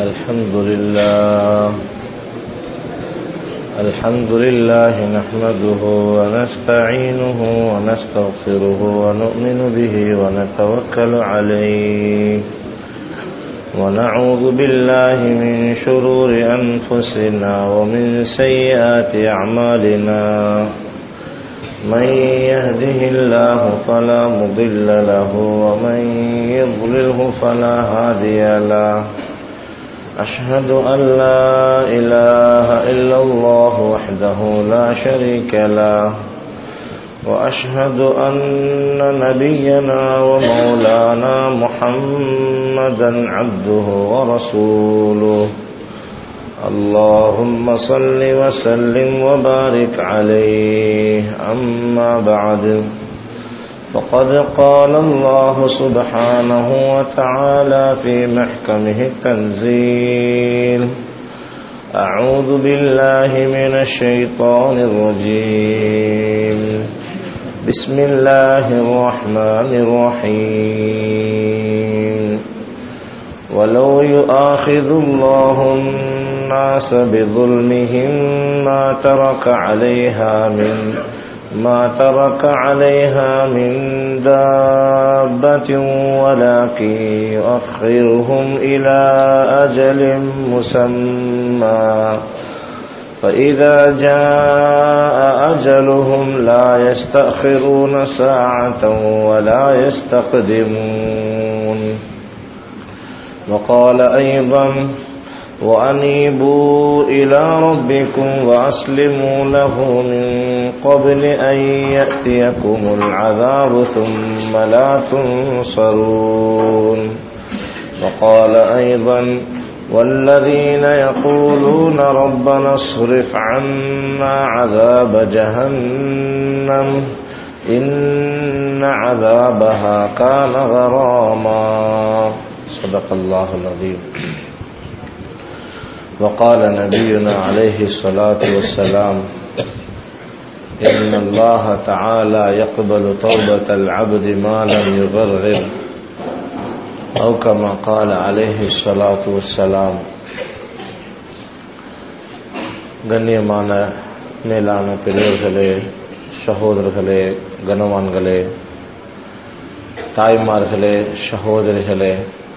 الحمد لله الحمد لله نحمده ونستعينه ونستغفره ونؤمن به ونتوكل عليه ونعوذ بالله من شرور أنفسنا ومن سيئات أعمالنا من يهده الله فلا مضل له ومن يضلله فلا هادي له أشهد أن لا إله إلا الله وحده لا شريك له وأشهد أن نبينا ومولانا محمدا عبده ورسوله اللهم صل وسلم وبارك عليه أما بعد فقد قال الله سبحانه وتعالى في محكمه التنزيل أعوذ بالله من الشيطان الرجيم بسم الله الرحمن الرحيم ولو يؤاخذ الله الناس بظلمهم ما ترك عليها من ما ترك عليها من دابة ولكن يؤخرهم إلى أجل مسمى فإذا جاء أجلهم لا يستأخرون ساعة ولا يستقدمون وقال أيضا وأنيبوا إلى ربكم وأسلموا له من قبل أن يأتيكم العذاب ثم لا تنصرون وقال أيضا والذين يقولون ربنا اصرف عنا عذاب جهنم إن عذابها كان غراما صدق الله العظيم وقال نبينا عليه الصلاة والسلام إن الله تعالى يقبل توبة العبد ما لم يغرغر أو كما قال عليه الصلاة والسلام கண்ணியமான மேலான பெரியவர்களே சகோதரர்களே கனவான்களே தாய்மார்களே சகோதரிகளே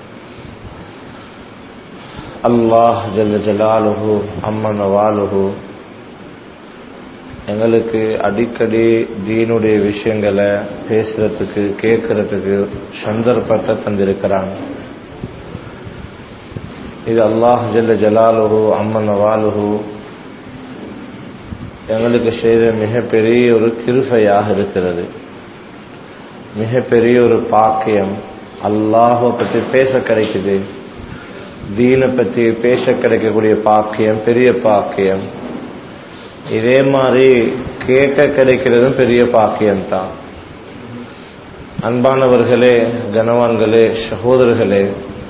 அல்லாஹ் ஜல்ல ஜலாலுஹு அம்மன் வாலுஹு எங்களுக்கு அடிக்கடி தீனுடைய விஷயங்களை பேசுறதுக்கு கேட்கறதுக்கு சந்தர்ப்பத்தை தந்திருக்கிறாங்க இது அல்லாஹ் ஜல்ல ஜலாலுஹு அம்மன் வாலுஹு எங்களுக்கு செய்த மிகப்பெரிய ஒரு கிருஃபையாக இருக்கிறது மிகப்பெரிய ஒரு பாக்கியம் அல்லாஹை பற்றி பேச கிடைக்குது தீனை பற்றி பேச கிடைக்கக்கூடிய பாக்கியம் பெரிய பாக்கியம் இதே மாதிரி கேட்க கிடைக்கிறதும் பெரிய பாக்கியம்தான் அன்பானவர்களே கனவான்களே சகோதரர்களே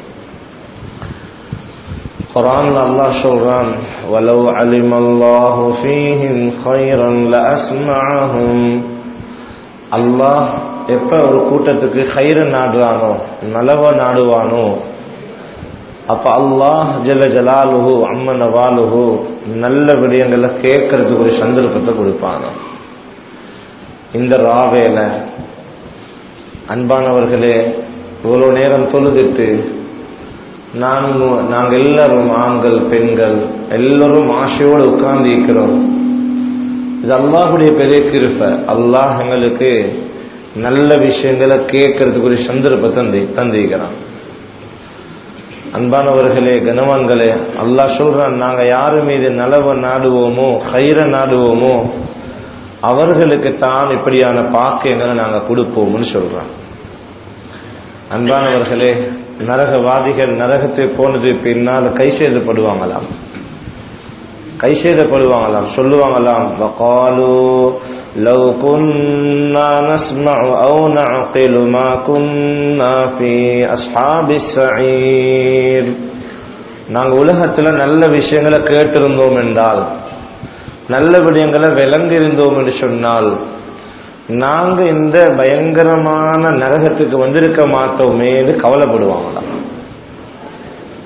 குரான் அல்லாஹ் சொல்றான் வலவ் அலிமல்லாஹு ஃபீஹிம் கைரன் லஅஸ்மஅஹும் அல்லாஹ் எப்ப ஒரு கூட்டத்துக்கு கைர நாடுறானோ நலவ நாடுவானோ அப்ப அல்லாஹ் ஜல்ல ஜலாலுஹு அம்மன் வாலுஹு நல்ல விடயங்களை கேட்கறதுக்கு ஒரு சந்தர்ப்பத்தை கொடுப்பாங்க இந்த ராவேல அன்பானவர்களே இவ்வளோ நேரம் தொழுதுட்டு நான் நாங்கள் எல்லாரும் ஆண்கள் பெண்கள் எல்லோரும் ஆசையோடு உட்கார்ந்து இருக்கிறோம் இது அல்லாஹுடைய பெரிய கிருப்ப அல்லாஹ் எங்களுக்கு நல்ல விஷயங்களை கேட்கறதுக்கு ஒரு சந்தர்ப்பத்தை தந்தி தந்திக்கிறான் அன்பானவர்களே கனவான்களே அல்லாஹ் சொல்றான் நாங்க யாரு மீது நலவ நாடுவோமோ கயிற நாடுவோமோ அவர்களுக்கு தான் இப்படியான பாக்கியங்களை நாங்க கொடுப்போம்னு சொல்றான் அன்பானவர்களே நரகவாதிகள் நரகத்தை போனது பின்னால் கை செய்தப்படுவாங்களாம் கை செய்தப்படுவாங்களாம் சொல்லுவாங்களாம் வகாலு لو كنا نسمع أو نعقل ما كنا في أصحاب السعير நாங்கள் உலகத்தில் நல்ல விஷயங்களை கேட்டிருந்தோம் என்றால் நல்ல விடயங்களை விளங்கியிருந்தோம் என்று சொன்னால் நாங்க இந்த பயங்கரமான நரகத்துக்கு வந்திருக்க மாட்டோமே என்று கவலைப்படுவாங்களாம்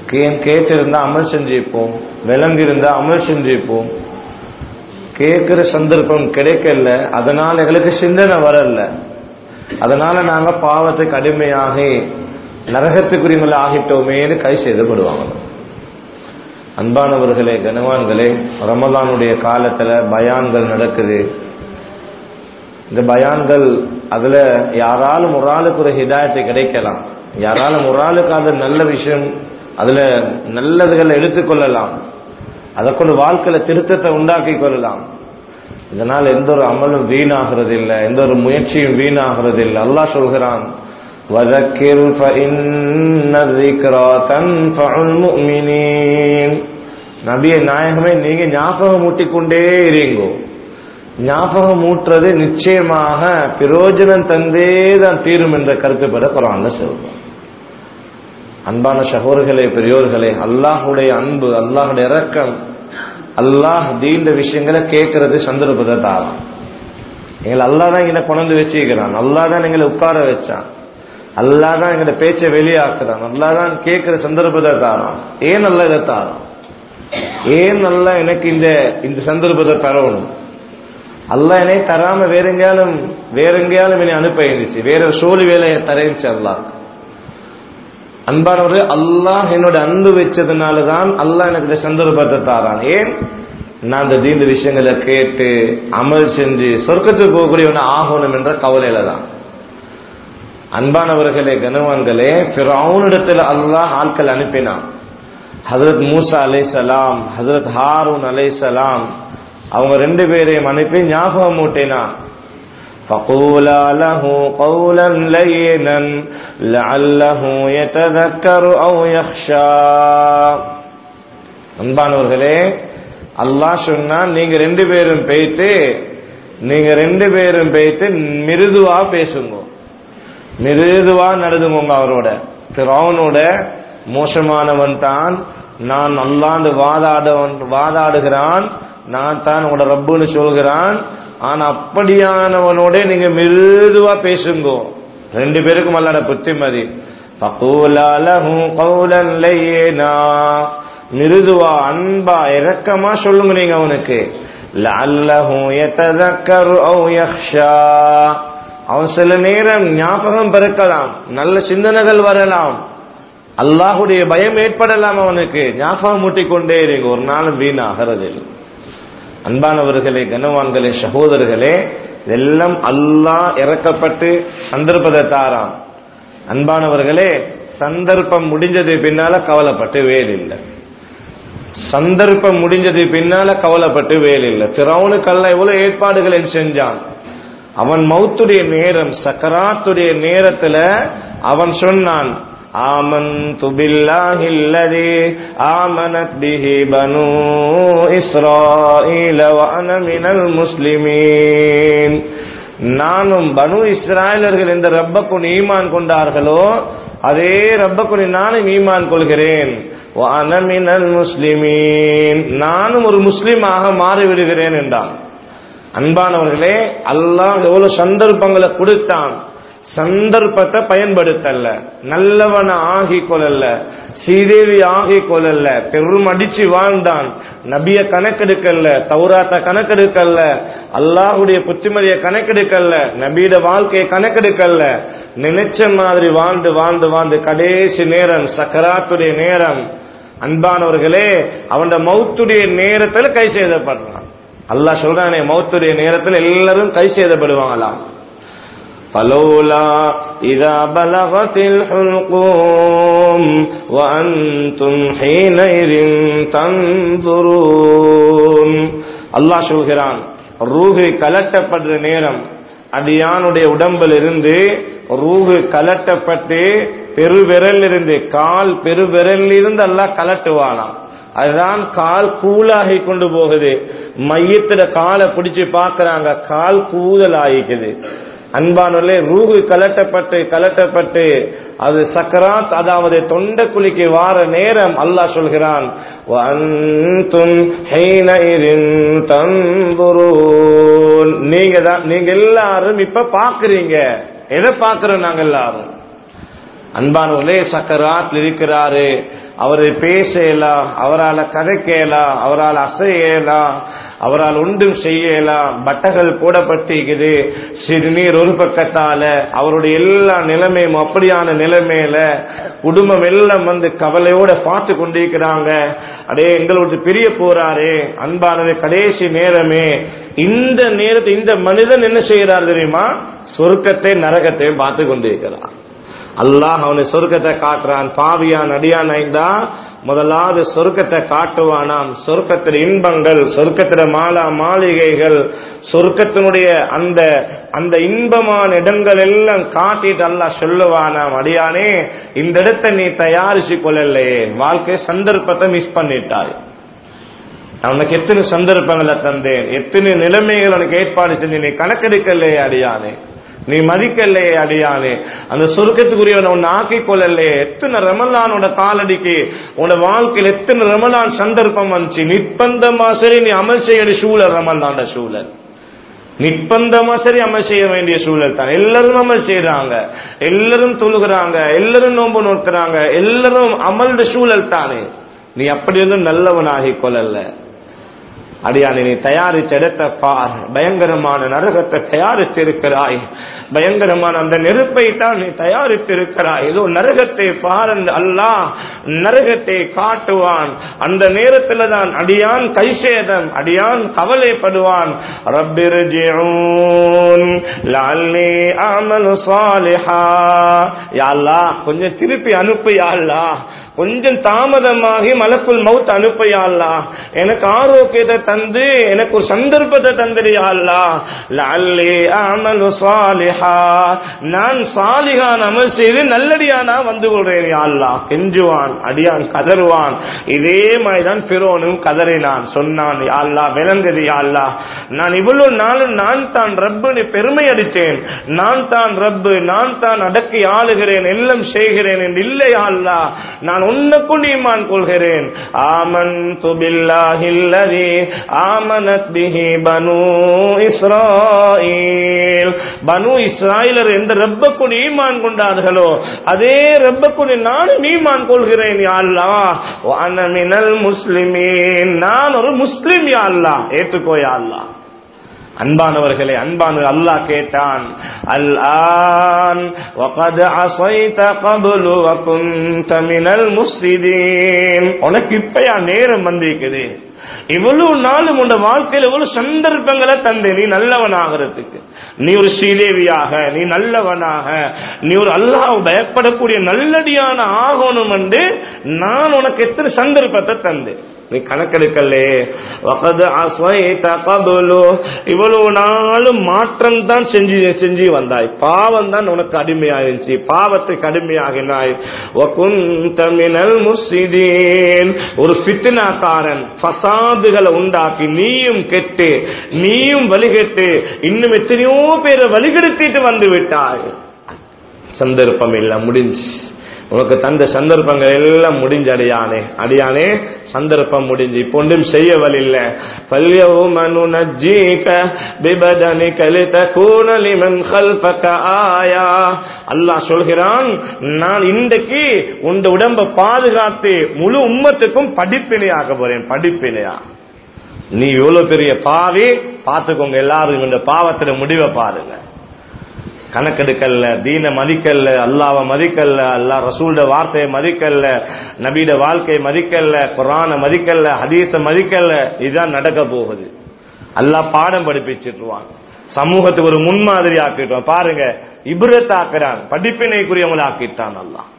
கே- கேட்டிருந்தா அமல் செஞ்சிருப்போம் விளங்கியிருந்தா அமல் செஞ்சிருப்போம் கேட்கிற சந்தர்ப்பம் கிடைக்கல அதனால எங்களுக்கு சிந்தனை வரல அதனால நாங்க பாவத்துக்கு அடிமையாகி நரகத்துக்குரியவங்கள ஆகிட்டோமேன்னு கை செய்தப்படுவாங்க அன்பானவர்களே கனவான்களே ரமலானுடைய காலத்துல பயான்கள் நடக்குது இந்த பயான்கள் அதுல யாராலும் ஒரு ஆளுக்கு ஒரு ஹிதாயத்தை கிடைக்கலாம் யாராலும் ஒரு ஆளுக்கு அது நல்ல விஷயம் அதுல நல்லதுகளை எடுத்துக்கொள்ளலாம் அதை கொண்டு வாழ்க்கையில திருத்தத்தை உண்டாக்கி கொள்ளலாம் இதனால் எந்த ஒரு அமலும் வீணாகிறது இல்லை எந்த ஒரு முயற்சியும் வீணாகிறது இல்லை அல்லாஹ் சொல்கிறான் وذكر فإن الذكرى تنفع المؤمنين நபியை நாயகமே நீங்க ஞாபகம் ஊட்டிக்கொண்டே இருங்கோ ஞாபகம் ஊட்டுறது நிச்சயமாக பிரயோஜனம் தந்தே தான் தீரும் என்ற கருத்துப்பட குரான்ல சொல்றோம் அன்பான சகோதரர்களே பெரியோர்களே அல்லாஹுடைய அன்பு அல்லாஹுடைய இரக்கம் அல்லாஹ் தீண்ட விஷயங்களை கேட்கறது சந்தர்ப்பத்தை தாரான் எங்களை அல்லாஹ் தான் எங்களை கொண்டு வச்சுக்கிறான் அல்லாஹ் தான் எங்களை உட்கார வச்சான் அல்லாஹ் தான் எங்களை பேச்சை வெளியாக்குறான் அல்லாஹ் தான் கேட்கிற சந்தர்ப்பத்தை தாரான் ஏன் நல்லா இதை தாரான் ஏன் நல்லா எனக்கு இந்த இந்த சந்தர்ப்பத்தை தரணும் அல்லாஹ் என்னை தராம வேற எங்கேயாலும் வேற எங்கேயாலும் என்னை அனுப்ப இருந்துச்சு வேற ஒரு சோழி வேலையை தரேன்ச்சு அல்லாஹ் அன்பானவர்கள் அல்லாஹ் என்னோட அன்பு வச்சதுனால தான் அல்லாஹ் எனக்கு இந்த சந்தர்ப்பத்தை தாரான் ஏன் நான் இந்த தீண்டு விஷயங்களை கேட்டு அமல் செஞ்சு சொர்க்கத்துக்கு போகக்கூடியவன ஆகணும் என்ற கவலையில தான் அன்பானவர்களே கனவான்களே ஃபிரௌனிடத்தில் அல்லாஹ் ஆட்கள் அனுப்பினான் ஹசரத் மூசா அலை சலாம் ஹசரத் ஹாரூன் அலை சலாம் அவங்க ரெண்டு பேரையும் அனுப்பி ஞாபகம் ஊட்டினான் فقولا له قولا لينا لعله يتذكر أو يخشى அன்பானவர்களே அல்லாஹ் சொன்னா நீங்க ரெண்டு பேரும் பேய்த்து நீங்க ரெண்டு பேரும் பேய்த்து மிருதுவா பேசுங்க மிருதுவா நடந்துங்க அவரோட பிறவனோட மோசமானவன் தான் நான் அல்லாண்டு வாதாடவன் வாதாடுகிறான் நான் தான் உங்களோட ரப்புன்னு சொல்கிறான் ஆனா அப்படியானவனோட நீங்க மிருதுவா பேசுங்கோ ரெண்டு பேருக்கும் அல்லாட புத்திமதி فَقُولَا لَهُ قَوْلًا لَيِّنًا மிருதுவா அன்பா இரக்கமா சொல்லுங்க நீங்க அவனுக்கு لَعَلَّهُ يَتَذَكَّرُ أَوْ يَخْشَى அவன் சில நேரம் ஞாபகம் பெருக்கலாம் நல்ல சிந்தனைகள் வரலாம் அல்லாஹுடைய பயம் ஏற்படலாம் அவனுக்கு ஞாபகம் மூட்டிக்கொண்டே இருங்க ஒரு நாளும் வீணாகிறது இல்லை. அன்பானவர்களே கனவான்களே சகோதரர்களே இதெல்லாம் அல்லாஹ் இறக்கப்பட்டு சந்தர்ப்பத்தை தாரான் அன்பானவர்களே சந்தர்ப்பம் முடிஞ்சது பின்னால கவலைப்பட்டு வேலில்லை சந்தர்ப்பம் முடிஞ்சது பின்னால கவலைப்பட்டு வேலில்லை திரௌனுக்கல்ல எவ்வளவு ஏற்பாடுகளை செஞ்சான் அவன் மௌத்துடைய நேரம் சக்கராத்துடைய நேரத்துல அவன் சொன்னான் آمنت بالله الذي آمنت به بنو إسرائيل وأنا من المسلمين நானும் பனு இஸ்ராயலர்கள் எந்த ரப்பக்குன் ஈமான் கொண்டார்களோ அதே ரப்பக்குனி நானும் ஈமான் கொள்கிறேன் وأنا من المسلمين நானும் ஒரு முஸ்லிமாக மாறிவிடுகிறேன் என்றான் அன்பானவர்களே அல்லாஹ் எவ்வளவு சந்தர்ப்பங்களை கொடுத்தான் சந்தர்ப்பத்தை பயன்படுத்தல நல்லவன ஆகி கொள்ளல ஸ்ரீதேவி ஆகி கொள்ளல பெரும் அடிச்சு வாழ்ந்தான் நபிய கணக்கெடுக்கல தௌராத்த கணக்கெடுக்கல அல்லாஹுடைய புத்திமதிய கணக்கெடுக்கல நபியோட வாழ்க்கையை கணக்கெடுக்கல நினைச்ச மாதிரி வாழ்ந்து வாழ்ந்து வாழ்ந்து கடைசி நேரம் சக்கராத்துடைய நேரம் அன்பானவர்களே அவன் மௌத்துடைய நேரத்தில் கை செய்தப்படுறான் அல்லாஹ் சொல்றானே மௌத்துடைய நேரத்தில் எல்லாரும் கை செய்தப்படுவாங்களாம் فلولا إذا بلغت الحلقوم وأنتم حينئذ تنظرون அல்லாஹ் சொல்கிறான் ரூஹு கலட்டப்படுற நேரம் அடியானுடைய உடம்பில் இருந்து ரூஹு கலட்டப்பட்டு பெருவிரல் இருந்து கால் பெருவிரல் இருந்து அல்லாஹ் கலட்டுவானாம் அதுதான் கால் கூலாகி கொண்டு போகுது மையத்துல காலை பிடிச்சு பாக்குறாங்க கால் கூதல் ஆகிக்குது அன்பானே ரூகு கலட்டப்பட்டு கலட்டப்பட்டு அது சக்கராத் அதாவது தொண்ட குழிக்கு வார நேரம் அல்லாஹ் சொல்கிறான் "வஅன்தும் ஹீனஇதின் தன்துரூன்." நீங்க தான் நீங்க எல்லாரும் இப்ப பாக்குறீங்க எதை பாக்குறோம் நாங்க எல்லாரும் அன்பானவர்களே சக்கராத் இருக்கிறாரு அவர் பேசலாம் அவரால் கதைக்கலாம் அவரால் அசையலாம் அவரால் ஒன்றும் செய்யலாம் பட்டகள் போடப்பட்டிருக்குது சிறுநீர் ஒரு பக்கத்தால அவருடைய எல்லா நிலைமையும் அப்படியான நிலைமையில குடும்பம் எல்லாம் வந்து கவலையோட பார்த்து கொண்டிருக்கிறாங்க அடே எங்களோட பிரிய போறாரே அன்பானது கடைசி நேரமே இந்த நேரத்தை இந்த மனிதன் என்ன செய்யறார் தெரியுமா சொர்க்கத்தை நரகத்தையும் பார்த்து கொண்டிருக்கிறார் அல்லாஹ் அவனை சொர்க்கத்தை காட்டுறான் பாவியான் அடியான் ஐந்தா முதலாவது சொர்க்கத்தை காட்டுவானாம் சொர்க்கத்தில் இன்பங்கள் சொர்க்கத்தில மாலா மாளிகைகள் சொர்க்கத்தினுடைய அந்த அந்த இன்பமான இடங்கள் எல்லாம் காட்டிட்டு அல்லாஹ் சொல்லுவானாம் அடியானே இந்த இடத்தை நீ தயாரிச்சு கொள்ளலையே வாழ்க்கை சந்தர்ப்பத்தை மிஸ் பண்ணிட்டாய் நான் உனக்கு எத்தனை சந்தர்ப்பங்களை தந்தேன் எத்தனை நிலைமைகள் உனக்கு ஏற்பாடு செஞ்சு நீ கணக்கெடுக்கலையே அடியானே நீ மதிக்கலையே அடியானே அந்த சொர்க்கத்துக்குரியவன் உன்னை ஆக்கிக் கொள்ளலையே எத்தனை ரமலானோட காலடிக்கு உன்னோட வாழ்க்கையில் எத்தனை ரமலான் சந்தர்ப்பம் வந்துச்சு நிர்பந்தமா சரி நீ அமல் செய்ய சூழல் ரமலான சூழல் நிர்பந்தமா சரி அமல் செய்ய வேண்டிய சூழல் தான் எல்லாரும் அமல் செய்யறாங்க எல்லாரும் தொழுகிறாங்க எல்லாரும் நோன்பு நோக்குறாங்க எல்லாரும் அமல்ட சூழல் தானே நீ அப்படி இருந்தும் நல்லவனாகி கொள்ளல அடியானே நீ தயாரிச்ச இடத்தை பார் பயங்கரமான நரகத்தை தயாரித்திருக்கிறாய் பயங்கரமான அந்த நெருப்பை தான் நீ தயாரித்திருக்கிறாய் ஏதோ நரகத்தை பார் அல்லாஹ் நரகத்தை காட்டுவான் அந்த நேரத்தில் தான் அடியான் கைசேதம் அடியான் கவலைப்படுவான் ரப்பிர்ஜிஊன் லஅல்லி அமலு சாலிஹா யா அல்லாஹ் கொஞ்சம் திருப்பி அனுப்பு யா அல்லாஹ் கொஞ்சம் தாமதமாகி மலக்குள் மவுத் அனுப்பையா அல்லா எனக்கு ஆரோக்கியத்தை தந்து எனக்கு ஒரு சந்தர்ப்பத்தை தந்துடியா அல்லா லஅல்லி அமலு சாலிஹா நான் சாலிஹான் அமல் செய்து நல்லடியானா வந்து கொள்றேன் யா அல்லாஹ் கெஞ்சுவான் அடியான் கதறுவான் இதே மாதிரிதான் பிரோனும் கதறினான் சொன்னான் யா அல்லாஹ் விளங்குது யா அல்லாஹ் நான் இவ்வளவு நாளும் நான் தான் ரப்புன்னு பெருமை அடித்தேன் நான் தான் ரப்பு நான் தான் அடக்கி ஆளுகிறேன் எல்லாம் செய்கிறேன் என்று இல்லை யா அல்லாஹ் நான் உன்னுக்குள் ஈமான் கொள்கிறேன் ஆமன் துபில்லாஹில்லதி ஆமனத் பிஹி பனு இஸ்ராயில் பனு இஸ்ராயிலர் எந்த ரப்பக்குள் ஈமான் கொண்டார்களோ அதே ரப்பக்குள் நானும் ஈமான் கொள்கிறேன் யா அல்லாஹ் வ அன மினல் முஸ்லிமீன் நான் ஒரு முஸ்லிம் யா அல்லாஹ் ஏற்றுக்கோ யா அல்லாஹ் அன்பானவர்களே அன்பான அல்லாஹ் கேட்டான் அல் ஆன் வகத் அஸைத கப்லு வ குன்த மினல் முஸ்லிதீன் உனக்கு இப்பயா நேரம் வந்திருக்குது இவ்வளவு நாளும் உன் வாழ்க்கையில் எவ்வளவு சந்தர்ப்பங்களை தந்து நீ நல்லவன் ஆகிறதுக்கு நீ ஒரு ஸ்ரீதேவியாக நீ நல்லவனாக நீ ஒரு அல்லாஹ் பயப்படக்கூடிய நல்லடியான ஆகணும் என்று நான் உனக்கு எத்தனை சந்தர்ப்பத்தை தந்து நீ கணக்கெடுக்கலே வகது அஸ்வைத கபுலு இவ்வளவு நாளும் மாற்றம் தான் செஞ்சு செஞ்சு வந்தாய் பாவம் தான் உனக்கு அடிமையாயிருச்சு பாவத்துக்கு அடிமையாகினாய் வகுந்த மினல் முஸ்லிதீன் ஒரு ஃபித்னாக்காரன் ஃபசாதுகளை உண்டாக்கி நீயும் கெட்டு நீயும் வழிகெட்டு இன்னும் எத்தனையோ பேரை வழிகெடுத்திட்டு வந்து விட்டாய் சந்தர்ப்பம் இல்லை முடிஞ்சு உனக்கு தந்த சந்தர்ப்பங்கள் எல்லாம் முடிஞ்ச அடியானே அடியானே சந்தர்ப்பம் முடிஞ்சு இப்போ ஒன்றும் செய்ய வழியில்ல فَالْيَوْمَ نُنَجِّيكَ بِبَدَنِكَ لِتَكُونَ لِمَنْ خَلْفَكَ آيَةً அல்லாஹ் சொல்கிறான் நான் இன்றைக்கு உண்ட உடம்ப பாதுகாத்து முழு உம்மத்துக்கும் படிப்பினையாக போறேன் படிப்பினையா நீ இவ்வளவு பெரிய பாவி பார்த்துக்கோங்க எல்லாரும் இந்த பாவத்துல முடிவை பாருங்க கணக்கெடுக்கல்ல தீன மதிக்கல்ல அல்லாவை மதிக்கல்ல அல்லா ரசூல்ட வார்த்தையை மதிக்கல்ல நபீட வாழ்க்கையை மதிக்கல்ல குரான மதிக்கல்ல ஹதீஸ மதிக்கல்ல இதுதான் நடக்க போகுது அல்லாஹ் பாடம் படிப்பிச்சிட்டுருவான் சமூகத்துக்கு ஒரு முன்மாதிரி ஆக்கிட்டுவான் பாருங்க இபுரத் ஆக்குறான் படிப்பினைக்குரியவங்களை ஆக்கிட்டான் அல்லாஹ்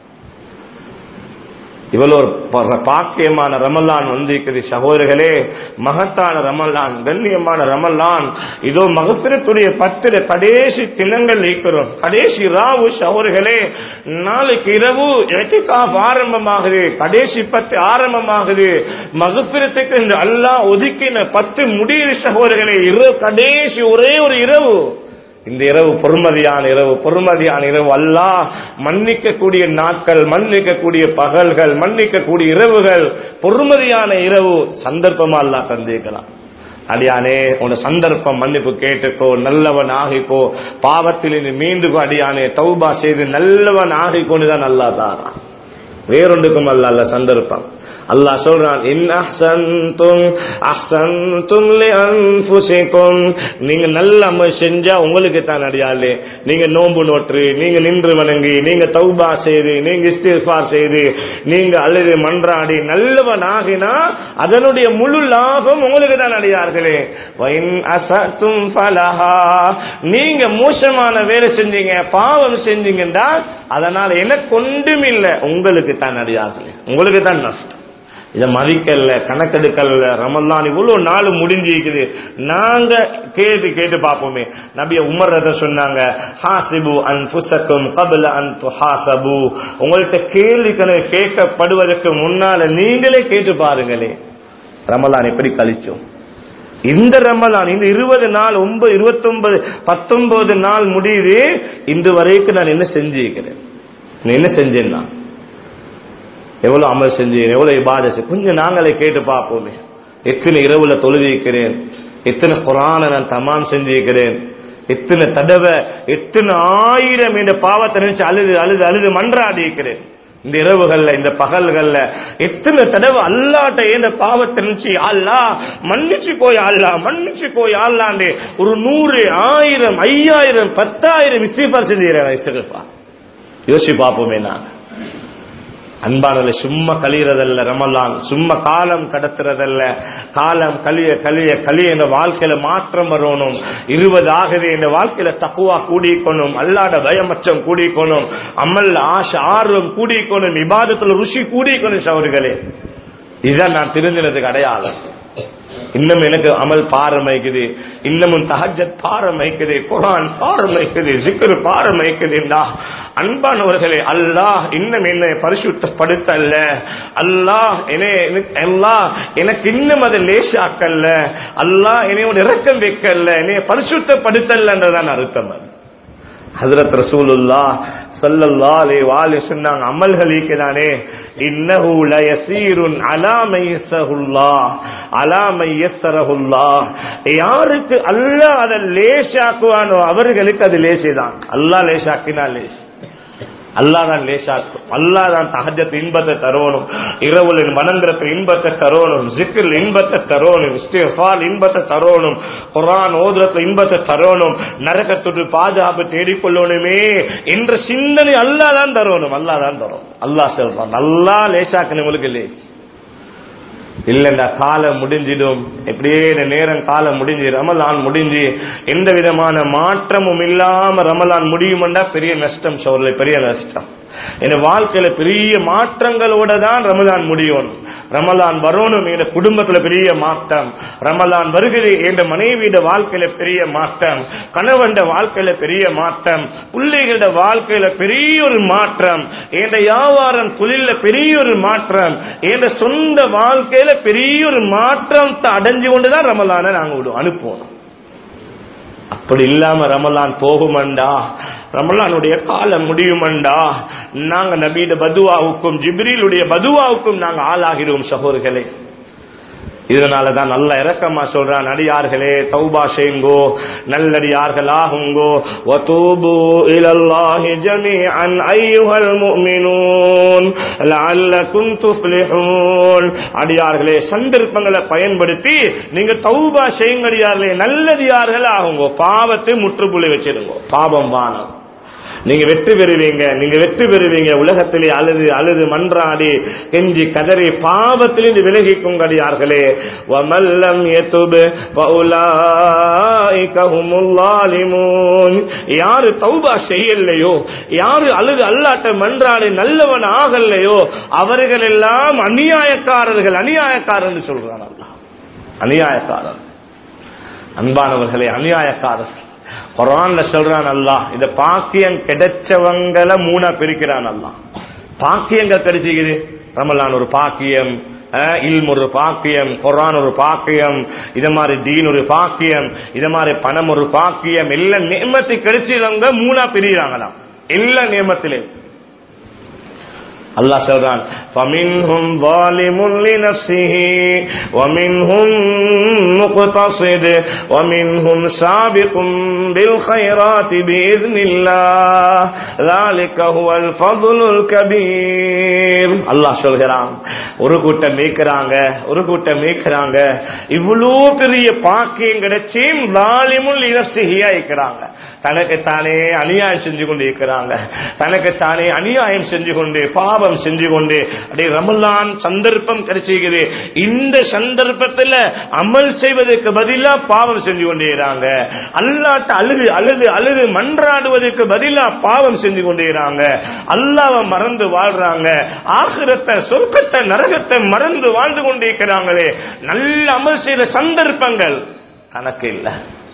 இவ்வளவு ஒரு ப- பாக்கியமான ரமலான் வந்திருக்குது சகோதரர்களே மகத்தான ரமலான் கண்ணியமான ரமலான் இதோ மகத்திரத்துடைய பத்துல கடைசி தினங்கள் இருக்கிறோம் கடைசி ராவு சகோதரர்களே நாளைக்கு இரவு எட்டிகாப் ஆரம்பமாகுது கடைசி பத்து ஆரம்பமாகுது மகப்பிரத்துக்கு இந்த அல்லாஹ் ஒதுக்கின பத்து முடிவு சகோதரர்களே இரவு கடைசி ஒரே ஒரு இரவு இந்த இரவு பொறுமதியான இரவு பொறுமதியான இரவு அல்லாஹ் மன்னிக்கக்கூடிய நாட்கள் மன்னிக்கக்கூடிய பகல்கள் மன்னிக்கக்கூடிய இரவுகள் பொறுமதியான இரவு சந்தர்ப்பமா அல்லாஹ் தந்திருக்கலாம் அடியானே உன சந்தர்ப்பம் மன்னிப்பு கேட்டுக்கோ நல்லவன் ஆகிக்கோ பாவத்தில் இருந்து மீண்டுக்கோ அடியானே தௌபா செய்து நல்லவன் ஆகிக்கொண்டுதான் நல்லா தாரான் வேறொன்றுக்கும் அல்ல அல்ல சந்தர்ப்பம் அல்லாஹ் சொல்றான் இன் அஹ்சன்தும் அஹ்சன்தும் லிஅன்ஃபுசிக்கும் நீங்க நல்ல அமல் செஞ்சா உங்களுக்கு தான் அடியாளே நீங்க நோன்பு நோற்று நீங்க நின்று வணங்கி நீங்க தௌபா செய்து நீங்க இஸ்திஃபார் செய்து நீங்க அழுது மன்றாடி நல்லவன் ஆகினா அதனுடைய முழு லாபம் உங்களுக்கு தான் அடியார்களே வைன் அசத்தும் ஃபலஹா நீங்க மோசமான வேலை செஞ்சீங்க பாவம் செஞ்சீங்கன்னா அதனால எனக்கு ஒன்றும் இல்லை உங்களுக்கு தான் அடியார்களே உங்களுக்கு தான் நஷ்டம் இதை மதிக்கல கணக்கெடுக்கல ரமலான் இவ்வளவு நாள் முடிஞ்சிருக்குது நாங்க கேட்டு கேட்டு பார்ப்போமே நபிய உமர் ரத சொன்னாங்க ஹாசிபு அன் புசக்கும் கபல அன் துஹாசபு உங்கள்கிட்ட கேள்வி கணக்கு கேட்கப்படுவதற்கு முன்னால நீங்களே கேட்டு பாருங்களே ரமலான் எப்படி கழிச்சோம் இந்த ரமலான் இந்த இருபது நாள் ஒன்பது இருபத்தி ஒன்பது பத்தொன்பது நாள் முடியுது இன்று வரைக்கும் நான் என்ன செஞ்சிருக்கிறேன் நான் என்ன செஞ்சேன் நான் எவ்வளவு அமல் செஞ்சேன் எவ்வளவு இபாத கொஞ்சம் நாங்களே கேட்டு பார்ப்போமே எத்தனை இரவுல தொழுதிருக்கிறேன் எத்தனை குரான நான் தமாம் செஞ்சிருக்கிறேன் எத்தனை தடவை எத்தனை ஆயிரம் இந்த பாவத்தை நினைச்சு அழுது அழுது அழுது மன்றாடி இருக்கிறேன் இந்த இரவுகள்ல இந்த பகல்கள்ல எத்தனை தடவை அல்லாட்ட இந்த பாவத்தை நினைச்சு அல்லா மன்னிச்சு போய் அல்லா மன்னிச்சு போய் அல்லாண்டே ஒரு நூறு ஆயிரம் ஐயாயிரம் பத்தாயிரம் இஸ்திஃபார் செஞ்சுக்கிறேன் இஸ்திஃபா யோசிச்சு பார்ப்போமே நான் அன்பானல சும்மா கழியறதல்ல ரமலான் சும்மா காலம் கடத்துறதல்ல காலம் கழிய கழிய கழிய இந்த வாழ்க்கையில மாற்றம் வரணும் இருபது ஆகுது இந்த வாழ்க்கையில தக்குவா கூடிக்கணும் அல்லாட பயமச்சம் கூடிக்கணும் அமல்ல ஆசை ஆர்வம் கூடிக்கணும் விவாதத்துல ருசி கூடிக்கணும் சவர்களே இதுதான் நான் திருந்தினதுக்கு அடையாளம் இன்னும் எனக்கு அமல் பாரமைக்குது இன்னமும் தஹஜத் பாரமைக்குது குரான் பாரமைக்குது ஜிக்ரு பாரமைக்குதுண்டா அன்பானவர்களே அல்லாஹ் இன்னும் என்னை பரிசுத்தப்படுத்தல்ல அல்லாஹ் அல்லாஹ் எனக்கு இன்னும் அதை லேசாக்கல்ல அல்லாஹ் என்னையோட இறக்கம் வைக்கல என்னைய பரிசுத்தப்படுத்தல்லன்றதான் அர்த்தம் அது ஹசரத் ரசூலுல்லா சல்லல்லா அலே வாலி சொன்னாங்க அமல்கள் இருக்கிறானே இன்னஹு லயசீருன் அலாமை யஸ்ஸஹுல்லா அலாமை யஸ்ஸரஹுல்லா யாருக்கு அல்லாஹ் அதை லேசாக்குவானோ அவர்களுக்கு அது லேசேதான் அல்லாஹ் லேசாக்கினா லேஸ் அல்லா தான் லேசாக்கும் அல்லா தான் தகஜத்து இன்பத்தை தரணும் இரவுல மனந்திரத்து இன்பத்தை தரணும் ஜிக்கில் இன்பத்தை தரணும் இஸ்திஃபால் இன்பத்தை தரணும் குரான் ஓதுரத்துல இன்பத்தை தரணும் நரகத்துட்டு பாதுகாப்பு தேடிக்கொள்ளணுமே என்ற சிந்தனை அல்லா தான் தரணும் அல்லா தான் தரும் அல்லா சொல்றான் நல்லா லேசாக்கணும் உங்களுக்கு லேஸ் இல்லைண்டா காலம் முடிஞ்சிடும் எப்படியே இந்த நேரம் காலம் முடிஞ்சு ரமலான் முடிஞ்சு எந்த விதமான மாற்றமும் இல்லாம ரமலான் முடியுமெண்டா பெரிய நஷ்டம் சோர்ல பெரிய நஷ்டம் என் வாழ்க்கையில பெரிய மாற்றங்களோட தான் ரமலான் முடியும் ரமலான் வரணும் என் குடும்பத்துல பெரிய மாற்றம் ரமலான் வருகிறது என் மனைவியோட வாழ்க்கையில பெரிய மாற்றம் கணவன் வாழ்க்கையில பெரிய மாற்றம் பிள்ளைகளோட வாழ்க்கையில பெரிய ஒரு மாற்றம் என் வியாபாரம் தொழில பெரிய ஒரு மாற்றம் என் சொந்த வாழ்க்கையில பெரிய ஒரு மாற்றத்தை அடைஞ்சு கொண்டுதான் ரமலான நாங்க விடுவோம் அனுப்புவோம் அப்படி இல்லாம ரமலான் போகுமண்டா ரமலானுடைய காலம் முடியுமண்டா நாங்க நபீட பதுவாவுக்கும் ஜிப்ரீலுடைய பதுவாவுக்கும் நாங்க ஆளாகிறோம் சகோதர்களே இதனாலதான் நல்ல இறக்கமா சொல்றான் அடியார்களே தௌபா செய்யுங்கோ நல்லடியார்களாகுங்கோ வதூபு இலல்லாஹி ஜமீஅன் அய்யுஹல் முஃமினூன் லஅல்லகும் துஃப்லிஹூன் அடியார்களே சந்தர்ப்பங்களை பயன்படுத்தி நீங்க தௌபா செய்யுங்க அடியார்களே நல்லடியார்களாகுங்கோ பாவத்தை முற்றுப்புள்ளி வச்சிருங்கோ பாவம் வானம் நீங்க வெற்றி பெறுவீங்க நீங்க வெற்றி பெறுவீங்க உலகத்திலே அழுது அழுது மன்றாடி கெஞ்சி கதறி பாவத்திலிருந்து விலகிக்கும் அடியார்களே வமல்லம் எத்துபு யாரு தௌபா செய்யலையோ யாரு அழுது அல்லாட்ட மன்றாடி நல்லவன் ஆகலையோ அவர்கள் எல்லாம் அநியாயக்காரர்கள் அநியாயக்காரர் சொல்றான் அல்லாஹ் அநியாயக்காரர் அன்பானவர்களே அநியாயக்காரர்கள் குரான்ல சொல்றான் அல்லாஹ் இந்த பாக்கியம் கிடைச்சவங்களை மூணா பிரிக்கிறான் அல்லாஹ் பாக்கியங்கள் கிடைச்சிக்குது ரமலான் ஒரு பாக்கியம் இல்ம் ஒரு பாக்கியம் குரான் ஒரு பாக்கியம் இத மாதிரி தீன் ஒரு பாக்கியம் இத மாதிரி பணம் ஒரு பாக்கியம் எல்லா நியமத்தை கிடைச்சவங்க மூணா பிரிகிறாங்களாம் எல்லா நியமத்திலே அல்லாஹ் சொல்றான் فَمِنْهُمْ ظَالِمٌ لِنَفْسِهِ وَمِنْهُمْ مُقْتَصِدٌ وَمِنْهُمْ سَابِقٌ بِالْخَيْرَاتِ بِإِذْنِ اللَّهِ ذَلِكَ هُوَ الْفَضْلُ الْكَبِيرُ அல்லாஹ் சொல்கிறான் ஒரு கூட்டம் மேய்க்கிறாங்க ஒரு கூட்டம் மேய்க்கிறாங்க இவ்வளோ பெரிய பாக்கியம் கிடைச்சும் லாலிமுல் இனசிகியா இருக்கிறாங்க தனக்கு தானே அநியாயம் செஞ்சு கொண்டு இருக்கிறாங்க தனக்கு தானே அநியாயம் செஞ்சு கொண்டு பாவம் செஞ்சு கொண்டு அப்படியே ரமலான் சந்தர்ப்பம் கிடைச்சிருக்குது இந்த சந்தர்ப்பத்துல அமல் செய்வதற்கு பதிலா பாவம் செஞ்சு கொண்டேறாங்க அல்லாட்ட அழுது அழுது அழுது மன்றாடுவதற்கு பதிலா பாவம் செஞ்சு கொண்டேறாங்க அல்லாவை மறந்து வாழ்றாங்க ஆகிரத்தை சொர்க்கத்தை நரகத்தை மறந்து வாழ்ந்து கொண்டிருக்கிறாங்களே நல்ல அமல் செய்த சந்தர்ப்பங்கள் கணக்கு இல்லை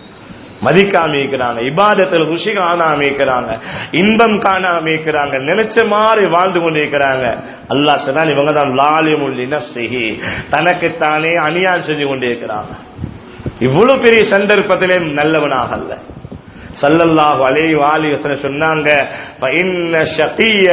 மதிக்காம இருக்கிறாங்க இபாதத்தில் ருசி காணாம இருக்கிறாங்க இன்பம் காணாம இருக்கிறாங்க நினைச்ச மாதிரி வாழ்ந்து கொண்டிருக்கிறாங்க அல்லாஹ் சொன்னால் இவங்க தான் லாலிமுல்லின செய்கி தனக்குத்தானே அநியாயம் செஞ்சு கொண்டிருக்கிறாங்க இவ்வளவு பெரிய சந்தர்ப்பத்திலே நல்லவனாக அல்ல சல்லல்லாஹு அலைஹி வாலி சொன்னாங்க இன்ன ஷகிய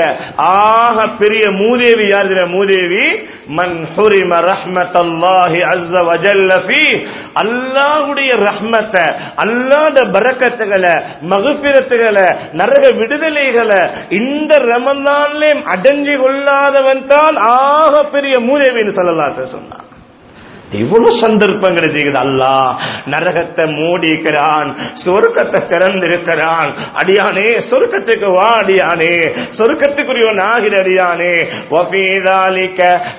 ஆக பெரிய மூதேவி யார் தெரியுமா? மூதேவி மன் ஹுரிம ரஹ்மத்தல்லாஹி அஸ்ஸ வஜல்ல ஃபீ அல்லாஹ்வுடைய ரஹ்மத்தை அல்லாஹ்ட பரக்கத்துகளை மகஃபிரத்துகளை நரக விடுதலைகளை இந்த ரமலான்லே அடைஞ்சு கொள்ளாதவன் தான் ஆக பெரிய மூதேவின்னு சொல்லலாத்த சொன்னான் இவ்வளவு சந்தர்ப்பங்களை செய்கிறது அல்லாஹ் நரகத்தை மூடிக்கிறான் சொர்க்கத்தை திறந்திருக்கிறான் அடியானே சொர்க்கத்துக்கு வா அடியானே சொர்க்கத்துக்குரியவன் ஆகிற அடியானே வபீதாலிக்க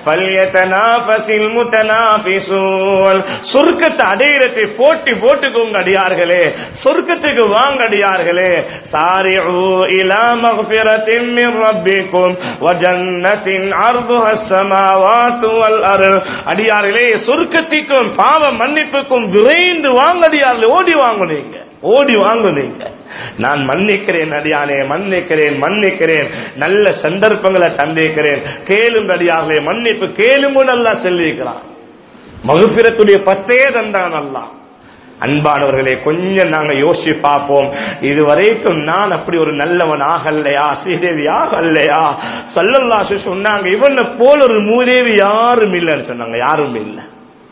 பல்யதனாபசில் முத்தனாபிசூல் சொர்க்கத்தை அடையிறத்தை போட்டி போட்டுக்கோங்க அடியார்களே சொர்க்கத்துக்கு வாங்க அடியார்களே சாரிஉ இலா மக்ஃபிரத்தின் மின் ரப்பிக்கும் வஜன்னத்தின் அர்துஹ ஸமாவாத்து வல் அர்த் அடியார்களே சொர்க்கத்திற்கும் பாவ மன்னிப்புக்கும் விரைந்து வாங்கடியார்கள் ஓடி வாங்க நீங்க ஓடி வாங்க நீங்க நான் மன்னிக்கிறேன் அடியானே மன்னிக்கிறேன் மன்னிக்கிறேன் நல்ல சந்தர்ப்பங்களை தந்திருக்கிறேன் கேளும் அடியார்களே மன்னிப்பு கேளும் நல்லா சொல்லியிருக்கிறான் மகுப்பிரத்துடைய பத்தே தந்தான் அல்லாஹ் அன்பானவர்களே கொஞ்சம் நாங்க யோசிச்சு பார்ப்போம் இதுவரைக்கும் நான் அப்படி ஒரு நல்லவன் ஆகலையா ஸ்ரீதேவி ஆகலையா சல்லல்லாசு சொன்னாங்க இவனை போல ஒரு மூதேவி யாரும் இல்லைன்னு சொன்னாங்க யாரும் இல்லை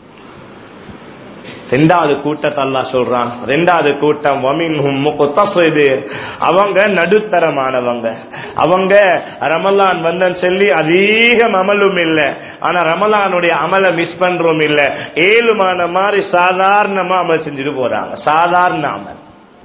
ரெண்டாவது கூட்டத்தை அல்லாஹ் சொல்றான் ரெண்டாவது கூட்டம் வமின்ஹும் முக்தஸிது. அவங்க நடுத்தரமானவங்க அவங்க ரமலான் வந்தன்னு சொல்லி அதிகம் அமலும் இல்லை ஆனா ரமலானுடைய அமலை மிஸ் பண்றோம் இல்ல ஏழுமான மாதிரி சாதாரணமா அமல் செஞ்சுட்டு போறாங்க சாதாரண அமல்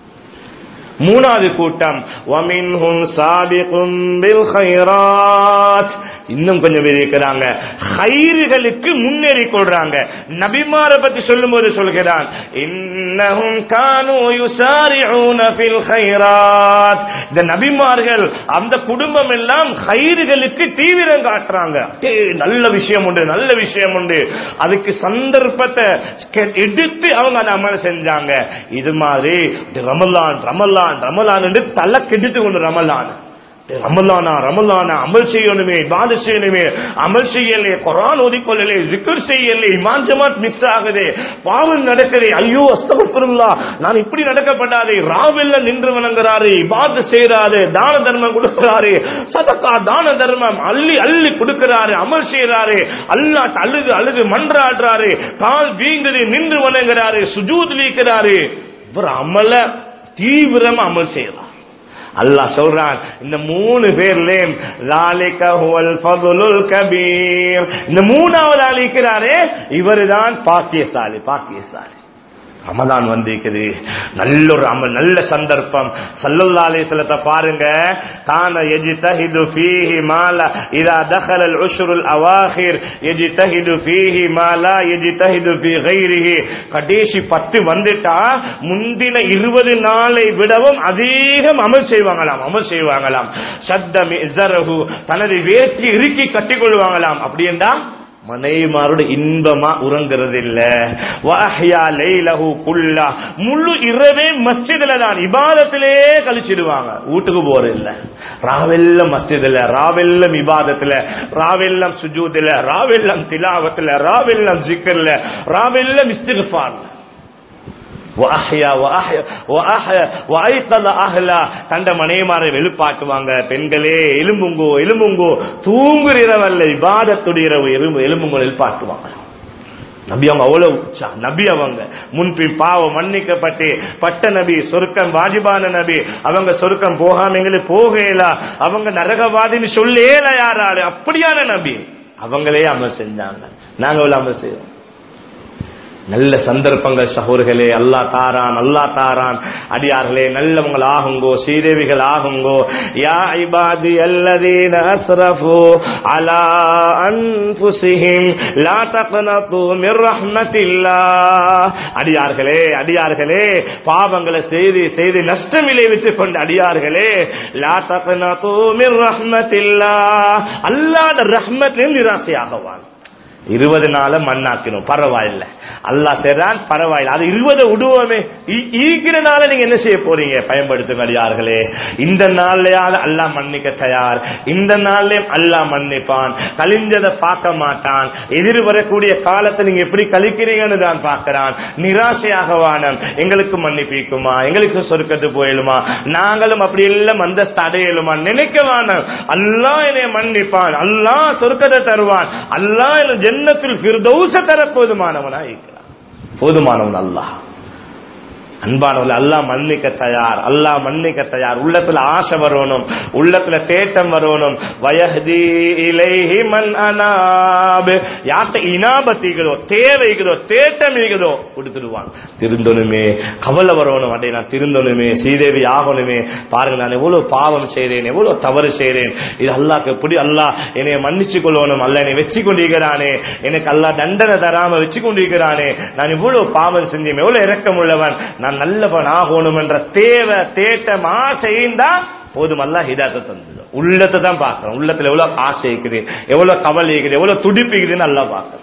மூணாவது கூட்டம் வமின்ஹும் சாபிகும் பில் கைராத் இன்னும் கொஞ்சம் பேர் இருக்கிறாங்க ஹைர்களுக்கு முன்னேறி கொள்றாங்க நபிமார பத்தி சொல்லும்போது சொல்கிறான் இன்னஹும் கானு யுசாரிஊன ஃபில் கைராத் இந்த நபிமார்கள் அந்த குடும்பம் எல்லாம் ஹைர்களுக்கு தீவிரம் காட்டுறாங்க ஏய், நல்ல விஷயம் உண்டு நல்ல விஷயம் உண்டு அதுக்கு சந்தர்ப்பத்தை கெ- எடுத்து அவங்க அந்த அமல் செஞ்சாங்க இது மாதிரி ரமலான் ரமலான் ரமலான் என்று தலை கெடுத்து கொண்டு ரமலான் ரமலானா ரமலானா அமல் செய்யணுமே பாது செய்யணுமே அமல் செய்யலே குரான் ஓதிக்கொள்ளலே ஜிக்கர் செய்யலே இமான் ஜமாத் மிஸ் ஆகுது பாவம் நடக்குது ஐயோ அஸ்தகஃபிருல்லா நான் இப்படி நடக்கப்படாதே ராவெல்ல நின்று வணங்குறாரு இபாது செய்யறாரு தான தர்மம் கொடுக்கிறாரு சதக்கா தான தர்மம் அள்ளி அள்ளி கொடுக்கிறாரு அமல் செய்யறாரு அல்லாட் அழுது அழுது மன்றாடுறாரு கால் வீங்குது நின்று வணங்குறாரு சுஜூத் இருக்கிறாரு இவர் அமல தீவிரமா அமல் செய்யறார் அல்லாஹ் சொல்றான் இந்த மூணு பேர்லயும் ذَلِكَ هُوَ الْفَضْلُ الْكَبِيرُ இந்த மூணாவது ஆள் இருக்கிறாரே இவருதான் பாக்கியசாலி பாக்கியசாலி ரமதான் வந்திருக்குது நல்ல ஒரு அமல் நல்ல சந்தர்ப்பம் சல்லல்லா அலைஹிஸ்ஸலத்தை பாருங்க கான யஜ்தஹிது ஃபீஹி மாலா இதா தخل العشر الاواخر يجتهد فيه ما لا يجتهد في غيره கடைசி 10 வந்துட்டா முந்தின 20 நாளை விடவும் அதிகம் அமல் செய்வாங்களாம் அமல் செய்வாங்களாம் சத்த மிஸரஹு தனது வேற்றி இறுக்கி கட்டிக்கொள்வாங்களாம் அப்படி என்றா மனைவிமாரோட இன்பமா உறங்குறது இல்ல வஹ்யா லைலஹு குல்லா முழு இரவே மஸ்ஜிதுல தான் இபாதத்திலே கழிச்சிடுவாங்க வீட்டுக்கு போறது இல்ல ராவெல்லாம் மஸ்ஜிதுல ராவெல்லாம் இபாதத்துல ராவெல்லாம் சுஜூதுல ராவெல்லாம் திலாவத்துல ராவெல்லாம் ஜிக்கர்ல ராவெல்லாம் இஸ்திக்ஃபார்ல தண்ட மனைமாரை வெளிப்பாட்டுவாங்க பெண்களே எலும்புங்கோ எலும்புங்கோ தூங்குற இரவல்ல விவாதத்துடைய இரவு எலும்பு எலும்புங்கோ வெளிப்பாட்டுவாங்க நபி அவங்க அவ்வளவு உச்சா நபி அவங்க முன்பின் பாவம் மன்னிக்கப்பட்டு பட்ட நபி சொர்க்கம் வாஜிபான நபி அவங்க சொர்க்கம் போகாம எங்களுக்கு போகல அவங்க நரகவாதின்னு சொல்லேல யாராரு அப்படியான நபி அவங்களே அமல் செஞ்சாங்க நாங்க அவ்வளவு அமல் செய்வோம் நல்ல சந்தர்ப்பங்கள் சகோர்களே அல்லா தாரான் அல்லா தாரான் அடியார்களே நல்லவங்கள் ஆகுங்கோ ஸ்ரீதேவிகள் ஆகுங்கோ யா இபாதி அல்லதீன அஸ்ரஃபு அலா அன்ஃபுஸிஹிம் லா தக்னது மிர் ரஹ்மத்தில்லாஹ் அடியார்களே அடியார்களே பாவங்களை செய்து செய்து நஷ்டம் விளைவித்துக் கொண்ட அடியார்களே லா தக்னது மிர் ரஹ்மத்தில்லாஹ் அல்லாஹ்வுடைய ரஹ்மத்திலிருந்து நிராசையாகவான் இருபது நாள மண்ணாக்கணும் பரவாயில்ல அல்லா செய்றான் பரவாயில்ல அது இருபது விடுவோமே ஈக்கிற நாள நீங்க என்ன செய்ய போறீங்க பயன்படுத்துங்க அடியார்களே இந்த நாள்லயாவது அல்லா மன்னிக்க தயார் இந்த நாள்லயும் அல்லா மன்னிப்பான் கழிஞ்சதை பார்க்க மாட்டான் எதிர் வரக்கூடிய காலத்தை நீங்க எப்படி கழிக்கிறீங்கன்னு தான் பார்க்கிறான் நிராசையாக வானம் எங்களுக்கு மன்னிப்பிக்குமா எங்களுக்கு சொருக்கத்து போயிடுமா நாங்களும் அப்படி எல்லாம் அந்த அடையலுமா நினைக்க வானம் அல்லா என்னை மன்னிப்பான் அல்லா சொருக்கத்தை தருவான் அல்லா என்ன ஜன்னத்தில் ஃபிர்தௌஸ தர போதுமானவனா இருக்கிறான் போதுமானவன் அல்லாஹ் அன்பானவர்கள் அல்லாஹ் மன்னிக்க தயார் அல்லாஹ் மன்னிக்க தயார் உள்ளத்துல ஆசை வரணும் உள்ளத்துல தேட்டம் வரணும் வயஹதி இலைஹி மன் அனாப் யார்ட்ட இனாபத்திகளோ தேவைகளோ தேட்டம் இருக்குதோ கொடுத்துடுவான் திருந்தணுமே கவலை வரணும் அடே நான் திருந்தணுமே ஸ்ரீதேவி ஆகணுமே பாருங்க நான் எவ்வளவு பாவம் செய்றேன் எவ்வளவு தவறு செய்றேன் இது அல்லாஹ்க்கு எப்படி அல்லாஹ் என்னை மன்னிச்சு கொள்ளணும் அல்ல என்னை வச்சு கொண்டிருக்கிறானே எனக்கு அல்லாஹ் தண்டனை தராம வச்சு கொண்டிருக்கிறானே நான் இவ்வளவு பாவம் செஞ்சேன் எவ்வளவு இரக்கம் உள்ளவன் நான் நல்லவன் ஆகணும் என்ற தேவை தேட்டம் ஆசையும் தான் போதும் அல்ல ஹிதாத்தை தந்தது உள்ளத்தை தான் பார்க்கிறோம் உள்ளத்துல எவ்வளவு ஆசை இருக்குது எவ்வளவு கவலை இருக்குது எவ்வளவு துடிப்பு இருக்குதுன்னு நல்லா பார்க்கிறோம்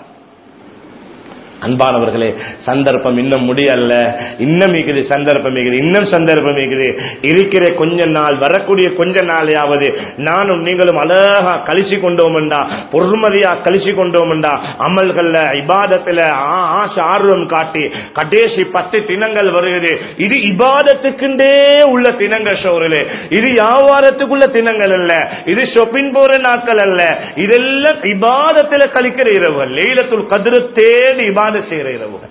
அன்பானவர்களே சந்தர்ப்பம் இன்னும் முடியல இன்னும் இருக்குது சந்தர்ப்பம் இருக்குது இன்னும் சந்தர்ப்பம் இருக்குது இருக்கிற கொஞ்ச நாள் வரக்கூடிய கொஞ்ச நாளையாவது நானும் நீங்களும் அழகா கழிச்சு கொண்டோம்டா பொறுமதியா கழிச்சு கொண்டோம்டா அமல்கள்ல இபாதத்துல ஆ- ஆசை ஆர்வம் காட்டி கடைசி பத்து தினங்கள் வருகிறது இது இபாதத்துக்குண்டே உள்ள தினங்கள் ஷோரிலே இது வியாபாரத்துக்குள்ள தினங்கள் அல்ல இது ஷொப்பிங் போற நாட்கள் அல்ல இதெல்லாம் இபாதத்துல கழிக்கிற இரவுகள் லைலத்துல் கதிர தேடி இபாத செய்யற இரவுகள்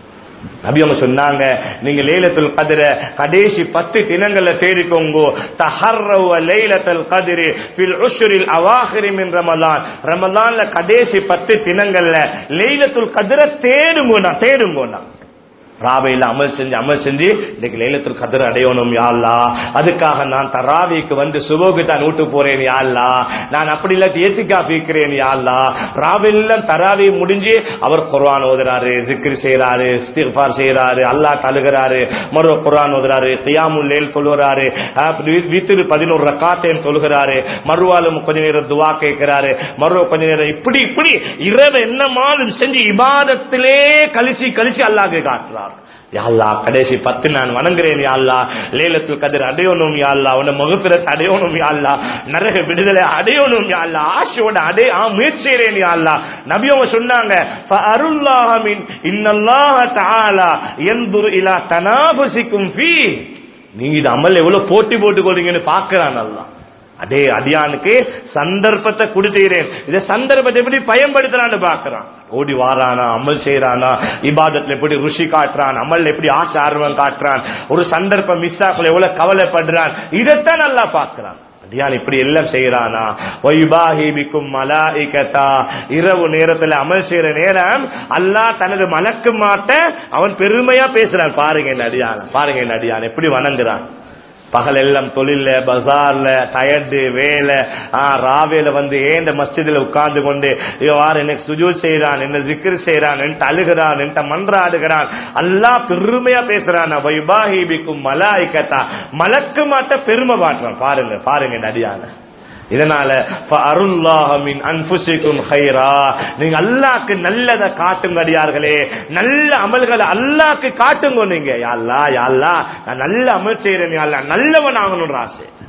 நபி அவங்க சொன்னாங்க நீங்க லைலத்துல் கதிர கடைசி பத்து தினங்கள்ல தேடிக்கோங்க தஹர்ரவ லைலத்துல் கதிரி ஃபில் உஷ்ரில் அவாஹிரி மின் ரமலான் ரமலான்ல கடைசி பத்து தினங்கள்ல லைலத்துல் கதிர தேடுங்கோனா தேடுங்கோனா ராவையில் அமல் செஞ்சு அமல் செஞ்சு இன்னைக்கு லைலத்துல் கதிர அடையணும் யாழ்லா அதுக்காக நான் தராவிக்கு வந்து சுபோக்கு தான் ஊட்டு போறேன் யாழ்லா நான் அப்படி இல்லாட்டி ஏத்திக்கா பீக்கிறேன் யாழ்லா ராவெல்லாம் தராவி முடிஞ்சு அவர் குர்ஆன் ஓதுறாரு ஜிக்ர் செய்யறாரு இஸ்திஃபார் செய்யறாரு அல்லாஹ் தழுகிறாரு மறு குர்ஆன் ஓதுறாரு கியாமுல் லேல் தொழுகிறாரு வீட்டில் பதினோரு ரக்காத்தையும் தொழுகிறாரு மறுவாலும் கொஞ்ச நேரம் துவா கேட்கிறாரு மறு கொஞ்ச நேரம் இப்படி இப்படி இரவு என்னமாலும் செஞ்சு இபாதத்திலே கழிச்சு கழிச்சு அல்லாஹ்க்கு காட்டுறார் யாழ்லா கடைசி பத்து நான் வணங்குறேன் யாழ்லா லேலத்துல் கதிர் அடையணும் யாழ்லா உன மகுபிரத் அடையணும் யாழ்லா நரக விடுதலை அடையணும் யாழ்லா ஆசையோட அடை ஆ முயற்சிறேன் யாழ்லா நபி அவங்க சொன்னாங்க அருள்லாஹ மின் இன்னல்லாஹ தஆலா யன்துர் இலா தனாபுசிக்கும் ஃபீ நீங்க இது அமல் எவ்வளவு போட்டி போட்டுக்கொள்றீங்கன்னு பாக்குறான் அல்லாஹ் அதே அடியானுக்கு சந்தர்ப்பத்தை கொடுத்துகிறேன் இதை சந்தர்ப்பத்தை எப்படி பயன்படுத்துறான்னு பாக்குறான் ஓடி வாரானா அமல் செய்யறானா இபாதத்துல எப்படி ருஷி காட்டுறான் அமல் எப்படி ஆசை ஆர்வம் காட்டுறான் ஒரு சந்தர்ப்பம் மிஸ் ஆகல எவ்வளவு கவலைப்படுறான் இதைத்தான் நல்லா பாக்குறான் அடியான் இப்படி எல்லாம் செய்யறானா ஒய்பாஹிபிக்கும் மலாஇகதா இரவு நேரத்துல அமல் செய்யற நேரம் அல்லாஹ் தனது மலக்கு மாட்ட அவன் பெருமையா பேசுறான் பாருங்க என்ன அடியான் பாருங்க என்ன அடியான் எப்படி வணங்குறான் பகல் எல்லாம் தொழில பஜார்ல டயர்டு வேலை ஆ ராவேல வந்து ஏந்த மஸ்ஜிதுல உட்கார்ந்து கொண்டு யார் எனக்கு சுஜூத் செய்யறான் என்ன ஜிக்ர் செய்யறான் என்கிட்ட அழுகிறான் என்கிட்ட மன்றாடுகிறான் அல்லாஹ் பெருமையா பேசுறான் வைபாஹிபிக்கும் மலாய்க்கத்தா மலக்கு மாட்ட பெருமை பாட்டுறான் பாருங்க பாருங்க இந்த அடியான இதனால அருள்லாஹமின் அன்புசிக்கும் ஹைரா நீங்க அல்லாக்கு நல்லதை காட்டுங்க அடியார்களே நல்ல அமல்களை அல்லாக்கு காட்டுங்க நீங்க யாழ்லா யாழ்லா நான் நல்ல அமல் செய்யறேன் யாழ்லா நல்லவன் ஆகணும்ன்ற ஆசை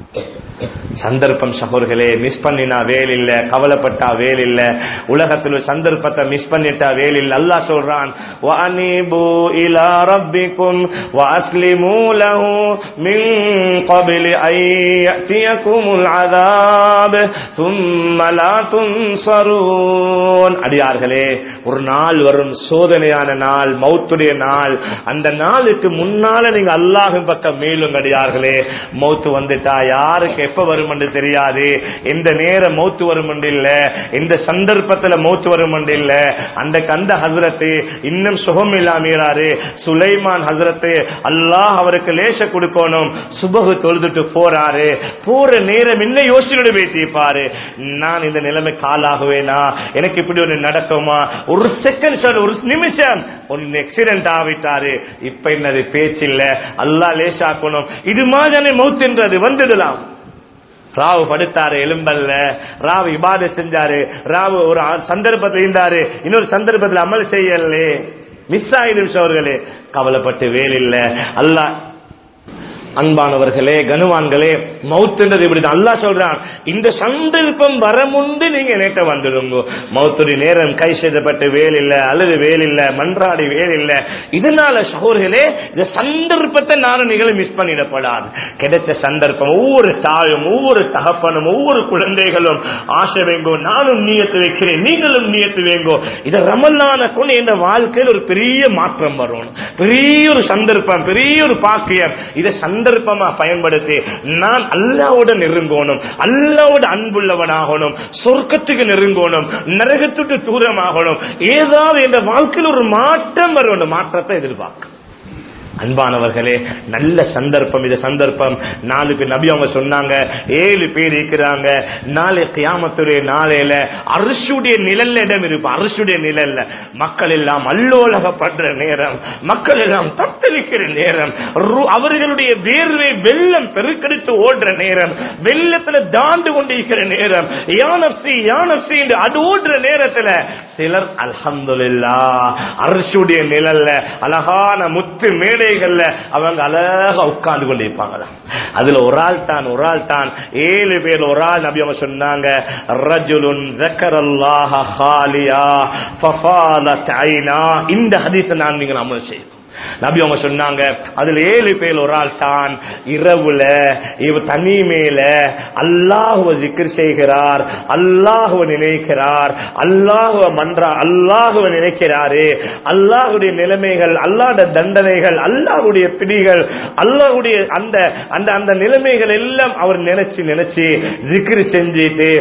சந்தர்ப்பம் சகோர்களே மிஸ் பண்ணினா வேல் இல்ல கவலைப்பட்டா வேல் இல்ல உலகத்தில் சந்தர்ப்பத்தை மிஸ் பண்ணிட்டா வேல் இல்ல அல்லாஹ் சொல்றான் வஅனீபு இலா ரப்பிக்கும் வஅஸ்லிமூ லஹு மின் قبل أن يأتيكم العذاب ثم لا تنصرون அடியார்களே ஒரு நாள் வரும் சோதனையான நாள் மௌத்துடைய நாள் அந்த நாளுக்கு முன்னால நீங்க அல்லாஹின் பக்கம் மேலும் அடியார்களே மௌத்து வந்துட்டா யாருக்கு எப்ப வரும் என்று தெரியாது எந்த நேரம் மௌத்து வரும் என்று இல்ல எந்த சந்தர்ப்பத்துல மௌத்து வரும் என்று இல்ல அந்த கந்த ஹசரத்து இன்னும் சுகம் இல்லாமறாரு சுலைமான் ஹசரத்து அல்லாஹ் அவருக்கு லேச கொடுக்கணும் சுபகு தொழுதுட்டு போறாரு போற நேரம் என்ன யோசனை பேசிப்பாரு நான் இந்த நிலைமை காலாகுவேனா எனக்கு இப்படி ஒண்ணு நடக்குமா ஒரு செகண்ட் சார் ஒரு நிமிஷம் ஒன்னு ஆக்சிடென்ட் ஆகிட்டாரு இப்ப என்னது பேச்சு இல்ல அல்லா லேசாக்கணும் இது மாதிரி மவுத் என்றது வந்துடலாம் ராவு படுத்தாரு எலும்பல்ல ராவு இபாத செஞ்சாரு ராவு ஒரு சந்தர்ப்பத்தில் இருந்தாரு இன்னொரு சந்தர்ப்பத்தில் அமல் செய்யலே மிஸ் ஆயிடுச்சு அவர்களே கவலைப்பட்டு வேலில்ல அல்லாஹ் அன்பானவர்களே கனுவான்களே மவுத்துன்றது இப்படிதான் அல்லா சொல்றான் இந்த சந்தர்ப்பம் வர முன்பு நீங்க நேற்ற வந்துடுங்க மவுத்துடைய நேரம் கை செய்தப்பட்டு வேல் இல்ல அல்லது வேல் இல்ல மன்றாடி வேல் இல்ல இதனால சகோர்களே இந்த சந்தர்ப்பத்தை நானும் நிகழ மிஸ் பண்ணிடப்படாது கிடைச்ச சந்தர்ப்பம் ஒவ்வொரு தாயும் ஒவ்வொரு தகப்பனும் ஒவ்வொரு குழந்தைகளும் ஆசை வேங்கோ நானும் நீயத்து வைக்கிறேன் நீங்களும் நீயத்து வேங்கோ இதை ரமல்லான கொண்டு என் வாழ்க்கையில் ஒரு பெரிய மாற்றம் வரும் பெரிய ஒரு சந்தர்ப்பம் பெரிய ஒரு பாக்கியம் இதை சந்தர்ப்பமா பயன்படுத்தி நான் அல்லாவோட நெருங்கணும் அல்லாவோட அன்புள்ளவனாகணும் சொர்க்கத்துக்கு நெருங்கணும் நரகத்துக்கு தூரமாகணும் ஏதாவது இந்த வாழ்க்கையில் ஒரு மாற்றம் வரணும் மாற்றத்தை எதிர்பார்க்க அன்பானவர்களே நல்ல சந்தர்ப்பம் இது சந்தர்ப்பம் நாளுக்கு நபி அவங்க சொன்னாங்க ஏழு பேர் இருக்கிறாங்க நாளை கியாமத்துடைய நாளையில அரசுடைய நிழல்ல இடம் இருப்பா அரசுடைய நிழல்ல மக்கள் எல்லாம் அல்லோலகப்படுற நேரம் மக்கள் எல்லாம் தத்தளிக்கிற நேரம் அவர்களுடைய வேர்வை வெள்ளம் பெருக்கெடுத்து ஓடுற நேரம் வெள்ளத்துல தாண்டு கொண்டிருக்கிற நேரம் யானப்சி யானப்சி என்று அது ஓடுற நேரத்துல சிலர் அல்ஹம்துல்லா அரசுடைய நிழல்ல அழகான முத்து மேடை மேடைகள்ல அவங்க அழகா உட்கார்ந்து கொண்டிருப்பாங்களாம் அதுல ஒரு ஆள் தான் ஒரு ஆள் தான் ஏழு பேர் ஒரு ஆள் நபி அவங்க சொன்னாங்க ரஜுலுன் ஜக்கரல்லாஹ ஹாலியா ஃபஃபாலத் ஐனா இந்த ஹதீஸை நான் நீங்கள் அமல் செய்யும் நபி அவங்க சொன்னாங்க அதுல ஏழு பேர் ஒரு ஆள் தான் இரவுல இவ தனிமேல அல்லாஹுவ ஜிக்கர் செய்கிறார் அல்லாஹுவ நினைக்கிறார் அல்லாஹுவ மன்றா அல்லாஹுவ நினைக்கிறாரு அல்லாஹுடைய நிலைமைகள் அல்லாத தண்டனைகள் அல்லாஹுடைய பிடிகள் அல்லாஹுடைய அந்த அந்த அந்த நிலைமைகள் எல்லாம் அவர் நினைச்சு நினைச்சு ஜிக்ரு செஞ்சுட்டு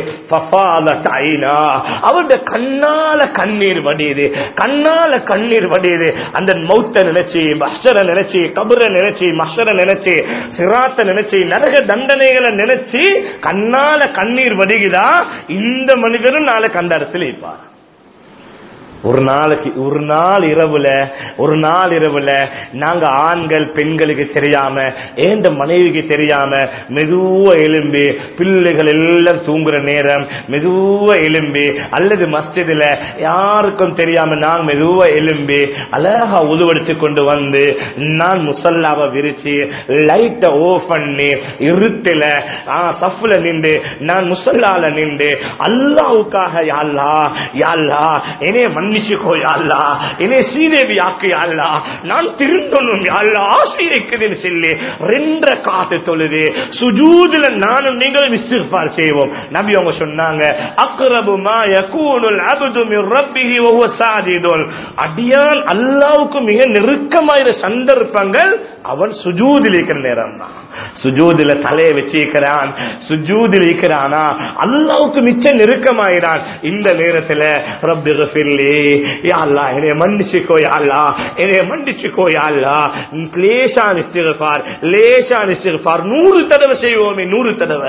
அவருடைய கண்ணால கண்ணீர் வடியுது கண்ணால கண்ணீர் வடியுது அந்த மௌத்த நினைச்சு மஸ்டரை நினைச்சு கபரை நினைச்சு மஸ்டரை நினைச்சு சிராத்த நினைச்சு நரக தண்டனைகளை நினைச்சு கண்ணால கண்ணீர் வடிகுதா இந்த மனிதரும் நாளை கண்ட இடத்துல இருப்பார் ஒரு நாளைக்கு ஒரு நாள் இரவுல ஒரு நாள் இரவுல நாங்க ஆண்கள் பெண்களுக்கு தெரியாம ஏந்த மனைவிக்கு தெரியாம மெதுவா எலும்பி பிள்ளைகள் எல்லாம் தூங்குற நேரம் மெதுவா எலும்பி அல்லது மஸ்ஜிதுல யாருக்கும் தெரியாம நான் மெதுவா எலும்பி அழகா உதுவடிச்சு கொண்டு வந்து நான் முசல்லாவை விரிச்சு லைட்டை ஓஃப் பண்ணி இருட்டுல சஃப்ல நின்று நான் முசல்லால நின்று அல்லாவுக்காக யாழ்லா யாழ்லா என்னைய மன்னிச்சுக்கோ யாழ்லா என்னைய சீதேவி ஆக்கு யாழ்லா நான் திருந்தணும் யாழ்லா ஆசை இருக்குதுன்னு சொல்லி ரெண்டரை காத்து தொழுது சுஜூதுல நானும் நீங்களும் இஸ்திஃபார் செய்வோம் நபி அவங்க சொன்னாங்க அக்ரபு மா யகூனுல் அப்து மின் ரப்பிஹி வஹுவ சாஜிதுன் அடியான் அல்லாஹ்வுக்கு மிக நெருக்கமாயிர சந்தர்ப்பங்கள் அவன் சுஜூதில் இருக்கிற நேரம் தான் சுஜூதில தலையை வச்சிருக்கிறான் சுஜூதில் இருக்கிறானா அல்லாவுக்கு மிச்ச நெருக்கமாயிரான் இந்த நேரத்துல ரப்பி கஃபிர்லி யா அல்லாஹ் என்னைய மன்னிச்சுக்கோ யா அல்லாஹ் என்னைய மன்னிச்சுக்கோ யா அல்லாஹ் லேசான இஸ்திக்ஃபார் லேசான இஸ்திக்ஃபார் நூறு தடவை செய்வோமே நூறு தடவை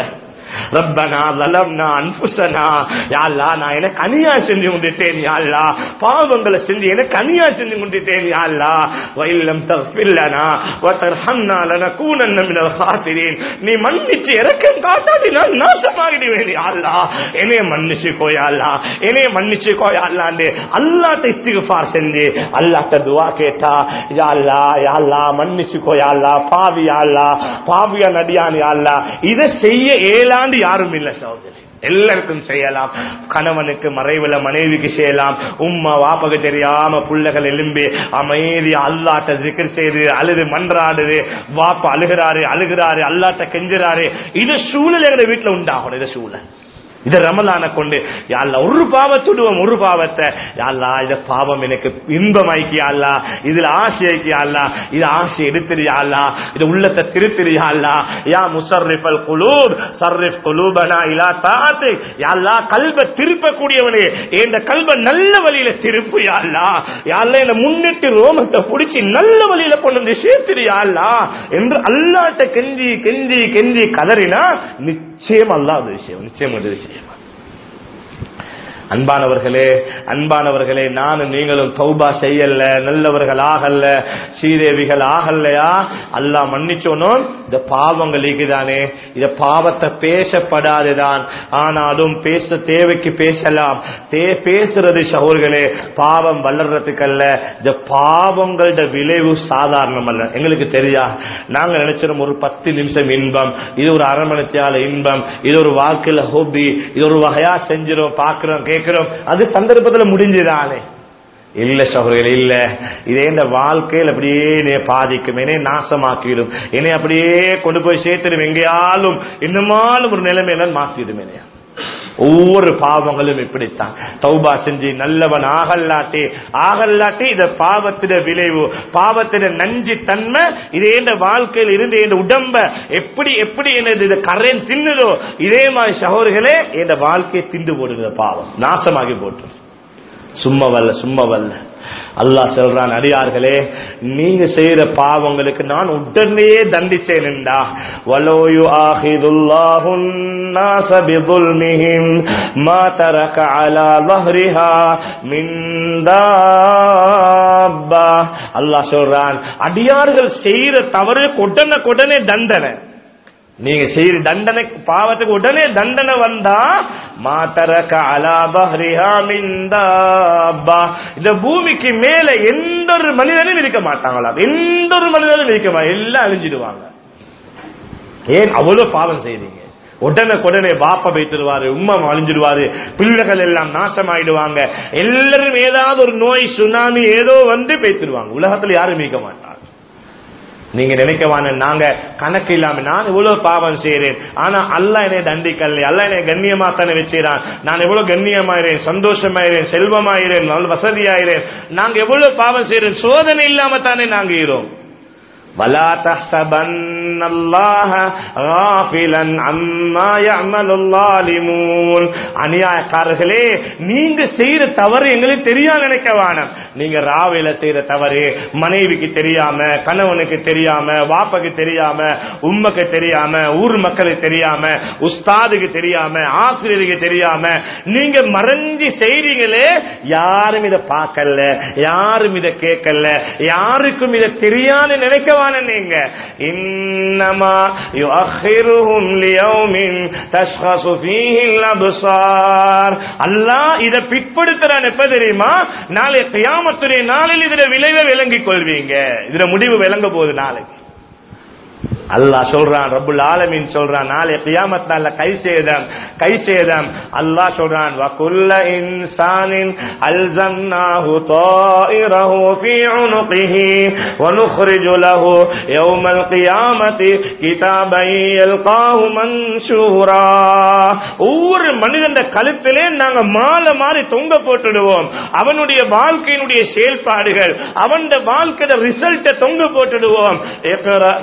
ரப்பனா லலம்னா அன்புசனா யாழ்லா நான் எனக்கு அநியா செஞ்சு கொண்டுட்டேன் யாழ்லா பாவங்களை செஞ்சு எனக்கு அநியா செஞ்சு கொண்டுட்டேன் யாழ்லா வயல்லம் தப்பில்லனா வத்தர்ஹம்னா லனகூனன்ன மினல் காத்திரீன் நீ மன்னிச்சு இறக்கம் காட்டாடி நான் நாசமாகிடுவேன் யாழ்லா என்னைய மன்னிச்சு கோயாள்லா என்னைய மன்னிச்சு கோயாள்லாண்டு அல்லாட்ட இஸ்திகுஃபார் செஞ்சு அல்லாட்ட துவா கேட்டா யாழ்லா யாழ்லா மன்னிச்சு கோயாள்லா பாவி யாழ்லா பாவியா நடியான் யாழ்லா இதை செய்ய ஏழாண்டு யாரும் இல்ல சகோதரி எல்லாருக்கும் செய்யலாம் கணவனுக்கு மறைவுல மனைவிக்கு செய்யலாம் உம்மா வாப்பக்கு தெரியாம புள்ளைகள் எலும்பி அமைதி அல்லாட்ட ஜிக்கர் செய்து அழுது மன்றாடுது வாப்பா அழுகிறாரு அழுகிறாரு அல்லாட்ட கெஞ்சுறாரு இது சூழ்நிலைகளை வீட்டுல உண்டாகணும் இது சூழல் இது ரமலான கொண்டு யாழ்லா ஒரு பாவத்துடுவோம் ஒரு பாவத்தை யாழ்லா இத பாவம் எனக்கு இன்பமாய்க்கு யாழ்லா இதுல ஆசைக்கு யாழ்லா இது ஆசை எடுத்துரு யாழ்லா இது உள்ளத்தை திருத்திரு யாழ்லா யா முசர்ரிஃபல் குலூப் சர்ரிஃப் குலூபனா இலா தாத்து யாழ்லா கல்வ திருப்பக்கூடியவனே இந்த கல்வ நல்ல வழியில திருப்பு யாழ்லா யாழ்லா என்ன முன்னிட்டு ரோமத்தை பிடிச்சி நல்ல வழியில கொண்டு வந்து சேர்த்துரு யாழ்லா என்று அல்லாட்ட கெஞ்சி கெஞ்சி கெஞ்சி கதறினா நிச்சயம் அல்லாத விஷயம் நிச்சயம் அது விஷயம் அன்பானவர்களே அன்பானவர்களே நானும் நீங்களும் தௌபா செய்யல நல்லவர்கள் ஆகல்ல ஸ்ரீதேவிகள் ஆகல்லையா அல்லாஹ் மன்னிச்சோனும் இந்த பாவங்கள் இருக்குதானே இந்த பாவத்தை பேசப்படாதுதான் ஆனாலும் பேச தேவைக்கு பேசலாம் தே பேசுறது சகோர்களே பாவம் வளர்றதுக்கு அல்ல இந்த பாவங்களோட விளைவு சாதாரணம் அல்ல எங்களுக்கு தெரியா நாங்க நினைச்சிடும் ஒரு பத்து நிமிஷம் இன்பம் இது ஒரு அரை மணித்தியால இன்பம் இது ஒரு வாழ்க்கையில ஹோபி இது ஒரு வகையா செஞ்சிடும் பாக்குறோம் கேட்கிறோம் அது சந்தர்ப்பத்தில் முடிஞ்சுதானே இல்ல சகோதரர்கள் இல்ல இதே இந்த வாழ்க்கையில் அப்படியே என்னை பாதிக்கும் என்னை நாசமாக்கிடும் என்னை அப்படியே கொண்டு போய் சேர்த்துடும் எங்கேயாலும் இன்னுமாலும் ஒரு நிலைமையில மாற்றிடும் என்னையா ஒவ்வொரு பாவங்களும் இப்படித்தான் தௌபா செஞ்சு நல்லவன் ஆகல்லாட்டி ஆகல்லாட்டி இந்த பாவத்திட விளைவு பாவத்திட நஞ்சு தன்மை இதே இந்த வாழ்க்கையில் இருந்து இந்த உடம்ப எப்படி எப்படி என்னது இந்த கரையன் தின்னுதோ இதே மாதிரி சகோதரர்களே இந்த வாழ்க்கையை திண்டு போடுகிற பாவம் நாசமாகி போட்டு சும்மா வல்ல சும்மா வல்ல அல்லாஹ் சொல்றான் அடியார்களே நீங்க செய்யற பாவங்களுக்கு நான் உடனே தண்டிச்சேன்டா வலோயு ஆஹிதுல்லாஹுன் الناس بظلمهم ما ترك على ظهرها من دابة அல்லாஹ் சொல்றான் அடியார்கள் செய்யற தவறு உடனே உடனே தண்டனை நீங்க செய்யற தண்டனை பாவத்துக்கு உடனே தண்டனை வந்தா மாத்தரக்க அலாபஹ்ரிஹா மிந்தாபா இந்த பூமிக்கு மேல எந்த ஒரு மனிதனும் இருக்க மாட்டாங்களாம் எந்த ஒரு மனிதனும் இருக்க மாட்டாங்க எல்லாம் அழிஞ்சிடுவாங்க ஏன் அவ்வளவு பாவம் செய்றீங்க உடனே உடனே பாப்ப வைத்திருவாரு உம்மா அழிஞ்சிடுவாரு பிள்ளைகள் எல்லாம் நாசமாயிடுவாங்க எல்லாரும் ஏதாவது ஒரு நோய் சுனாமி ஏதோ வந்து பேசிடுவாங்க உலகத்துல யாரும் மீட்க மாட்டாங்க நீங்க நினைக்கவான நாங்க கணக்கு இல்லாம நான் இவ்வளவு பாவம் செய்யறேன் ஆனா அல்ல என்னை தண்டிக்கல அல்ல என்னை கண்ணியமா தானே வச்சுறான் நான் எவ்வளவு கண்ணியமாயிரேன் சந்தோஷமாயிரேன் செல்வமாயிரேன் நல்ல வசதியாயிரேன் நாங்க எவ்வளவு பாவம் செய்யறேன் சோதனை இல்லாம தானே நாங்க ஈரோம் ولا تحسبن الله غافلا عما يعمل الظالمون அநியாயக்காரர்களே நீங்க செய்யற தவறு எங்களுக்கு தெரியா நினைக்க வேணாம் நீங்க ராவில செய்யற தவறு மனைவிக்கு தெரியாம கணவனுக்கு தெரியாம வாப்பக்கு தெரியாம உம்மக்கு தெரியாம ஊர் மக்களுக்கு தெரியாம உஸ்தாதுக்கு தெரியாம ஆசிரியருக்கு தெரியாம நீங்க மறைஞ்சு செய்றீங்களே யாரும் இதை பார்க்கல யாரும் இதை கேட்கல யாருக்கும் இதை தெரியான்னு நினைக்க நீங்க இன்னமா யுஅخிருஹும் லியௌமின் தஷ்கஸு ஃபீஹி அல்-அப்சார் அல்லாஹ் இத பிற்படுத்துறான் எப்ப தெரியுமா நாளை கியாமத்துடைய நாளில் இதுல விளைவை விளங்கிக் கொள்வீங்க இதுல முடிவு விளங்க போகுது நாளைக்கு அல்லாஹ் சொல்றான் ரப்புல் ஆலமீன் சொல்றான் நாளை கியாமத் நாள்ல கை சேதம் கை சேதம் அல்லாஹ் சொல்றான் வகுல்ல இன்சானின் அல்சன்னாஹு தாயிரஹு ஃபீ உனுகிஹி வனுக்ரிஜு லஹு யௌமல் கியாமத்தி கிதாபை யல்காஹு மன்ஷூரா ஒவ்வொரு மனிதன் கழுத்திலே நாங்க மாலை மாறி தொங்க போட்டுடுவோம் அவனுடைய வாழ்க்கையினுடைய செயல்பாடுகள் அவன் வாழ்க்கையோட ரிசல்ட்டை தொங்க போட்டுடுவோம்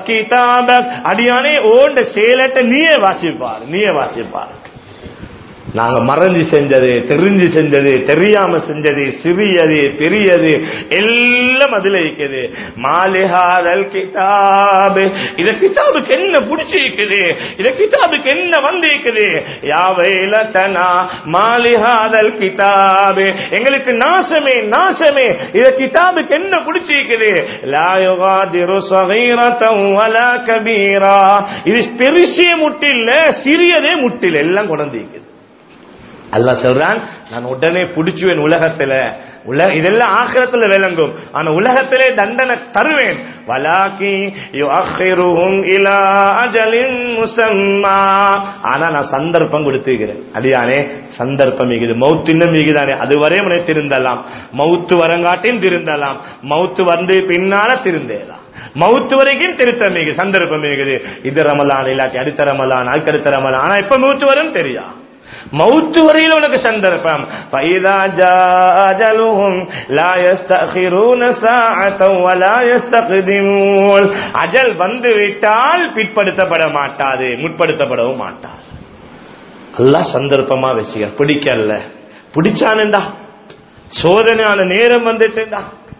கிதாப அடியானே ஓண்ட செயலட்ட நீயே வாசிப்பார் நீயே வாசிப்பார் நாங்க மறைஞ்சு செஞ்சது தெரிஞ்சு செஞ்சது தெரியாம செஞ்சது சிறியது பெரியது எல்லாம் அதுல இருக்குது மாலிஹாதல் கிதாபு இத கிதாபுக்கு என்ன பிடிச்சிருக்குது இத கிதாபுக்கு என்ன வந்திருக்குது யாவைலத்தனா மாலிஹாதல் கிதாபு எங்களுக்கு நாசமே நாசமே இத கிதாபுக்கு என்ன பிடிச்சிருக்குது லா யுகாதிரு சகீரத்தம் வலா கபீரா இது பெருசிய முட்டில்ல சிறியதே முட்டில் எல்லாம் கொண்டிருக்குது அல்லாஹ் சொல்றான் நான் உடனே பிடிச்சுவேன் உலகத்துல உலக இதெல்லாம் ஆக்கிரத்துல விளங்கும் ஆனா உலகத்திலே தண்டனை தருவேன் வலாக்கி யுஅக்கிருஹும் இலா அஜலின் முஸம்மா ஆனா நான் சந்தர்ப்பம் கொடுத்துக்கிறேன் அடியானே சந்தர்ப்பம் மிகுது மௌத்து இன்னும் மிகுதானே அதுவரை உன்னை திருந்தலாம் மௌத்து வரங்காட்டின் திருந்தலாம் மௌத்து வந்து பின்னால திருந்தேலாம் மவுத்து வரைக்கும் திருத்தம் மிகு சந்தர்ப்பம் மிகுது இது ரமலான் இல்லாட்டி அடுத்த ரமலான் அதுக்கு அடுத்த ரமலான் ஆனா எப்ப மவுத்து வரும் தெரியா மவுத்து வரையில் உனக்கு சந்தர்ப்பம் فإذا جاء أجلهم لا يستأخرون ساعة ولا يستقدمون அஜல் வந்து விட்டால் பிற்படுத்தப்பட மாட்டாது முற்படுத்தப்படவும் மாட்டாது அல்லாஹ் சந்தர்ப்பமா வச்சுக்க பிடிக்கல பிடிச்சானுண்டா சோதனையான நேரம் வந்துட்டுண்டா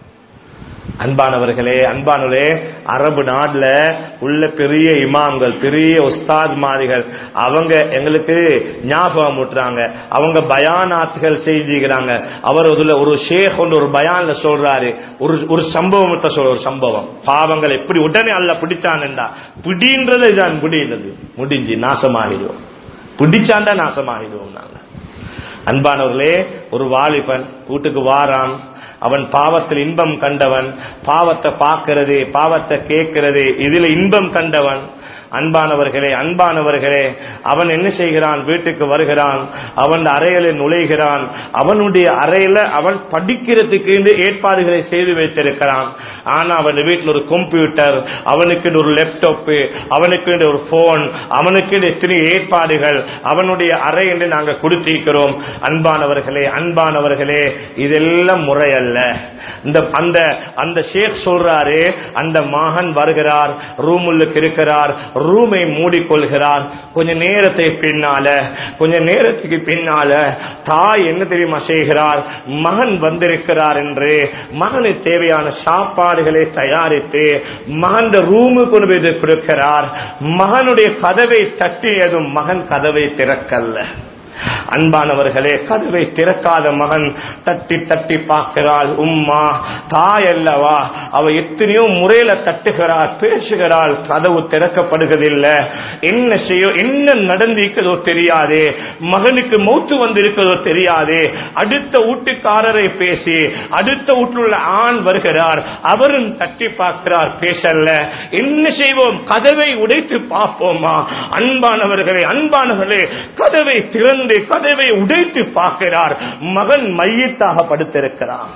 அன்பானவர்களே அன்பானவர்களே அரபு நாடுல உள்ள பெரிய இமாம்கள் பெரிய உஸ்தாத்மாரிகள் அவங்க எங்களுக்கு ஞாபகம் ஊட்டுறாங்க அவங்க பயானாத்துகள் செய்திக்கிறாங்க அவர் அதுல ஒரு ஷேக் ஒன்று ஒரு பயான்ல சொல்றாரு ஒரு ஒரு சம்பவத்தை சொல்ற ஒரு சம்பவம் பாவங்கள் எப்படி உடனே அல்ல பிடிச்சான்டா பிடின்றது இதான் முடிந்தது முடிஞ்சு நாசமாகிடுவோம் பிடிச்சாண்டா நாசமாகிடுவோம் நாங்க அன்பானவர்களே ஒரு வாலிபன் வீட்டுக்கு வாரான் அவன் பாவத்தில் இன்பம் கண்டவன் பாவத்தை பார்க்கிறது பாவத்தை கேட்கிறது இதுல இன்பம் கண்டவன் அன்பானவர்களே அன்பானவர்களே அவன் என்ன செய்கிறான் வீட்டுக்கு வருகிறான் அவன் அறையில நுழைகிறான் அவனுடைய அறையில அவன் படிக்கிறதுக்கு என்று ஏற்பாடுகளை செய்து வைத்திருக்கிறான் ஆனா அவன் வீட்டில் ஒரு கம்ப்யூட்டர் அவனுக்கு ஒரு லேப்டாப் அவனுக்கு ஒரு போன் அவனுக்கு எத்தனை ஏற்பாடுகள் அவனுடைய அறை என்று நாங்கள் கொடுத்திருக்கிறோம் அன்பானவர்களே அன்பானவர்களே இதெல்லாம் முறை அல்ல இந்த அந்த அந்த ஷேக் சொல்றாரு அந்த மகன் வருகிறார் ரூமுள்ளுக்கு இருக்கிறார் ரூமை மூடிக்கொள்கிறார் கொஞ்ச நேரத்தை பின்னால கொஞ்ச நேரத்துக்கு பின்னால தாய் என்ன தெரியுமா செய்கிறார் மகன் வந்திருக்கிறார் என்று மகனுக்கு தேவையான சாப்பாடுகளை தயாரித்து மகன் ரூமுக்கு கொண்டு போய் கொடுக்கிறார் மகனுடைய கதவை தட்டியதும் மகன் கதவை திறக்கல்ல அன்பானவர்களே கதவை திறக்காத மகன் தட்டி தட்டி பார்க்கிறாள் உம்மா தாய் அல்லவா அவ எத்தனையோ முறையில தட்டுகிறாள் பேசுகிறாள் கதவு திறக்கப்படுவதில்லை என்ன செய்ய என்ன நடந்திருக்கிறதோ தெரியாதே மகனுக்கு மௌத்து வந்திருக்கிறதோ தெரியாதே அடுத்த வீட்டுக்காரரை பேசி அடுத்த வீட்டில் உள்ள ஆண் வருகிறார் அவரும் தட்டி பார்க்கிறார் பேசல என்ன செய்வோம் கதவை உடைத்து பார்ப்போமா அன்பானவர்களே அன்பானவர்களே கதவை திறந்து கதவை உடைத்து பார்க்கிறார் மகன் மையத்தாக படுத்திருக்கிறான்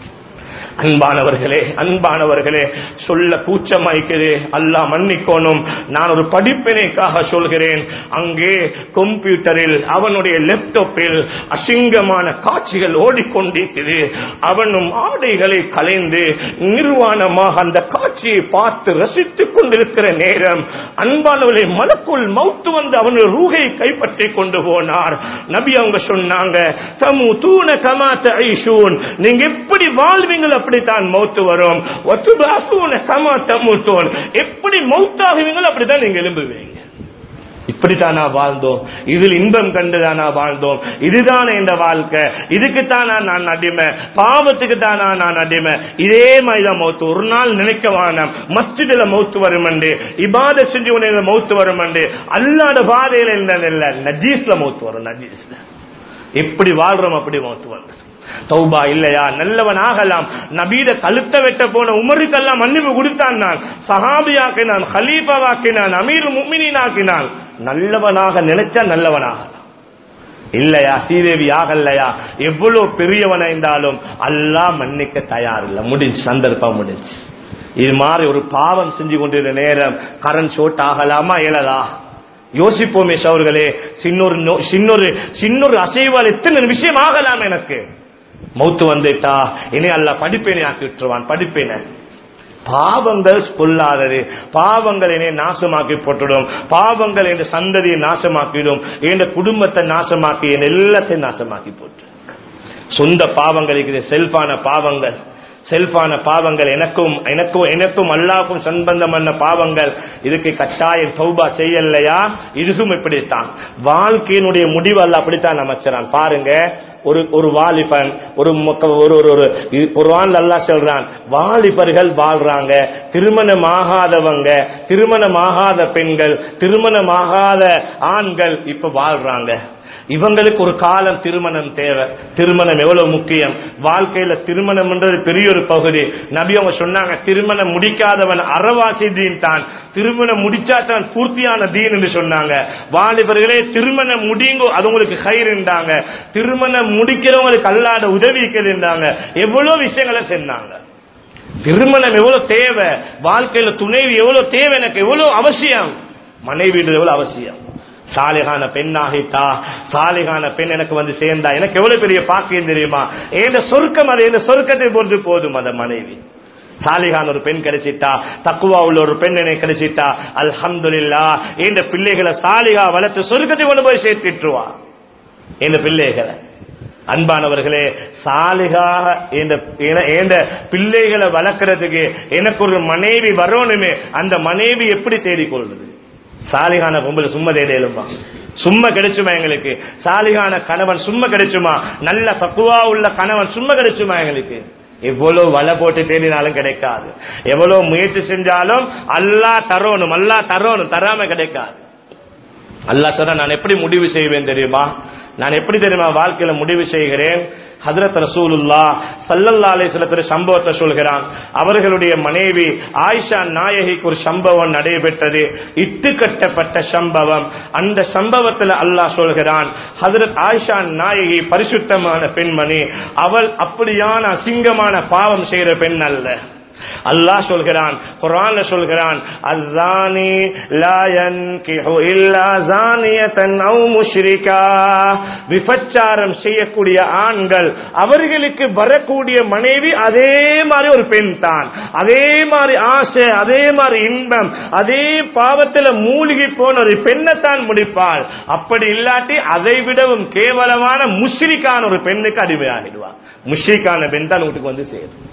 அன்பானவர்களே அன்பானவர்களே சொல்ல கூச்சமாய்க்குது அல்லாஹ் மன்னிக்கோணும் நான் ஒரு படிப்பினைக்காக சொல்கிறேன் அங்கே கம்ப்யூட்டரில் அவனுடைய லேப்டாப்பில் அசிங்கமான காட்சிகள் ஓடிக்கொண்டிருக்குது அவனும் ஆடைகளை கலைந்து நிர்வாணமாக அந்த காட்சியை பார்த்து ரசித்துக் கொண்டிருக்கிற நேரம் அன்பானவர்களை மலக்குள் மௌத்து வந்து அவனுடைய ரூகை கைப்பற்றி கொண்டு போனார் நபி அவங்க சொன்னாங்க தமு தூண கமாத்த ஐஷூன் நீங்க எப்படி வாழ்வீங்களோ அப்படித்தான் மௌத்து வரும் ஒத்துபாசூன கமா தமுத்தோன் எப்படி மௌத்தாகுவீங்களோ அப்படித்தான் நீங்க எழும்புவீங்க இப்படித்தானா வாழ்ந்தோம் இதில் இன்பம் கண்டுதானா வாழ்ந்தோம் இதுதானே இந்த வாழ்க்கை இதுக்குத்தானா நான் அடிமை பாவத்துக்கு தானா நான் அடிமை இதே மாதிரிதான் மௌத்து ஒரு நாள் நினைக்க வேணாம் மஸ்ஜிதுல மௌத்து வரும் இபாத செஞ்சு உடனே மௌத்து வரும் அல்லாத பாதையில இல்ல நஜீஸ்ல மௌத்து வரும் நஜீஸ்ல எப்படி வாழ்றோம் அப்படி மௌத்து வரும் தௌபா இல்லையா நல்லவன் ஆகலாம் நபீட கழுத்த வெட்ட போன உமருக்கெல்லாம் மன்னிப்பு கொடுத்தான் நான் சஹாபியாக்கினான் ஹலீஃபாவாக்கினான் அமீர் முமினாக்கினான் நல்லவனாக நினைச்சா நல்லவனாகலாம் இல்லையா சீதேவி ஆகலையா எவ்வளவு பெரியவனா இருந்தாலும் அல்லாஹ் மன்னிக்க தயார் இல்ல முடிஞ்சு சந்தர்ப்பம் முடிஞ்சு இது மாதிரி ஒரு பாவம் செஞ்சு கொண்டிருந்த நேரம் கரண்ட் ஷோட் ஆகலாமா இயலதா யோசிப்போமே சவர்களே சின்னொரு நோ- சின்னொரு சின்னொரு அசைவால் எத்தனை விஷயம் ஆகலாம் எனக்கு மௌத்து வந்துட்டா இனி அல்ல படிப்பேனே ஆக்கி விட்டுருவான் படிப்பேன பாவங்கள் கொள்ளாதது பாவங்கள் என்னை நாசமாக்கி போட்டுடும் பாவங்கள் என் சந்ததியை நாசமாக்கிடும் என் குடும்பத்தை நாசமாக்கி என் எல்லாத்தையும் நாசமாக்கி போட்டு சொந்த பாவங்கள் இருக்குது செல்ஃபான பாவங்கள் செல்ஃபான பாவங்கள் எனக்கும் எனக்கும் எனக்கும் அல்லாவுக்கும் சம்பந்தமான பாவங்கள் இதுக்கு கட்டாயம் தௌபா செய்யலையா இதுவும் இப்படித்தான் வாழ்க்கையினுடைய முடிவு அல்ல அப்படித்தான் அமைச்சரான் பாருங்க ஒரு ஒரு வாலிபன் ஒரு மொக்க- ஒரு ஒரு ஒரு ஒரு ஆள் அல்லா சொல்றான் வாலிபர்கள் வாழ்றாங்க திருமணமாகாதவங்க திருமணமாகாத பெண்கள் திருமணமாகாத ஆண்கள் இப்ப வாழ்றாங்க இவங்களுக்கு ஒரு காலம் திருமணம் தேவை திருமணம் எவ்வளவு முக்கியம் வாழ்க்கையில திருமணம்ன்றது பெரிய ஒரு பகுதி நபி அவங்க சொன்னாங்க திருமணம் முடிக்காதவன் அறவாசி தீன் தான் திருமணம் முடிச்சாதான் பூர்த்தியான தீன் என்று சொன்னாங்க வாலிபர்களே திருமணம் முடிங்கோ அது உங்களுக்கு கயிறுண்டாங்க திருமணம் முடிக்கிறவங்களுக்கு அல்லாத உதவி இருந்தாங்க எவ்வளவு விஷயங்களை செஞ்சாங்க திருமணம் எவ்வளவு தேவை வாழ்க்கையில துணைவி எவ்வளவு தேவை எனக்கு எவ்வளவு அவசியம் மனைவி எவ்வளவு அவசியம் சாலிகான பெண்ணாகிட்டா சாலிகான பெண் எனக்கு வந்து சேர்ந்தா எனக்கு எவ்வளவு பெரிய பாக்கியம் தெரியுமா ஏந்த சொர்க்கம் அது இந்த சொர்க்கத்தை பொறுத்து போதும் அந்த மனைவி சாலிகான ஒரு பெண் கிடைச்சிட்டா தக்குவா உள்ள ஒரு பெண் எனக்கு கிடைச்சிட்டா அல்ஹம்துலில்லா இந்த பிள்ளைகளை சாலிகா வளர்த்து சொர்க்கத்தை கொண்டு போய் சேர்த்துட்டுருவா இந்த பிள்ளைகளை அன்பானவர்களே சாலிகாக இந்த இந்த பிள்ளைகளை வளர்க்கறதுக்கு எனக்கு ஒரு மனைவி வரணுமே அந்த மனைவி எப்படி தேடிக்கொள்வது சாலிகான பொம்பளை சும்மா தேடையிலுமா சும்மா கிடைச்சுமா எங்களுக்கு சாலிகான கணவன் சும்மா கிடைச்சுமா நல்ல பக்குவா உள்ள கணவன் சும்மா கிடைச்சுமா எங்களுக்கு எவ்வளவு வலை போட்டு தேடினாலும் கிடைக்காது எவ்வளவு முயற்சி செஞ்சாலும் அல்லா தரோணும் அல்லா தரோணும் தராம கிடைக்காது அல்லாஹ் சொன்னா நான் எப்படி முடிவு செய்வேன் தெரியுமா நான் எப்படி தெரியுமா வாழ்க்கையில முடிவு செய்கிறேன் ஹதரத் ரசூலுல்லா சல்லல்லா அலிஸ்லத்துல சம்பவத்தை சொல்கிறான் அவர்களுடைய மனைவி ஆயிஷா நாயகிக்கு ஒரு சம்பவம் நடைபெற்றது இட்டு கட்டப்பட்ட சம்பவம் அந்த சம்பவத்துல அல்லாஹ் சொல்கிறான் ஹதரத் ஆயிஷா நாயகி பரிசுத்தமான பெண்மணி அவள் அப்படியான அசிங்கமான பாவம் செய்கிற பெண் அல்ல அல்லாஹ் சொல்கிறான் குர்ஆன்ல சொல்கிறான் அஸ்ஸானி லா யன்கிஹு இல்லா ஜானியத்தன் அவ் முஷ்ரிகா விபச்சாரம் செய்யக்கூடிய ஆண்கள் அவர்களுக்கு வரக்கூடிய மனைவி அதே மாதிரி ஒரு பெண் தான் அதே மாதிரி ஆசை அதே மாதிரி இன்பம் அதே பாவத்துல மூழ்கி போன ஒரு பெண்ணைத்தான் முடிப்பாள் அப்படி இல்லாட்டி அதை விடவும் கேவலமான முஷ்ரிக்கான ஒரு பெண்ணுக்கு அடிமையாகிடுவார் முஷ்ரிக்கான பெண் தான் வீட்டுக்கு வந்து சேரும்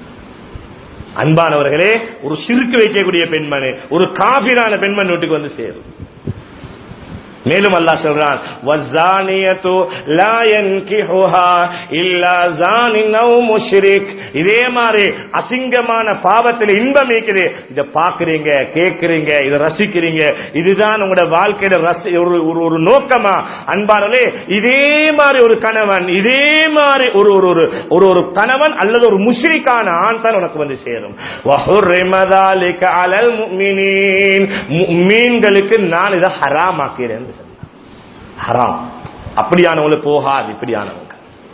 அன்பானவர்களே ஒரு சிறுக்கு வைக்கக்கூடிய பெண்மணி ஒரு காபிரான பெண்மணி வீட்டுக்கு வந்து சேரும் மேலும் அல்லாஹ் சொல்றான் வஸானியத்து லா யன்கிஹுஹா இல்லா ஜானின் அவ் முஷ்ரிக் இதே மாதிரி அசிங்கமான பாவத்தில் இன்பம் இருக்குது இத பாக்குறீங்க கேக்குறீங்க இத ரசிக்கிறீங்க இதுதான் உங்களோட வாழ்க்கையில ரசி ஒரு ஒரு ஒரு நோக்கமா அன்பானே இதே மாதிரி ஒரு கணவன் இதே மாதிரி ஒரு ஒரு ஒரு ஒரு ஒரு கணவன் அல்லது ஒரு முஷ்ரிக்கான ஆண் தான் உனக்கு வந்து சேரும் வஹுர்ரிம ذَلِكَ عَلَى الْمُؤْمِنِينَ முஃமின்களுக்கு நான் இதை ஹராமாக்கிறேன் ஹராம் அப்படியானவங்கள போகாது இப்படியானவங்க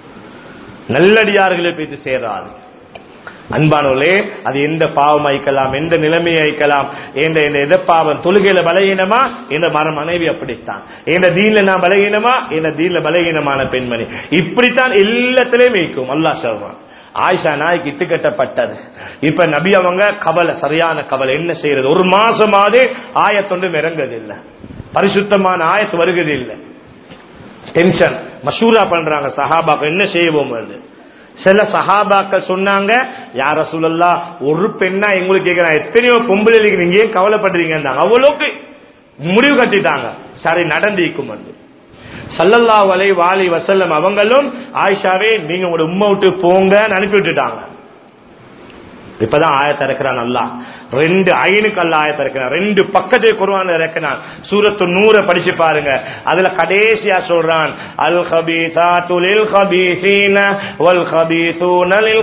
நல்லடியார்களே போயிட்டு சேராது அன்பானவர்களே அது எந்த பாவம் அழிக்கலாம் எந்த நிலைமையை அழிக்கலாம் எந்த எந்த எதை பாவம் தொழுகையில பலகீனமா இந்த மர மனைவி அப்படித்தான் எந்த தீன்ல நான் பலகீனமா இந்த தீன்ல பலகீனமான பெண்மணி இப்படித்தான் எல்லாத்திலையும் வைக்கும் அல்லாஹ் சொல்றான் ஆயிஷா நாய்க்கு இட்டு கட்டப்பட்டது இப்ப நபி அவங்க கவலை சரியான கவலை என்ன செய்யறது ஒரு மாசமாவது ஆயத்தொண்டு இறங்குது இல்ல பரிசுத்தமான ஆயத்து வருகிறது இல்லை டென்ஷன் மஷூரா பண்றாங்க சஹாபாக்கள் என்ன செய்வோம் அது சில சஹாபாக்கள் சொன்னாங்க யார சொல்லலா ஒரு பெண்ணா எங்களுக்கு கேட்கிறேன் எத்தனையோ பொம்பளை நீங்க ஏன் கவலைப்படுறீங்க அவ்வளோக்கு முடிவு கட்டிட்டாங்க சரி நடந்திருக்கும் அது சல்லல்லா வலை வாலி வசல்லம் அவங்களும் ஆயிஷாவே நீங்க உங்களோட உம்மை விட்டு போங்கன்னு அனுப்பி விட்டுட்டாங்க இப்பதான் ஆயத்தை இறக்கிறான் அல்லா ரெண்டு ஐனுக்கு அல்ல ஆயத்தை இறக்கிறான் ரெண்டு பக்கத்தை குருவான் இறக்கிறான் சூரத்து நூற படிச்சு பாருங்க அதுல கடைசியா சொல்றான் அல் ஹபீசாத்து லில் ஹபீசீன வல் ஹபீசூன லில்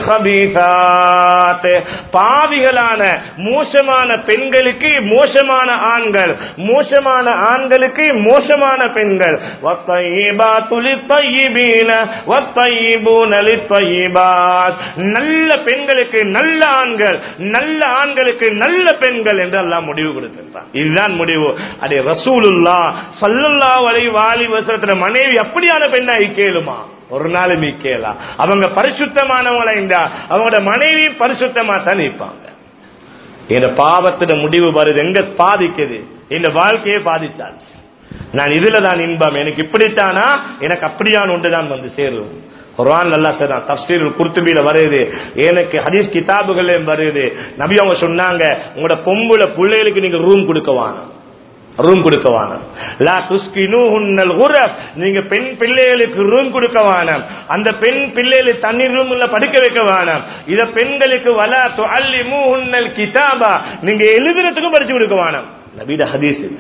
ஹபீசாத் பாவிகளான மோசமான பெண்களுக்கு மோசமான ஆண்கள் மோசமான ஆண்களுக்கு மோசமான பெண்கள் வத்தையிபாத்து லித்தையிபீன வத்தையிபூன லித்தையிபாத் நல்ல பெண்களுக்கு நல்ல ஆண்கள் நல்ல ஆண்களுக்கு நல்ல பெண்கள் என்று எல்லாம் முடிவு கொடுத்திருந்தான் இதுதான் முடிவு அடே ரசூலுல்லா சல்லல்லா வரை வாலி வசனத்துல மனைவி அப்படியான பெண்ணா கேளுமா ஒரு நாள் மீக்கேலா அவங்க பரிசுத்தமானவங்களா இருந்தா அவங்களோட மனைவி பரிசுத்தமா தான் இருப்பாங்க என் பாவத்தின முடிவு வருது எங்க பாதிக்குது இந்த வாழ்க்கையே பாதிச்சாச்சு நான் இதுல தான் இன்பம் எனக்கு இப்படித்தானா எனக்கு அப்படியான ஒன்று தான் வந்து சேரும் குர்ஆன் நல்லா சொல்றான் தப்சீர் குர்துபியில வருது எனக்கு ஹதீஸ் கிதாபுகளையும் வருது நபி அவங்க சொன்னாங்க உங்களோட பொம்புல பிள்ளைகளுக்கு நீங்க ரூம் கொடுக்கவான ரூம் கொடுக்க வேணாம் லா துஸ்கினுஹுன்னல் குரப் நீங்க பெண் பிள்ளைகளுக்கு ரூம் கொடுக்க வேணாம் அந்த பெண் பிள்ளைகளுக்கு தண்ணீர் ரூம்ல படுக்க வைக்க வேணாம் இத பெண்களுக்கு வலா துஅல்லிமுஹுன்னல் கிதாபா நீங்க எழுதுறதுக்கும் படிச்சு கொடுக்க வேணாம் நபீட ஹதீஸ் இது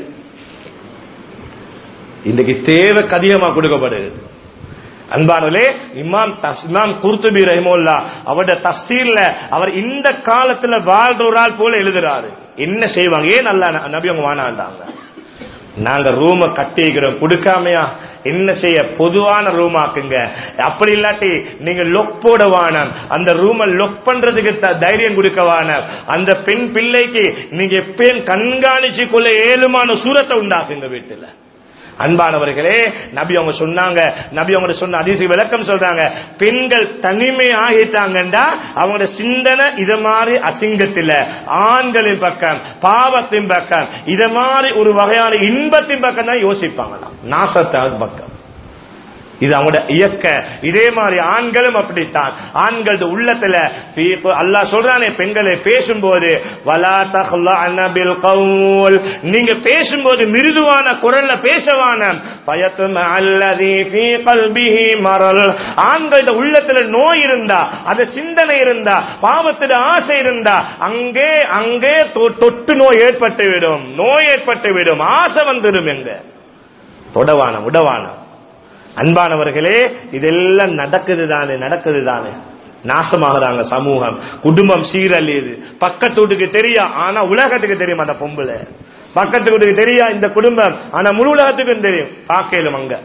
இன்றைக்கு தேவைக்கு அதிகமா கொடுக்கப்படுது அன்பானவர்களே இமாம் தஸ்- இமாம் குர்துபி ரஹிமுல்லா அவருடைய தஸ்தீர்ல அவர் இந்த காலத்துல வாழ்ற ஒரு ஆள் போல எழுதுறாரு என்ன செய்வாங்க ஏன் நல்லா ந- நபி அவங்க வானாண்டாங்க நாங்க ரூம கட்டிக்கிறோம் கொடுக்காமையா என்ன செய்ய பொதுவான ரூம் ஆக்குங்க அப்படி இல்லாட்டி நீங்க லொக் போட வானம் அந்த ரூம லொக் பண்றதுக்கு த- தைரியம் கொடுக்க வானம் அந்த பெண் பிள்ளைக்கு நீங்க எப்பயும் கண்காணிச்சு கொள்ள ஏழுமான சூரத்தை உண்டாக்குங்க வீட்டுல அன்பானவர்களே நபி அவங்க சொன்னாங்க நபி அவங்க சொன்ன அதிசய விளக்கம் சொல்றாங்க பெண்கள் தனிமை ஆகிட்டாங்கண்டா அவங்களோட சிந்தனை இத மாதிரி அசிங்கத்தில ஆண்களின் பக்கம் பாவத்தின் பக்கம் இத மாதிரி ஒரு வகையான இன்பத்தின் பக்கம் தான் யோசிப்பாங்களாம் நாசத்தின் பக்கம் இது அவங்களோட இயக்க இதே மாதிரி ஆண்களும் அப்படித்தான் ஆண்களது உள்ளத்துல ஃபீ- அல்லாஹ் சொல்றானே பெண்களை பேசும்போது வலா தஹ்லஅன பில் கவுல் நீங்க பேசும்போது மிருதுவான குரல்ல பேசவான பயத்தும் அல்லதி ஃபீ கல்பிஹி மரல் ஆண்களது உள்ளத்துல நோய் இருந்தா அது சிந்தனை இருந்தா பாவத்துல ஆசை இருந்தா அங்கே அங்கே தொ- தொட்டு நோய் ஏற்பட்டு விடும் நோய் ஏற்பட்டு விடும் ஆசை வந்துடும் எங்க தொடவானம் உடவானம் அன்பானவர்களே இதெல்லாம் நடக்குது தானே நடக்குது தானே நாசமாகறாங்க சமூகம் குடும்பம் சீரழியுது பக்கத்து வீட்டுக்கு தெரியா ஆனா உலகத்துக்கு தெரியும் அந்த பொம்பளை பக்கத்து வீட்டுக்கு தெரியா இந்த குடும்பம் ஆனா முழு உலகத்துக்கும் தெரியும் பாக்கலும் அங்க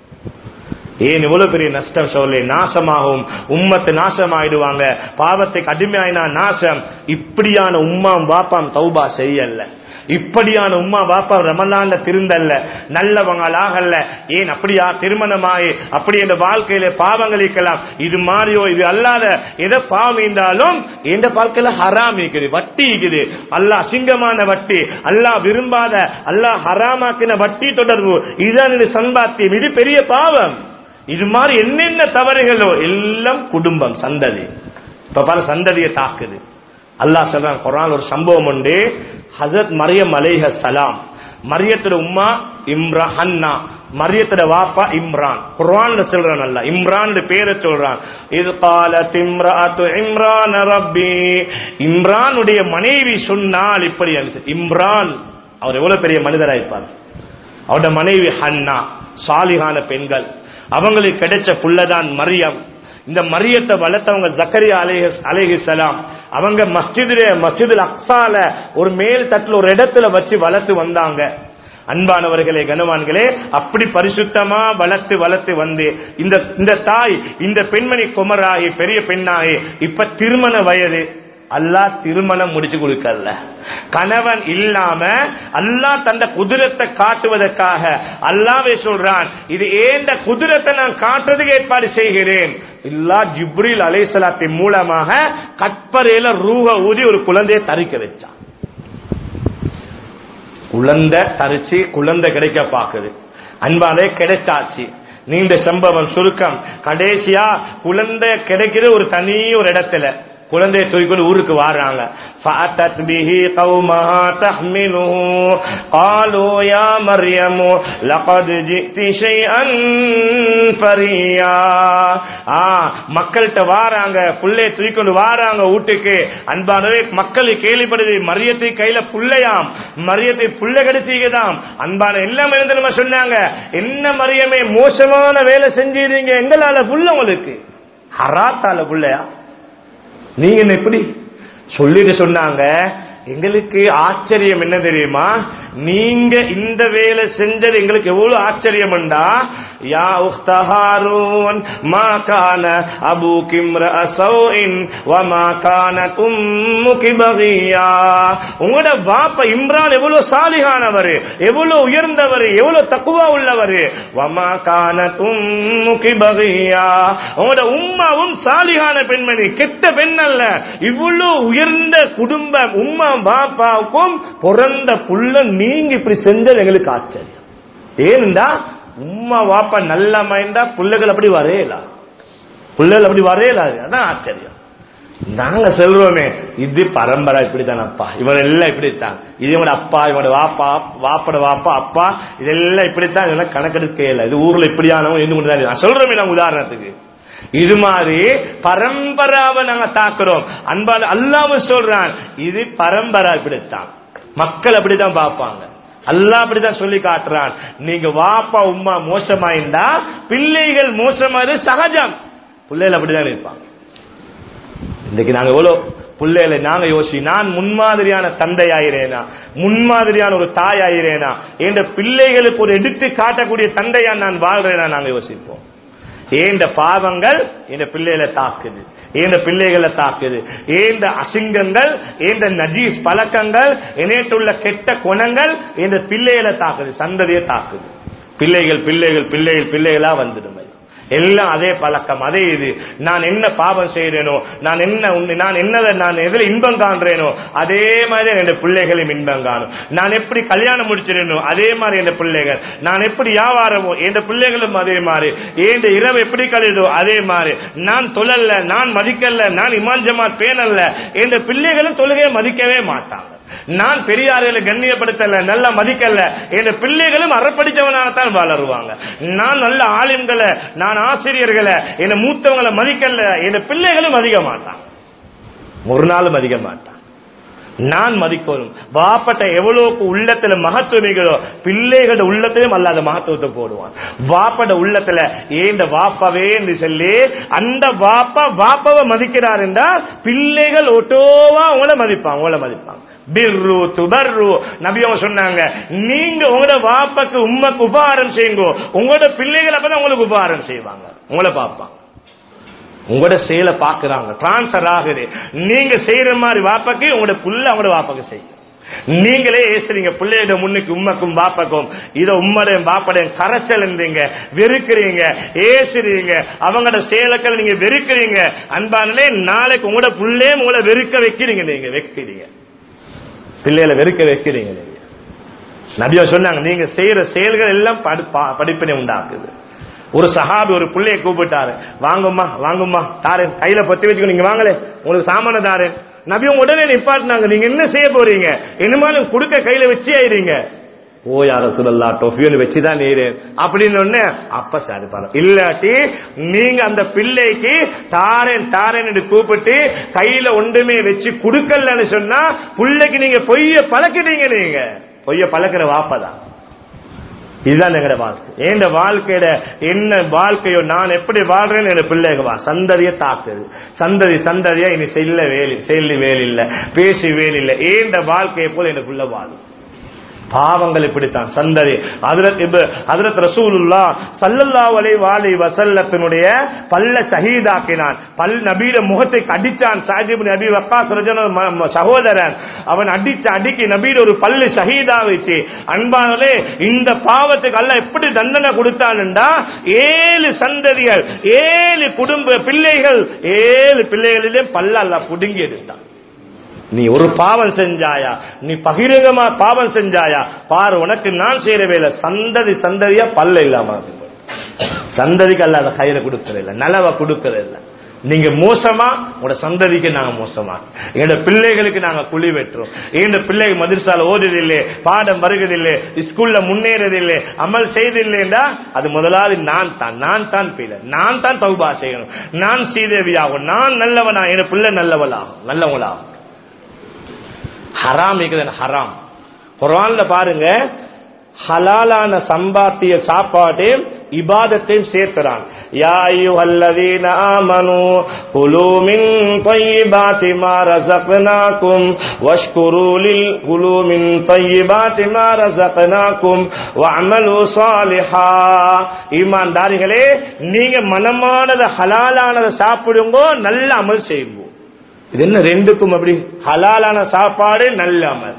ஏன் இவ்வளவு பெரிய நஷ்டம் சொல்லி நாசமாகும் உம்மத்து நாசமாயிடுவாங்க பாவத்துக்கு அடிமையாயினா நாசம் இப்படியான உம்மாம் பாப்பாம் தௌபா செய்யல இப்படியான உம்மா பாப்பா ரமலான்ல திருந்தல்ல நல்லவங்களாகல்ல ஏன் அப்படியா திருமணமாயி அப்படி என்ற வாழ்க்கையில பாவங்கள் இருக்கலாம் இது மாதிரியோ இது அல்லாத எதை பாவம் இருந்தாலும் எந்த வாழ்க்கையில ஹராம் இருக்குது வட்டி இருக்குது அல்லாஹ் அசிங்கமான வட்டி அல்லாஹ் விரும்பாத அல்லாஹ் ஹராமாக்கின வட்டி தொடர்பு இதுதான் இது சம்பாத்தியம் இது பெரிய பாவம் இது மாதிரி என்னென்ன தவறுகளோ எல்லாம் குடும்பம் சந்ததி இப்ப பல சந்ததியை தாக்குது அல்லாஹ் சொல்றான் குரான் ஒரு சம்பவம் உண்டு ஹசரத் மரியம் அலைஹ சலாம் மரியத்தோட உம்மா இம்ரஹன்னா மரியத்தோட வாப்பா இம்ரான் குர்ஆன்ல சொல்றான் அல்ல இம்ரான் பேரை சொல்றான் இது கால திம்ராத்து இம்ரான் ரப்பி இம்ரானுடைய மனைவி சொன்னால் இப்படி அனுசரி. இம்ரான் அவர் எவ்வளவு பெரிய மனிதரா இருப்பார் அவரோட மனைவி ஹன்னா சாலிகான பெண்கள் அவங்களுக்கு கிடைச்ச புள்ளதான் மரியம் இந்த மரியத்தை வளர்த்தவங்க ஜக்கரியா அலேஹி அலேஹி சலாம் அவங்க மஸ்ஜிதுல மஸ்ஜிதுல் அக்ஸால ஒரு மேல் தட்டுல ஒரு இடத்துல வச்சு வளர்த்து வந்தாங்க அன்பானவர்களே கனவான்களே அப்படி பரிசுத்தமா வளர்த்து வளர்த்து வந்து இந்த இந்த தாய் இந்த பெண்மணி குமராகி பெரிய பெண்ணாகி இப்ப திருமண வயது அல்லாஹ் திருமணம் முடிச்சு கொடுக்கல கணவன் இல்லாம அல்லாஹ் தந்த குதிரத்தை காட்டுவதற்காக அல்லாவே சொல்றான் இது ஏந்த குதிரத்தை நான் காட்டுறதுக்கு ஏற்பாடு செய்கிறேன் இல்லா ஜிப்ரில் அலைசலாத்தின் மூலமாக கட்பரையில ரூஹ ஊதி ஒரு குழந்தையை தரிக்க வச்சான் குழந்தை தரிச்சு குழந்தை கிடைக்க பாக்குது அன்பாலே கிடைச்சாச்சு நீண்ட சம்பவம் சுருக்கம் கடைசியா குழந்தை கிடைக்கிற ஒரு தனி ஒரு இடத்துல குழந்தையை தூக்கிக்கொண்டு ஊருக்கு வாடுறாங்க فأتت به قومها تحمله قالوا يا مريم لقد جئت شيئا فريا ஆ மக்கள்கிட்ட வாராங்க புள்ளைய தூக்கிக்கொண்டு வாராங்க வீட்டுக்கு அன்பானவே மக்கள் கேள்விப்படுது மரியத்தை கையில புள்ளையாம் மரியத்தை புள்ள கிடைச்சிக்குதாம் அன்பான எல்லாம் நம்ம சொன்னாங்க என்ன மரியமே மோசமான வேலை செஞ்சீங்க எங்களால புள்ள உங்களுக்கு ஹராத்தால புள்ளையா நீங்க என்ன எப்படி சொல்லிட்டு சொன்னாங்க எங்களுக்கு ஆச்சரியம் என்ன தெரியுமா நீங்க இந்த வேலை செஞ்சது எங்களுக்கு எவ்வளவு ஆச்சரியம்டா யா உக்தஹாரூன் மா கான அபு கிம்ர அசௌஇன் வமா கான தும்முகி பகியா உங்களோட பாப்பா இம்ரான் எவ்வளவு சாலிகானவர் எவ்வளவு உயர்ந்தவர் எவ்வளவு தக்குவா உள்ளவர் வமா கான தும்முகி பகியா உங்களோட உம்மாவும் சாலிகான பெண்மணி கெட்ட பெண் அல்ல இவ்வளவு உயர்ந்த குடும்பம் உம்மா பாப்பாவுக்கும் பிறந்த புள்ள நீங்க இப்படி செஞ்சது எங்களுக்கு ஆச்சரியம் ஏனென்றா உம்மா வாப்பா நல்ல மைண்டா பிள்ளைகள் அப்படி வரையலா பிள்ளைகள் அப்படி வரையலாது அதான் ஆச்சரியம் நாங்க சொல்றோமே இது பரம்பரை இப்படித்தானப்பா இவன் எல்லாம் இப்படித்தான் இது இவனோட அப்பா இவனோட வாப்பா வாப்பட வாப்பா அப்பா இதெல்லாம் இப்படித்தான் இதெல்லாம் கணக்கெடுக்கல இது ஊர்ல இப்படியானவங்க இன்னும் தான் நான் சொல்றோமே நான் உதாரணத்துக்கு இது மாதிரி பரம்பராவை நாங்க தாக்குறோம் அன்பால அல்லாம சொல்றான் இது பரம்பரா இப்படித்தான் மக்கள் அப்படித்தான் பார்ப்பாங்க அல்லாஹ் அப்படிதான் சொல்லி காட்டுறான் நீங்க வாப்பா உம்மா மோசமாயிருந்தா பிள்ளைகள் மோசமாது சகஜம் பிள்ளைகள் அப்படிதான் இருப்பாங்க இன்னைக்கு நாங்க எவ்வளவு பிள்ளைகளை நாங்க யோசி நான் முன்மாதிரியான தந்தை ஆயிரேனா முன்மாதிரியான ஒரு தாய் ஆயிரேனா என்ற பிள்ளைகளுக்கு ஒரு எடுத்து காட்டக்கூடிய தந்தையா நான் வாழ்றேனா நாங்க யோசிப்போம் ஏந்த பாவங்கள் இந்த பிள்ளைகளை தாக்குது ஏந்த பிள்ளைகளை தாக்குது ஏந்த அசிங்கங்கள் ஏந்த நஜீஸ் பழக்கங்கள் இணையத்துள்ள கெட்ட குணங்கள் இந்த பிள்ளைகளை தாக்குது சந்ததியை தாக்குது பிள்ளைகள் பிள்ளைகள் பிள்ளைகள் பிள்ளைகளா வந்துடும் எல்லாம் அதே பழக்கம் அதே இது நான் என்ன பாவம் செய்யறேனோ நான் என்ன உண்மை- நான் என்னதை நான் எதில் இன்பம் காண்றேனோ அதே மாதிரி என் பிள்ளைகளும் இன்பம் காணும் நான் எப்படி கல்யாணம் முடிச்சிடனோ அதே மாதிரி என் பிள்ளைகள் நான் எப்படி வியாபாரமோ என் பிள்ளைகளும் அதே மாதிரி என் இரவு எப்படி கழிதோ அதே மாதிரி நான் தொழல்ல நான் மதிக்கல நான் இமான் ஜமாத் பேனல்ல என் பிள்ளைகளும் தொழுகையை மதிக்கவே மாட்டாங்க நான் பெரியார்களை கண்ணியப்படுத்தல நல்லா மதிக்கல என் பிள்ளைகளும் அறப்படிச்சவனாகத்தான் வளருவாங்க நான் நல்ல ஆலிம்களை நான் ஆசிரியர்களை என் மூத்தவங்களை மதிக்கல என் பிள்ளைகளும் மதிக்க மாட்டான் ஒரு நாளும் மதிக்க மாட்டான் நான் மதிக்கணும் வாப்பட்ட எவ்வளவுக்கு உள்ளத்துல மகத்துவம் மிகுதோ பிள்ளைகளோட உள்ளத்திலும் அல்லாத மகத்துவத்தை போடுவான் வாப்பட உள்ளத்துல ஏந்த வாப்பாவே என்று சொல்லி அந்த வாப்பா வாப்பாவை மதிக்கிறார் என்றால் பிள்ளைகள் ஒட்டோவா உங்களை மதிப்பாங்க உங்களை மதிப்பாங்க பிர்ரு துபர்ரு நபி அவங்க சொன்னாங்க நீங்க உங்களோட வாப்பாக்கு உண்மைக்கு உபகாரம் செய்யுங்க உங்களோட பிள்ளைகள் அப்பதான் உங்களுக்கு உபகாரம் செய்வாங்க உங்களை பார்ப்பாங்க உங்களோட செயலை பாக்குறாங்க டிரான்ஸ்பர் ஆகுது நீங்க செய்யற மாதிரி வாப்பாக்கு உங்களோட புள்ள அவங்களோட வாப்பாக்கு செய்யும் நீங்களே ஏசுறீங்க பிள்ளையோட முன்னுக்கு உம்மக்கும் பாப்பக்கும் இத உம்மடையும் பாப்படையும் கரைச்சல்ன்றீங்க வெறுக்கிறீங்க ஏசுறீங்க அவங்களோட செயலுக்கள் நீங்க வெறுக்கிறீங்க அன்பானே நாளைக்கு உங்களோட புள்ளையும் உங்களை வெறுக்க வைக்கிறீங்க நீங்க வைக்கிறீங்க பிள்ளைகளை வெறுக்க வைக்கிறீங்க நீங்க நபியா சொன்னாங்க நீங்க செய்யற செயல்கள் எல்லாம் படி- பா- படிப்பினை உண்டாக்குது ஒரு சஹாபி ஒரு பிள்ளைய கூப்பிட்டாரு வாங்கம்மா வாங்கம்மா தாரேன் கையில பத்தி வச்சுக்கோ நீங்க வாங்களே உங்களுக்கு சாமான தாரேன் நபி உங்க உடனே நிப்பாட்டினாங்க நீங்க என்ன செய்ய போறீங்க என்னமாலும் கொடுக்க கையில வச்சு ஆயிருங்க ஓ யார சொல்லலா டொஃபியோன்னு வச்சுதான் நீரேன் அப்படின்னு ஒண்ணு அப்ப சரி பரவாயில்ல இல்லாட்டி நீங்க அந்த பிள்ளைக்கு தாரேன் தாரேன் கூப்பிட்டு கையில ஒன்றுமே வச்சு கொடுக்கலன்னு சொன்னா பிள்ளைக்கு நீங்க பொய்ய பழக்கிட்டீங்க நீங்க பொய்ய பழக்கிற வாப்பதான் இதுதான் எங்கட வாழ்க்கை என் வாழ்க்கையில என்ன வாழ்க்கையோ நான் எப்படி வாழ்றேன்னு என் பிள்ளைங்க வா சந்ததியை தாக்குது சந்ததி சந்ததியா இனி செல்ல வேலி செல்லி வேலில்ல பேசி வேலில்ல ஏண்ட வாழ்க்கையை போல என் பிள்ளை வாழும் பாவங்கள் இப்படித்தான் சந்ததி ஹதரத் இப்ப ஹதரத் ரசூலுல்லா ஸல்லல்லாஹு அலைஹி வஸல்லம் வசல்லத்தினுடைய பல்ல ஷஹீதாக்கினான் பல் நபியில முகத்தை அடிச்சான் சாஜிப் நபி வக்காஸ் ரஜன சகோதரன் அவன் அடிச்ச அடிக்கு நபியில ஒரு பல்லு ஷஹீதா வச்சு அன்பானே இந்த பாவத்துக்கு அல்ல எப்படி தண்டனை கொடுத்தான்டா ஏழு சந்ததிகள் ஏழு குடும்ப பிள்ளைகள் ஏழு பிள்ளைகளிலே பல்ல அல்ல புடுங்கி எடுத்தான் நீ ஒரு பாவம் செஞ்சாயா நீ பகிரங்கமா பாவம் செஞ்சாயா பாரு உனக்கு நான் செய்யற வேலை சந்ததி சந்ததியா பல்ல இல்லாம ஆக்கி போடு. சந்ததிக்கு அல்லாத கயிறை கொடுக்கறது இல்ல நலவை கொடுக்கறது இல்ல நீங்க மோசமா உங்களோட சந்ததிக்கு நாங்க மோசமா எங்களோட பிள்ளைகளுக்கு நாங்க குழி வெட்டுறோம் எங்க பிள்ளைகள் மதிர்சால ஓடுதில்லை பாடம் வருகிறதில்லை ஸ்கூல்ல முன்னேறதில்லை அமல் செய்தில்லைண்டா அது முதலாவது நான் தான் நான் தான் பிள்ளை நான் தான் தௌபா செய்யணும் நான் ஸ்ரீதேவியாகும் நான் நல்லவனா என் பிள்ளை நல்லவளாகும் நல்லவங்களாகும் ஹராம் இருக்குது ஹராம் குர்ஆன்ல பாருங்க ஹலாலான சம்பாத்திய சாப்பாடு இபாதத்தையும் சேர்க்கிறான் யா அய்யுஹல்லதீன ஆமனு குலு மின் طيبات ما رزقناكم واشكروا لل குலு மின் طيبات ما رزقناكم واعملوا صالحا ஈமான்தாரிகளே நீங்க மனமானத ஹலாலானத சாப்பிடுங்க நல்ல அமல் செய்யுங்க இது என்ன ரெண்டுக்கும் அப்படி ஹலாலான சாப்பாடு நல்ல அமல்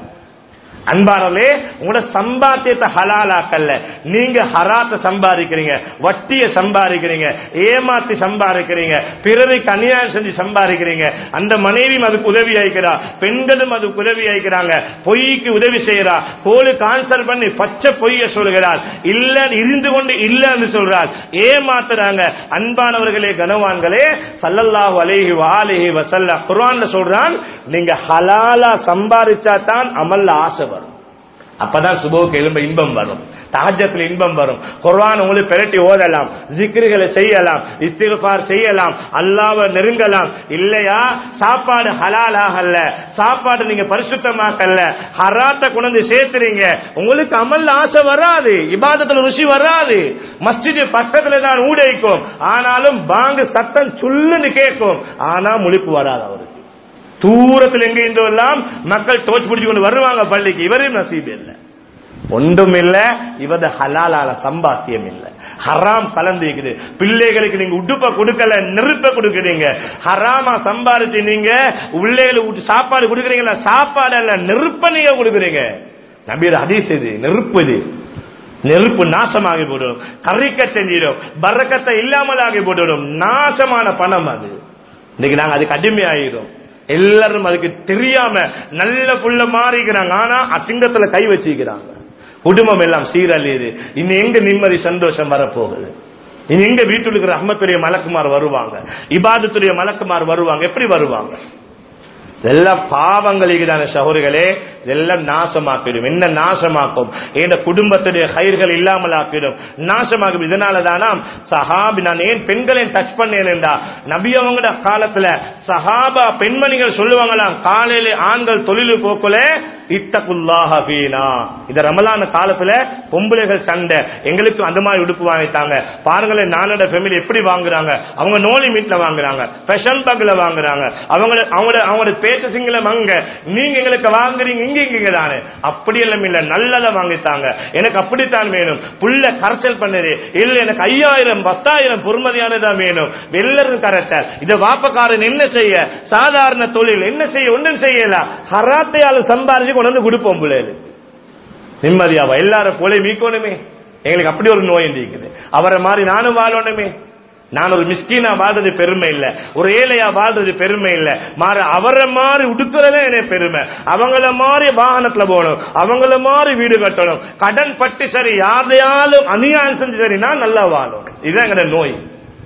அன்பாரலே உங்களோட சம்பாத்தியத்தை ஹலாலாக்கல்ல நீங்க ஹராத்த சம்பாதிக்கிறீங்க வட்டிய சம்பாதிக்கிறீங்க ஏமாத்தி சம்பாதிக்கிறீங்க பிறருக்கு அநியாயம் செஞ்சு சம்பாதிக்கிறீங்க அந்த மனைவியும் அதுக்கு உதவி ஆயிக்கிறா பெண்களும் அதுக்கு உதவி ஆயிக்கிறாங்க பொய்க்கு உதவி செய்யறா கோலு கான்சல் பண்ணி பச்சை பொய்ய சொல்கிறார் இல்ல இருந்து கொண்டு இல்லன்னு சொல்றார் ஏமாத்துறாங்க அன்பானவர்களே கனவான்களே சல்லல்லாஹு அலைஹி வாலிஹி வசல்ல குர்ஆன்ல சொல்றான் நீங்க ஹலாலா சம்பாதிச்சா தான் அமல்ல ஆசை வரும் அப்பதான் சுபோக்கு எலும்ப இன்பம் வரும் தாஜத்துல இன்பம் வரும் குர்ஆன் உங்களுக்கு பெரட்டி ஓதலாம் ஜிக்ருகளை செய்யலாம் இஸ்திஃபார் செய்யலாம் அல்லாஹ்வை நெருங்கலாம் இல்லையா சாப்பாடு ஹலாலாகல்ல சாப்பாடு நீங்க பரிசுத்தமாக்கல்ல ஹராத்த கொண்டு சேர்த்துறீங்க உங்களுக்கு அமல்ல ஆசை வராது இபாதத்துல ருசி வராது மஸ்ஜித் பக்கத்துல தான் ஊடைக்கும் ஆனாலும் பாங்கு சத்தம் சுல்லுன்னு கேட்கும் ஆனா முழிப்பு வராது அவருக்கு தூரத்தில் எங்க இருந்தோ எல்லாம் மக்கள் தோச்சு பிடிச்சு கொண்டு வருவாங்க பள்ளிக்கு இவரையும் நசீப் இல்லை ஒன்றும் இல்ல இவத ஹலாலால சம்பாத்தியம் இல்ல ஹராம் கலந்துக்குது பிள்ளைகளுக்கு நீங்க உடுப்ப கொடுக்கல நெருப்ப கொடுக்குறீங்க ஹராமா சம்பாதிச்சு நீங்க உள்ளேல சாப்பாடு கொடுக்குறீங்களா சாப்பாடு அல்ல நெருப்ப நீங்க கொடுக்குறீங்க நபீர் ஹதீஸ் இது நெருப்பு இது நெருப்பு நாசமாகி போடும் கறிக்க செஞ்சிடும் பறக்கத்தை இல்லாமல் ஆகி போட்டுடும் நாசமான பணம் அது இன்னைக்கு நாங்க அதுக்கு அடிமையாயிரும் எல்லாரும் அதுக்கு தெரியாம நல்ல புள்ள மாறிக்கிறாங்க ஆனா அசிங்கத்துல கை வச்சுக்கிறாங்க குடும்பம் எல்லாம் சீரழியுது இன்னும் எங்க நிம்மதி சந்தோஷம் வரப்போகுது இனி எங்க வீட்டுல இருக்கிற அஹமத்துடைய மலக்குமார் வருவாங்க இபாதத்துடைய மலக்குமார் வருவாங்க எப்படி வருவாங்க இதெல்லாம் பாவங்களுக்கு தானே சகோதரிகளே இதெல்லாம் நாசமாக்கிடும் என்ன நாசமாக்கும் என் குடும்பத்துடைய கயிர்கள் இல்லாமல் ஆக்கிடும் நாசமாக்கும் இதனால தானா சஹாபி நான் ஏன் பெண்களை டச் பண்ணேன்டா நபி அவங்களோட காலத்துல சஹாபா பெண்மணிகள் சொல்லுவாங்களாம் காலையில ஆண்கள் தொழில் போக்குல இத்தகுல்லாஹ பீனா இந்த ரமலான காலத்துல பொம்பளைகள் சண்டை எங்களுக்கு அந்த மாதிரி உடுப்பு வாங்கிட்டாங்க பாருங்களேன் நானோட ஃபேமிலி எப்படி வாங்குறாங்க அவங்க நோலி மீட்ல வாங்குறாங்க ஸ்பெஷல் பக்ல வாங்குறாங்க அவங்க அவங்களோட அவங்களோட பேச்சு சிங்கள வாங்க நீங்க எங்களுக்கு வாங்குறீங்க இங்க இங்க தானே அப்படி எல்லாம் இல்ல நல்லதை வாங்கித்தாங்க எனக்கு அப்படித்தான் வேணும் புள்ள கரைச்சல் பண்ணுது இல்ல எனக்கு ஐயாயிரம் பத்தாயிரம் பொறுமதியானதான் வேணும் எல்லாரும் கரெக்டர் இத வாப்பக்காரன் என்ன செய்ய சாதாரண தொழில் என்ன செய்ய ஒன்றும் செய்யல ஹராத்தையால சம்பாரிச்சு கொண்டு வந்து கொடுப்போம் பிள்ளைகளுக்கு நிம்மதியாவா எல்லாரும் போல மீக்கணுமே எங்களுக்கு அப்படி ஒரு நோய் இருக்குது அவரை மாதிரி நானும் வாழணுமே நான் ஒரு மிஸ்கீனா வாழ்றது பெருமை இல்ல ஒரு ஏழையா வாழ்றது பெருமை இல்ல மாற அவரை மாதிரி உடுக்கிறதே எனக்கு பெருமை அவங்கள மாதிரி வாகனத்துல போகணும் அவங்கள மாதிரி வீடு கட்டணும் கடன் பட்டு சரி யாரையாலும் அநியாயம் செஞ்சு சரி நான் நல்லா வாழணும் இதுதான் எங்க நோய்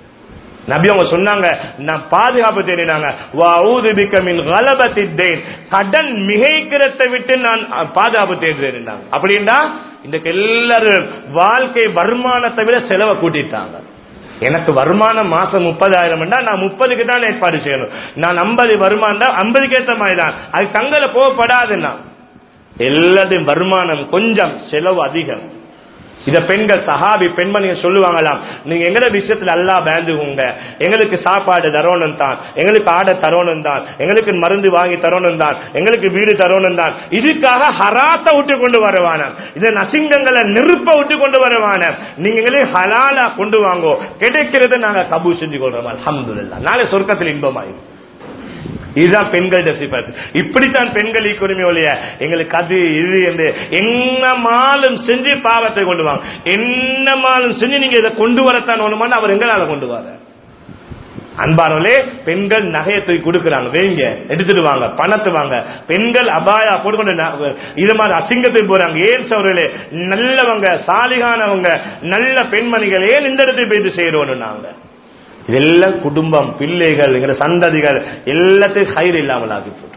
நபி அவங்க சொன்னாங்க நான் பாதுகாப்பு தேடினாங்க வஊது பிக்க மின் கலபத்தி தெய்ன் கடன் மிகைக்கிறதை விட்டு நான் பாதுகாப்பு தேடுறேன் அப்படின்னா இன்றைக்கு எல்லாரும் வாழ்க்கை வருமானத்தை விட செலவை கூட்டிட்டாங்க எனக்கு வருமானம் மாசம் முப்பதாயிரம் நான் முப்பதுக்கு தான் ஏற்பாடு செய்யணும் நான் ஐம்பது வருமானம் தான் ஐம்பதுக்கு ஏற்ற மாதிரி தான் அது தங்களை போகப்படாதுன்னா எல்லாத்தையும் வருமானம் கொஞ்சம் செலவு அதிகம் இத பெண்கள் சஹாபி பெண்மணிகள் சொல்லுவாங்களாம் நீங்க எங்கட விஷயத்துல அல்லா பேந்துகுங்க எங்களுக்கு சாப்பாடு தரோணும் தான் எங்களுக்கு ஆடை தரோணும் தான் எங்களுக்கு மருந்து வாங்கி தரோணும் தான் எங்களுக்கு வீடு தரோணும் தான் இதுக்காக ஹராத்த விட்டு கொண்டு வருவான இத நசிங்கங்களை நெருப்ப விட்டு கொண்டு வருவான நீங்க எங்களே ஹலாலா கொண்டு வாங்கோ கிடைக்கிறத நாங்க கபூ செஞ்சு கொள்றோம் அல்ஹம்துலில்லாஹ் நாளை சொர்க்கத்தில் இன்பமாயிரும் இதுதான் பெண்கள் சிபத் இப்படித்தான் பெண்கள் ஈக்குரிமை ஒழிய எங்களுக்கு அது இது என்று என்னமாலும் செஞ்சு பாவத்தை கொண்டு வாங்க என்னமாலும் செஞ்சு நீங்க இதை கொண்டு வரத்தான் ஒண்ணுமான்னு அவர் எங்களால கொண்டு வர அன்பானவர்களே பெண்கள் நகையை தூக்கி கொடுக்குறாங்க வேங்க எடுத்துட்டு வாங்க பணத்தை வாங்க பெண்கள் அபாயா போட்டுக்கொண்டு ந- இது மாதிரி அசிங்கத்துக்கு போறாங்க ஏன் சவர்களே நல்லவங்க சாலிகானவங்க நல்ல பெண்மணிகள் ஏன் இந்த இடத்துக்கு போய் இது செய்யறோம் நாங்க இதெல்லாம் குடும்பம் பிள்ளைகள் எங்க சந்ததிகள் எல்லாத்தையும் கயிறு இல்லாமல் ஆக்கி போட்டு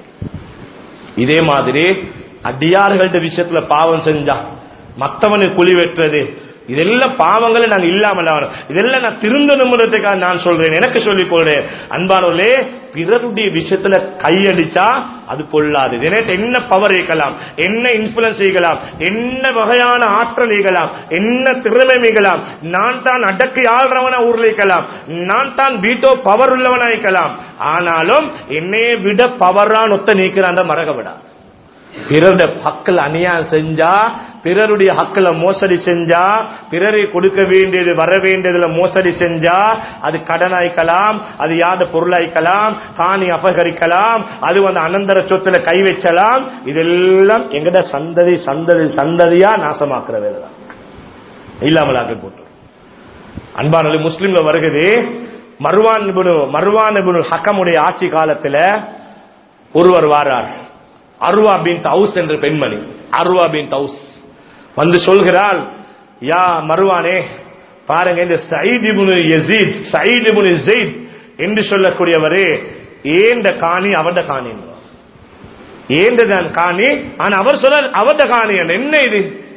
இதே மாதிரி அடியார்கள்ட்ட விஷயத்துல பாவம் செஞ்சா மத்தவனுக்கு குழி வெட்டுறது இதெல்லாம் பாவங்களை நாங்க இல்லாமல் ஆகணும். இதெல்லாம் நான் திருந்தணும்ன்றதுக்காக நான் சொல்றேன் எனக்கு சொல்லிக் கொள்றேன் அன்பானவர்களே பிறருடைய விஷயத்துல கையடிச்சா அது பொல்லாது எனக்கு என்ன பவர் ஈக்கலாம் என்ன இன்ஃபுளுன்ஸ் ஈக்கலாம் என்ன வகையான ஆற்றல் ஈக்கலாம் என்ன திறமை ஈக்கலாம் நான் தான் அடக்கி ஆள்றவனா ஊர்ல ஈக்கலாம் நான் தான் வீட்டோ பவர் உள்ளவனா ஈக்கலாம் ஆனாலும் என்னைய விட பவரான் ஒத்த நீக்கிறான் மறக்க விடா பிறருடைய ஹக்கில் அநியாயம் செஞ்சா பிறருடைய ஹக்கில் மோசடி செஞ்சா பிறரை கொடுக்க வேண்டியது வர வேண்டியதுல மோசடி செஞ்சா அது கடனாய்க்கலாம் அது யாத பொருளாய்க்கலாம் காணி அபகரிக்கலாம் அது வந்து அனந்தர சொத்துல கை வச்சலாம் இதெல்லாம் எங்கட சந்ததி சந்ததி சந்ததியா நாசமாக்குற வேலை தான் இல்லாமலாக்கி போட்டு அன்பானது முஸ்லிம்ல வருகிறது மருவான் இப்னு மருவான் இப்னு ஹக்கமுடைய ஆட்சி காலத்துல ஒருவர் வாரார் அருவா பின் தவுஸ் என்ற பெண்மணி அருவா பின் தவுஸ் வந்து சொல்கிறாள் யா மருவானே பாருங்க இந்த Saeed ibn Yazid Saeed ibn Zaid என்று சொல்லக்கூடியவரே ஏந்த காணி அவட காணி ஏந்ததான் காணி ஆனா அவர் சொல்ல அவட காணி என்ன இது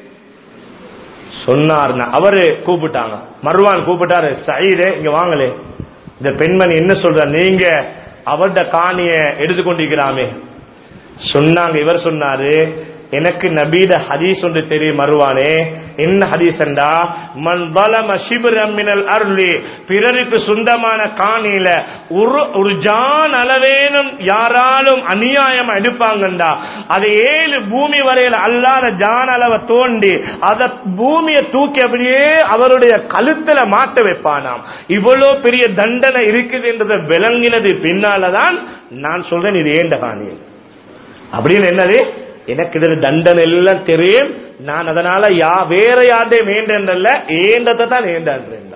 சொன்னார் அவரு கூப்பிட்டாங்க மருவான் கூப்பிட்டாரு சயீதே இங்க வாங்களே இந்த பெண்மணி என்ன சொல்ற நீங்க அவட காணிய எடுத்துக்கொண்டிருக்கிறாமே சொன்னாங்க இவர் சொன்னாரு எனக்கு நபீட ஹதீஸ் ஒன்று தெரியும் மறுவானே என்ன ஹதீஸ் என்றா மன் பலம சிபிரம் மினல் அருளி பிறருக்கு சொந்தமான காணியில ஒரு ஒரு ஜான் அளவேனும் யாராலும் அநியாயம் எடுப்பாங்கண்டா அது ஏழு பூமி வரையில அல்லாத ஜான் அளவை தோண்டி அத பூமியை தூக்கி அப்படியே அவருடைய கழுத்துல மாட்ட வைப்பானாம் இவ்வளவு பெரிய தண்டனை இருக்குது என்றதை விளங்கினது பின்னாலதான் நான் சொல்றேன் இது ஏண்ட காணி அப்படின்னு என்னது எனக்கு இதுல தண்டனை எல்லாம் தெரியும் நான் அதனால யா வேற யார்டே வேண்டல்ல ஏண்டத்தை தான் ஏண்டான்றேன்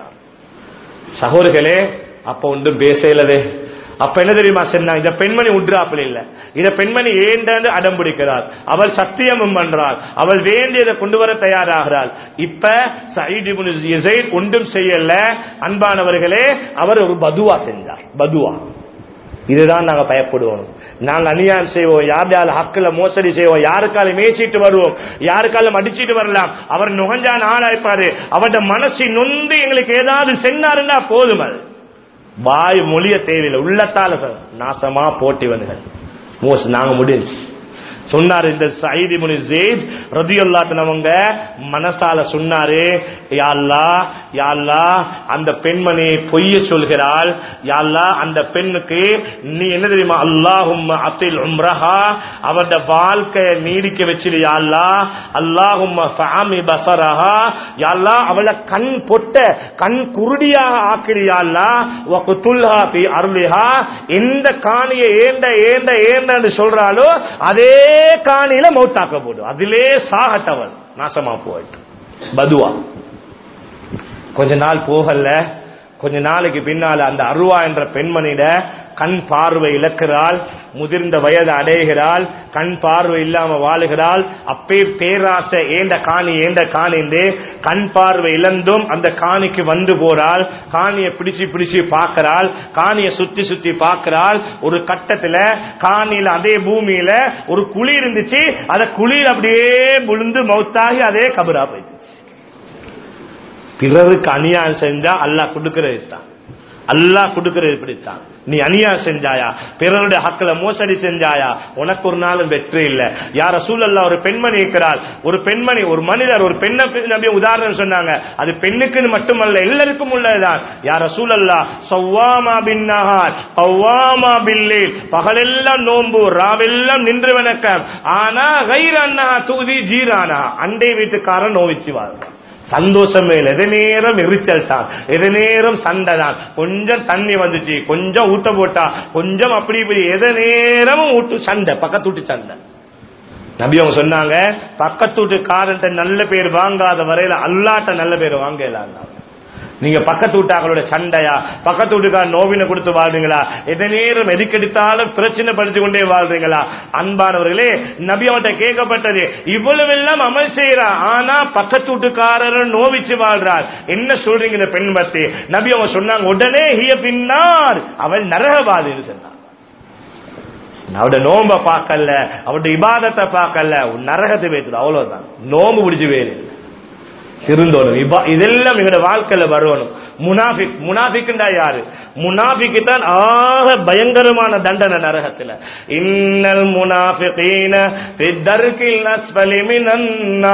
சகோதரர்களே அப்ப ஒன்றும் பேசலவே அப்ப என்ன தெரியுமா சொன்னாங்க இந்த பெண்மணி உட்ராப்பில் இல்ல இந்த பெண்மணி ஏண்டாந்து அடம் பிடிக்கிறாள் அவள் சத்தியமும் பண்றாள் அவள் வேண்டியதை கொண்டு வர தயாராகிறாள் இப்ப சயீத் இப்னு யஸீத் ஒன்றும் செய்யல அன்பானவர்களே அவர் ஒரு பதுவா செஞ்சார் பதுவா இதுதான் நாங்க பயப்படுவோம் நாங்க அநியாயம் செய்வோம் யார் யார் ஹக்கில் மோசடி செய்வோம் யாருக்காலும் மேய்ச்சிட்டு வருவோம் யாருக்காலும் அடிச்சிட்டு வரலாம் அவர் நுகஞ்சான் ஆளாய்ப்பாரு அவருடைய மனசு நொந்து எங்களுக்கு ஏதாவது சென்னாருன்னா போதும் அது வாய் மொழிய தேவையில்லை உள்ளத்தால சொல். நாசமா போட்டிவன்கள் மோஸ் நாங்க முடிஞ்சு சொன்னாரு இந்த சைதி முனி ஜெயித் ரதியுல்லாத்தனவங்க மனசால சொன்னாரு யாழ்லா யாழ்லா அந்த பெண்மணி பொய்ய சொல்கிறாள் யாழ்லா அந்த பெண்ணுக்கு நீ என்ன தெரியுமா அல்லாஹும் அத்தில் உம்ரஹா அவருடைய வாழ்க்கையை நீடிக்க வச்சிரு யாழ்லா அல்லாஹும் ஃபாமி பசரஹா யாழ்லா அவளை கண் பொட்ட கண் குருடியாக ஆக்கிறியாள்லா வகுத்துல்ஹா பி அருளிஹா எந்த காணியை ஏண்ட ஏண்ட ஏண்டன்னு சொல்றாளோ அதே காணியில மௌத்தாக்க போடும் அதிலே சாகட்டவள் நாசமா போயிட்டு பதுவா கொஞ்ச நாள் போகல கொஞ்ச நாளைக்கு பின்னால அந்த அருவா என்ற பெண்மணியிட கண் பார்வை இழக்கிறாள் முதிர்ந்த வயது அடைகிறாள் கண் பார்வை இல்லாம வாழுகிறாள் அப்பே பேராசை ஏண்ட காணி ஏண்ட காணிந்து கண் பார்வை இழந்தும் அந்த காணிக்கு வந்து போறாள் காணியை பிடிச்சு பிடிச்சு பார்க்கிறாள் காணியை சுத்தி சுத்தி பார்க்கிறாள் ஒரு கட்டத்துல காணியில அதே பூமியில ஒரு குழி இருந்துச்சு அத குழியில் அப்படியே விழுந்து மௌத்தாகி அதே கபரா போயிடுச்சு பிறருக்கு அநியாயம் செஞ்சா அல்லாஹ் கொடுக்கிறது தான் அல்லாஹ் கொடுக்கிறது இப்படித்தான் நீ அநியாயம் செஞ்சாயா பிறருடைய ஹக்கில மோசடி செஞ்சாயா உனக்கு ஒரு நாளும் வெற்றி இல்ல யார சூழல்ல ஒரு பெண்மணி இருக்கிறாள் ஒரு பெண்மணி ஒரு மனிதர் ஒரு பெண்ணை நம்பி உதாரணம் சொன்னாங்க அது பெண்ணுக்குன்னு மட்டுமல்ல எல்லாருக்கும் உள்ளதுதான் யார சூழல்லா சவ்வாமா பின்னஹார் பவ்வாமா பில்லில் பகலெல்லாம் நோன்பு ராவெல்லாம் நின்று வணக்கம் ஆனா கைர் அண்ணா தூதி ஜீரானா அண்டை வீட்டுக்காரன் நோவிச்சு வாழ்றான் சந்தோஷமே இல்லை எது நேரம் எரிச்சல் தான் எது நேரம் சண்டை தான் கொஞ்சம் தண்ணி வந்துச்சு கொஞ்சம் ஊட்ட போட்டா கொஞ்சம் அப்படி இப்படி எது நேரமும் ஊட்டு சண்டை பக்கத்து வீட்டு சண்டை நபி அவங்க சொன்னாங்க பக்கத்து வீட்டுக்காரன்ட்ட நல்ல பேர் வாங்காத வரையில அல்லாட்ட நல்ல பேர் வாங்கலாம் நீங்க பக்கத்து வீட்டாக்களோட சண்டையா பக்கத்து வீட்டுக்கார நோவினை கொடுத்து வாழ்றீங்களா எந்த நேரம் எதுக்கெடுத்தாலும் பிரச்சனை படுத்தி கொண்டே வாழ்றீங்களா அன்பானவர்களே நபி அவன்கிட்ட கேட்கப்பட்டது இவ்வளவு எல்லாம் அமல் செய்யறான் ஆனா பக்கத்து வீட்டுக்காரர் நோவிச்சு வாழ்றார் என்ன சொல்றீங்க இந்த பெண் பத்தி நபி அவங்க சொன்னாங்க உடனே ஹிய பின்னார் அவள் நரகவாதி சொன்னார் அவட நோம்ப பார்க்கல அவட இபாதத்தை பார்க்கல நரகத்தை வைத்து அவ்வளவுதான் நோம்பு பிடிச்சு வேறு திருந்தோணும் இபா- இதெல்லாம் எங்களோட வாழ்க்கையில வரணும் முனாஃபிக் முனாஃபிக்ண்டா யாரு முனாஃபிக்கு தான் ஆக பயங்கரமான தண்டனை நரகத்துல இன்னல் முனாஃபிகீன ஃபி தர்கில் அஸ்ஃபலி மினன்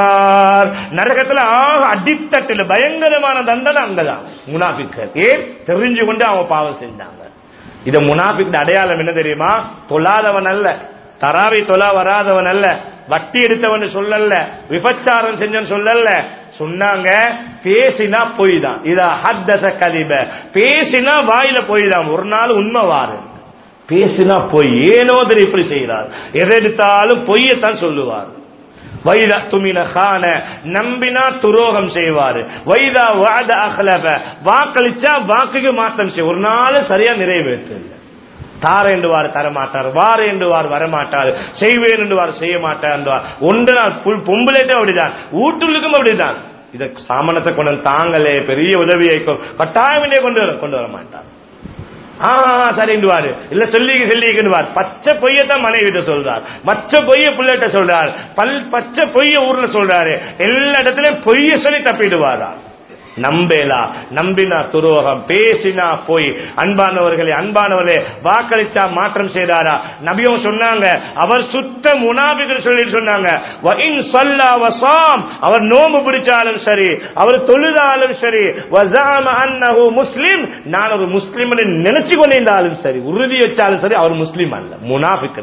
நார் நரகத்துல ஆக அடித்தட்டில் பயங்கரமான தண்டனை அங்கதான் முனாஃபிக்கள் ஏன் தெரிஞ்சு கொண்டு அவங்க பாவம் செஞ்சாங்க இத முனாஃபிக் அடையாளம் என்ன தெரியுமா தொழாதவன் அல்ல தராவி தொலா வராதவன் அல்ல வட்டி எடுத்தவன் சொல்லல விபச்சாரம் செஞ்சவன் சொல்லல சொன்னாங்க பேசினா பொய் தான் இத ஹத்தச கலிப பேசினா வாயில பொய் தான் ஒரு நாள் உண்மை வாரு பேசினா பொய் ஏனோ தெரிய இப்படி செய்கிறார் எதை எடுத்தாலும் பொய்யத்தான் சொல்லுவார் வைதா துமின கான நம்பினா துரோகம் செய்வாரு வைதா வாத அகலப வாக்களிச்சா வாக்குக்கு மாற்றம் செய்ய ஒரு நாள் சரியா நிறைவேற்று தார என்றுவார் தரமாட்டார் வார என்றுவார் வரமாட்டார் செய்வேன் என்றுவார் செய்ய மாட்டார் ஒன்று நாள் புல் பொம்பளைட்டும் அப்படிதான் வீட்டுக்கும் அப்படிதான் இத சாமனத்தை கொண்டு வந்து தாங்களே பெரிய உதவியை கொ- கட்டாயமே கொண்டு வர கொண்டு வர மாட்டார் ஆ சரிண்டுவாரு இல்ல சொல்லி சொல்லிக்குவார் பச்சை பொய்யத்தான் மனைவிட்ட சொல்றார் மற்ற பொய்ய பிள்ளைகிட்ட சொல்றார் பல் பச்சை பொய்ய ஊர்ல சொல்றாரு எல்லா இடத்துலயும் பொய்ய சொல்லி தப்பிடுவாரா நம்பேலா நம்பினா துரோகம் பேசினா போய் அன்பானவர்களே அன்பானவர்களே வாக்களிச்சா மாற்றம் செய்தாரா நபியும் சொன்னாங்க அவர் சுத்த முனாபிகள் சொல்லி சொன்னாங்க "வ இன் ஸல்லா வ ஸாம்." அவர் நோம்பு பிடிச்சாலும் சரி அவர் தொழுதாலும் சரி "வ ஸஅம அன்னஹு முஸ்லிம் நான் ஒரு முஸ்லிம் நினைச்சு கொண்டிருந்தாலும் சரி உறுதி வச்சாலும் சரி அவர் முஸ்லிம் அல்ல முனாபிக்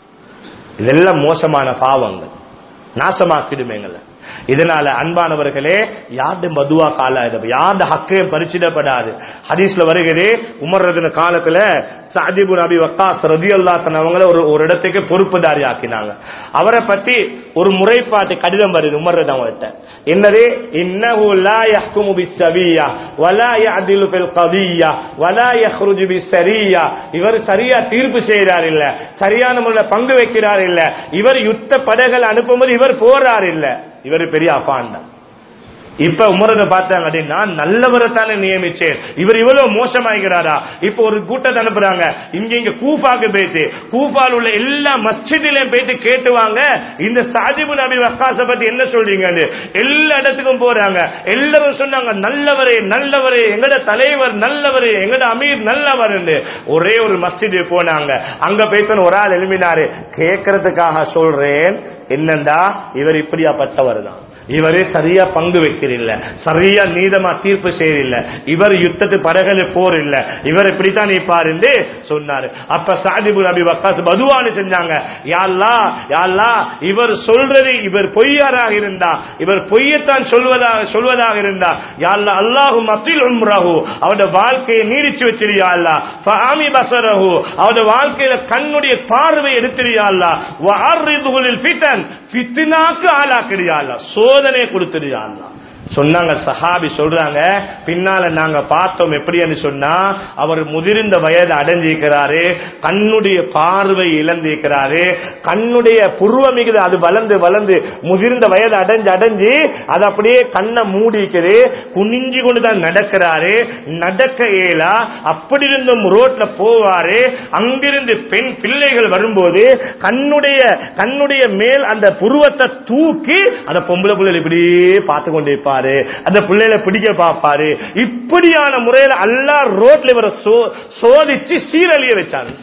இதெல்லாம் மோசமான பாவங்கள் நாசமாக்கிடுமேங்கள இதனால அன்பானவர்களே யார்டு மதுவா கால யார்டு ஹக்கையும் பரிச்சிடப்படாது ஹதீஸ்ல வருகிறது உமர் ரதின காலத்துல சாதிபு நபி வக்காஸ் ரதி அவங்கள ஒரு ஒரு இடத்துக்கு பொறுப்புதாரி ஆக்கினாங்க அவரை பத்தி ஒரு முறைப்பாட்டு கடிதம் வருது உமர் ரதி அவங்கள்ட்ட என்னது இன்னஹு லா யஹ்குமு பிஸ்ஸவிய்யா வலா யஅதிலு பில் கவிய்யா வலா யஹ்ருஜு பிஸ்ஸரிய்யா இவர் சரியா தீர்ப்பு செய்கிறார் இல்ல சரியான முறையில் பங்கு வைக்கிறார் இல்ல இவர் யுத்த படைகள் அனுப்பும்போது இவர் போறார் இல்ல இவர் பெரிய அப்பான் தான் இப்ப உமரத பார்த்தாங்க அடே, நான் நல்லவரை தானே நியமிச்சேன் இவர் இவ்வளவு மோசமாகிறாரா இப்ப ஒரு கூட்டத்தை அனுப்புறாங்க இங்க இங்க கூஃபாக்கு போயிட்டு கூஃபால் உள்ள எல்லா மஸ்ஜிதிலையும் போயிட்டு கேட்டுவாங்க இந்த சாதிபு நபி வக்காச பத்தி என்ன சொல்றீங்கன்னு எல்லா இடத்துக்கும் போறாங்க எல்லாரும் சொன்னாங்க நல்லவரே நல்லவரே எங்கட தலைவர் நல்லவரே எங்கட அமீர் நல்லவர் ஒரே ஒரு மஸ்ஜிது போனாங்க அங்க போயிட்டு ஒரு ஆள் எழுப்பினாரு கேட்கறதுக்காக சொல்றேன் என்னண்டா இவர் இப்படியாப்பட்டவர் தான் இவரே சரியா பங்கு வைக்கிறதில்ல சரியா நீதமா தீர்ப்பு செய்யறில்ல இவர் யுத்தத்து படகுல போர் இல்ல இவர் இப்படித்தான் நிப்பாரு சொன்னாரு அப்ப சாதிபு நபி வக்காஸ் பதுவானு செஞ்சாங்க யாழ்லா யாழ்லா இவர் சொல்றது இவர் பொய்யாராக இருந்தா இவர் பொய்யத்தான் சொல்வதாக சொல்வதாக இருந்தா யாழ்லா அல்லாஹு மத்தில் உம்ரஹு அவருடைய வாழ்க்கையை நீடிச்சு வச்சிருயா அல்லா ஃபஆமி பஸரஹு அவருடைய வாழ்க்கையில கண்ணுடைய பார்வை எடுத்துறியா அல்லா வஅர்ரிதுல் ஃபிதன் ஃபித்னாக்கு ஆளாக்குறியா அல்லா சோதனை கொடுத்துறியா அல்லா சொன்னாங்க சஹாபி சொல்றாங்க பின்னால நாங்க பார்த்தோம் எப்படின்னு சொன்னா அவர் முதிர்ந்த வயது அடைஞ்சிருக்கிறாரு கண்ணுடைய பார்வை இழந்திருக்கிறாரு கண்ணுடைய புருவ மிகுது அது வளர்ந்து வளர்ந்து முதிர்ந்த வயது அடைஞ்சு அடைஞ்சு அது அப்படியே கண்ணை மூடிக்குது குனிஞ்சு கொண்டு தான் நடக்கிறாரு நடக்க இயலா அப்படி இருந்தும் ரோட்ல போவாரு அங்கிருந்து பெண் பிள்ளைகள் வரும்போது கண்ணுடைய கண்ணுடைய மேல் அந்த புருவத்தை தூக்கி அந்த பொம்பளை பிள்ளைகள் இப்படியே பார்த்து கொண்டு இருப்பாரு அந்த பிள்ளைகளை பிடிக்க பார்ப்பாரு இப்படியான முறையில் அல்லா ரோட்ல இவரை சோ- சோதிச்சு சீரழிய வச்சாரு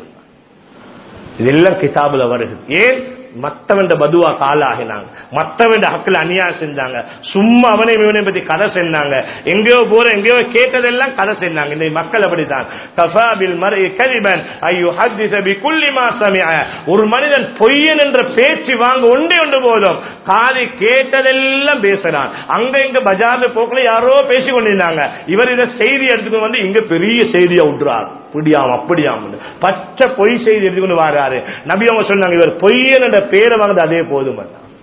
இதெல்லாம் கிதாபுல வருது ஏன் மத்தவன் பதுவா காலாகினாங்க மத்தவன் ஹக்கில் அநியாயம் செஞ்சாங்க சும்மா அவனை இவனை பத்தி கதை செஞ்சாங்க எங்கேயோ போற எங்கேயோ கேட்டதெல்லாம் கதை செஞ்சாங்க இந்த மக்கள் அப்படித்தான் கஃபாபில் மறை கரிபன் ஐயோ ஹத்திஸ பி குல்லி மா சமிஅ ஒரு மனிதன் பொய்யன் என்ற பேச்சு வாங்க ஒன்றே ஒன்று போதும் காதி கேட்டதெல்லாம் பேசுறான் அங்க இங்க பஜார்ல போக்குல யாரோ பேசி கொண்டிருந்தாங்க இவர் இதை செய்தி எடுத்துட்டு வந்து இங்க பெரிய செய்தியா விட்டுறாரு இப்படியாம் அப்படியாம் பச்சை பொய் செய்தி எடுத்துக்கொண்டு வராரு நபி அவங்க சொன்னாங்க இவர் பொய்யன் என்ற பேரை வாங்குது அதே போதும்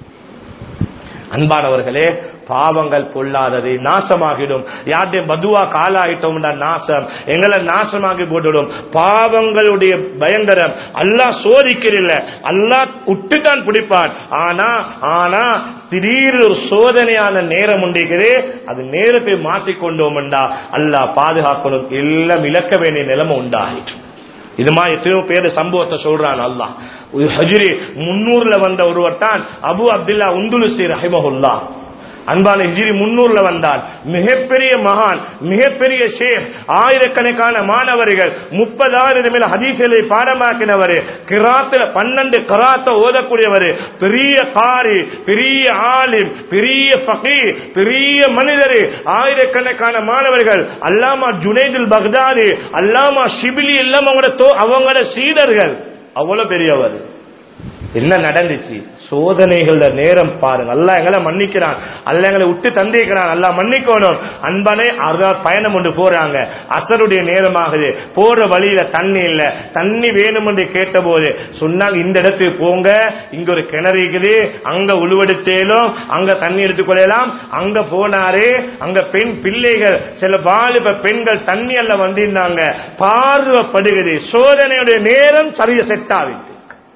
அன்பானவர்களே பாவங்கள் பொல்லாதது நாசமாகிடும் யார்டையும் பதுவா காலாயிட்டோம்னா நாசம் எங்களை நாசமாகி போட்டுடும் பாவங்களுடைய பயங்கரம் அல்லாஹ் சோதிக்கிறதில்ல அல்லாஹ் விட்டுத்தான் பிடிப்பான் ஆனா ஆனா திடீர்னு ஒரு சோதனையான நேரம் உண்டிக்குது அது நேரத்தை மாற்றிக்கொண்டோம்டா அல்லாஹ் பாதுகாக்கணும் எல்லாம் இழக்க வேண்டிய நிலைமை உண்டாயிற்று இது மாதிரி எத்தனையோ பேர் சம்பவத்தை சொல்றான் அல்லாஹ் ஒரு ஹஜ்ரி முன்னூறுல வந்த ஒருவர் தான் அபு அப்துல்லா உந்துலுசி ரஹிமஹுல்லா அன்பான ஹிஜ்ரி முன்னூறுல வந்தார் மிகப்பெரிய மகான் மிகப்பெரிய ஷேக் ஆயிரக்கணக்கான மாணவர்கள் முப்பதாயிரம் மேல ஹதீஸ்களை பாடமாக்கினவர் கிராத்துல பன்னெண்டு கராத்த ஓதக்கூடியவர் பெரிய காரி பெரிய ஆலிம் பெரிய ஃபகீ பெரிய மனிதர் ஆயிரக்கணக்கான மாணவர்கள் அல்லாமா ஜுனைதுல் பக்தாதி அல்லாமா ஷிபிலி எல்லாம் அவங்களோட தோ- அவங்களோட சீடர்கள் அவ்வளவு பெரியவர் என்ன நடந்துச்சு சோதனைகள நேரம் பாருங்க அல்லாஹ் எங்களை மன்னிக்கிறான் அல்லாஹ் எங்களை விட்டு தந்திக்கிறான் அல்லாஹ் மன்னிக்கணும் அன்பனே அதான் பயணம் கொண்டு போறாங்க அசருடைய நேரமாகுது போற வழியில தண்ணி இல்ல தண்ணி வேணும் என்று கேட்டபோது சொன்னாங்க இந்த இடத்துக்கு போங்க இங்க ஒரு கிணறு இருக்குது அங்க உழுவெடுத்தேலும் அங்க தண்ணி எடுத்துக்கொள்ளலாம் அங்க போனாரு அங்க பெண் பிள்ளைகள் சில வாலிப பெண்கள் தண்ணி எல்லாம் வந்திருந்தாங்க பார்வைப்படுகிறது சோதனையுடைய நேரம் சரிய செட் ஆகுது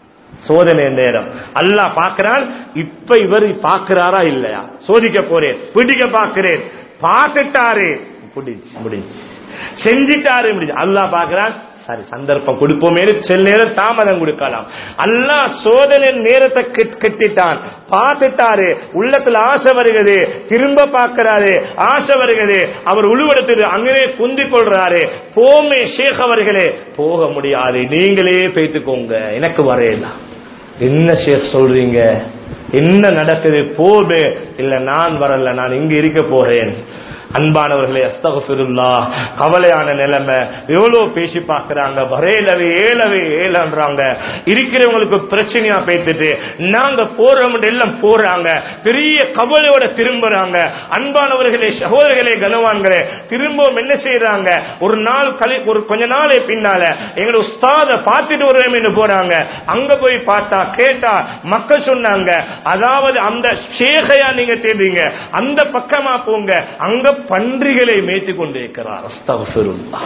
சோதனை நேரம் அல்லாஹ் பார்க்கிறான் இப்ப இவர் பார்க்கிறாரா இல்லையா சோதிக்க போறேன் பிடிக்க பார்க்கிறேன் பார்த்துட்டாரு முடிஞ்சு முடிஞ்சு செஞ்சிட்டாரு முடிஞ்சு அல்லாஹ் பார்க்கிறான் சரி சந்தர்ப்பம் கொடுப்போமே சில நேரம் தாமதம் கொடுக்கலாம் அல்லாஹ் சோதனை நேரத்தை கெட்- கெட்டிட்டான் பார்த்துட்டாரு உள்ளத்துல ஆசை வருகிறது திரும்ப பார்க்கிறாரு ஆசை வருகிறது அவர் உழுவெடுத்து அங்கே குந்திக் கொள்றாரு போமே ஷேக் அவர்களே போக முடியாது நீங்களே பேத்துக்கோங்க எனக்கு வரையலாம் என்ன ஷேக் சொல்றீங்க என்ன நடக்குது போது இல்ல நான் வரல நான் இங்க இருக்க போறேன் அன்பானவர்களே அஸ்தகபிருல்லா கவலையான நிலைமை எவ்வளவு பேசி பார்க்கறாங்க வரையலவே ஏலவே ஏலன்றாங்க இருக்கிறவங்களுக்கு பிரச்சனையா பேத்துட்டு நாங்க போறோம் எல்லாம் போறாங்க பெரிய கவலையோட திரும்புறாங்க அன்பானவர்களே சகோதரர்களே கனவான்களே திரும்பவும் என்ன செய்யறாங்க ஒரு நாள் கழி ஒரு கொஞ்ச நாளை பின்னால எங்களோட உஸ்தாத பார்த்துட்டு வருவோம் என்று போறாங்க அங்க போய் பார்த்தா கேட்டா மக்கள் சொன்னாங்க அதாவது அந்த ஷேகையா நீங்க தேடுறீங்க அந்த பக்கமா போங்க அங்க பன்றிகளை மேய்த்து கொண்டு இருக்கிறார் அஸ்தக்ஃபிருல்லாஹ்.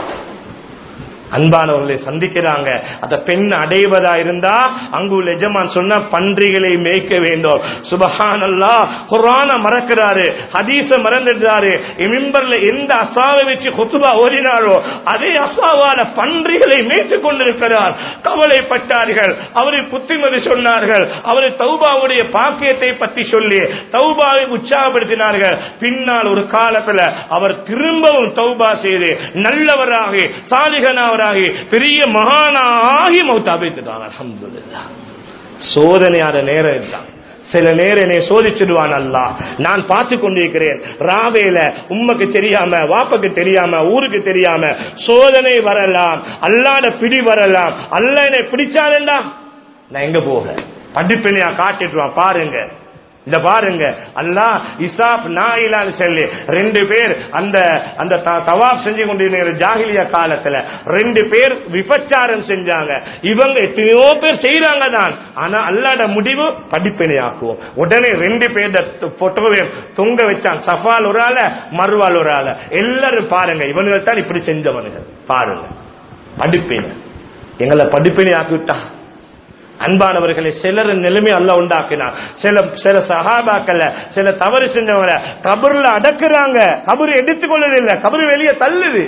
அன்பானவர்களை சந்திக்கிறாங்க அந்த பெண் அடைவதா இருந்தா அங்கு உள்ள எஜமான் சொன்ன பன்றிகளை மேய்க்க வேண்டும் சுபஹான் அல்லா குரான மறக்கிறாரு ஹதீஸ மறந்துடுறாரு மிம்பர்ல எந்த அசாவை வச்சு குத்துபா ஓதினாரோ அதே அசாவால பன்றிகளை மேய்த்து கொண்டிருக்கிறார் கவலைப்பட்டார்கள் அவரை புத்திமதி சொன்னார்கள் அவரை தௌபாவுடைய பாக்கியத்தை பற்றி சொல்லி தௌபாவை உற்சாகப்படுத்தினார்கள் பின்னால் ஒரு காலத்துல அவர் திரும்பவும் தௌபா செய்து நல்லவராகி சாலிகனாவராகி பெரிய மகானாகி மௌத்தாபித்துட்டாங்க அல்ஹம்துலில்லாஹ் சோதனையான நேரம் இதுதான் சில நேரம் என்னை சோதிச்சிடுவான் அல்லாஹ் நான் பார்த்து கொண்டிருக்கிறேன் ராவேல உம்மக்கு தெரியாம வாப்பக்கு தெரியாம ஊருக்கு தெரியாம சோதனை வரலாம் அல்லாட பிடி வரலாம் அல்ல என்னை பிடிச்சாலேண்டா நான் எங்க போக படிப்பினையா காட்டிட்டுவான் பாருங்க இந்த பாருங்க அல்லாஹ் இசாப் நாயிலான்னு சொல்லி ரெண்டு பேர் அந்த அந்த த- தவாப் செஞ்சு கொண்டிருக்கிற ஜாகிலிய காலத்துல ரெண்டு பேர் விபச்சாரம் செஞ்சாங்க இவங்க எத்தனையோ பேர் செய்யறாங்க தான் ஆனா அல்லாட முடிவு படிப்பினையாக்குவோம் உடனே ரெண்டு பேர் போட்டோவை தொங்க வச்சாங்க சஃபால் ஒரு ஆள மறுவால் ஒரு ஆள எல்லாரும் பாருங்க இவனுகள் தான் இப்படி செஞ்சவனுங்க பாருங்க படிப்பினை எங்களை படிப்பினை ஆக்கிவிட்டா அன்பானவர்களை சிலர் நிலைமை அல்ல உண்டாக்கினார் சில சில சகாபாக்கல்ல சில தவறு செஞ்சவங்கள கபர்ல அடக்குறாங்க கபர் எடுத்துக்கொள்ளதில்லை கபர் வெளியே தள்ளுது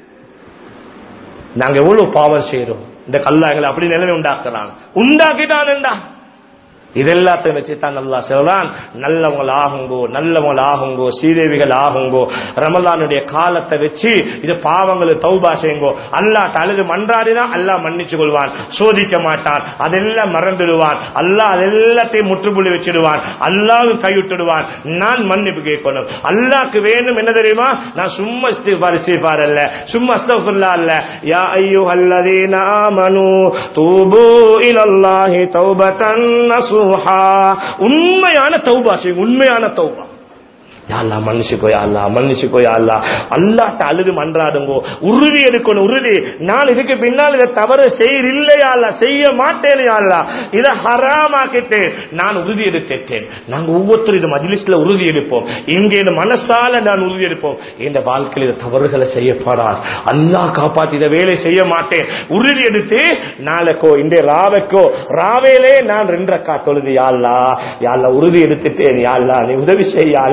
நாங்க எவ்வளவு பாவம் செய்யறோம் இந்த கல்லாங்களை அப்படி நிலைமை உண்டாக்குறாங்க உண்டாக்கிட்டான்டா இதெல்லாத்தையும் வச்சு தான் நல்லா சொல்றான் நல்லவங்கள் ஆகுங்கோ நல்லவங்கள் ஆகுங்கோ சீதேவிகள் ஆகுங்கோ ரமலானுடைய காலத்தை வச்சு இது பாவங்களை தௌபா செய்யுங்கோ அல்லாஹ் அழுது மன்றாடினா அல்லாஹ் மன்னிச்சு கொள்வான் சோதிக்க மாட்டான் அதெல்லாம் மறந்துடுவான் அல்லாஹ் அதெல்லாத்தையும் முற்றுப்புள்ளி வச்சிடுவான் அல்லாவும் கைவிட்டுடுவான் நான் மன்னிப்பு கேட்கணும் அல்லாஹ்க்கு வேணும் என்ன தெரியுமா நான் சும்மா இஸ்திஃபார் இஸ்திஃபார் அல்ல சும்மா அஸ்தக்ஃபிருல்லா அல்ல யா அய்யுஹல்லதீன ஆமனூ தூபு இலல்லாஹி தௌபதன் நசூஹா உண்மையான தௌபா செய்யுங்க உண்மையான தௌபா யாழ்லா மன்னிச்சுக்கோ யாழ்லா மன்னிச்சுக்கோ யாழ்லா அல்லாட்ட அழுது மன்றாடுங்கோ உறுதி எடுக்கணும் உறுதி நான் இதுக்கு பின்னால் இதை தவறு செய்யலையாள்லா செய்ய மாட்டேன் யாழ்லா இதை ஹராமாக்கிட்டு நான் உறுதி எடுத்துட்டேன் நாங்க ஒவ்வொருத்தரும் இது மஜ்லிஸ்ல உறுதி எடுப்போம் இங்கே இந்த மனசால நான் உறுதி எடுப்போம் இந்த வாழ்க்கையில் இந்த தவறுகளை செய்யப்படாது அல்லாஹ் காப்பாத்தி இதை வேலை செய்ய மாட்டேன் உறுதி எடுத்து நாளைக்கோ இந்த ராவைக்கோ ராவேலே நான் ரெண்டரை கா தொழுது யாழ்லா யாழ்லா உறுதி எடுத்துட்டேன் யாழ்லா நீ உதவி செய்யாள்லா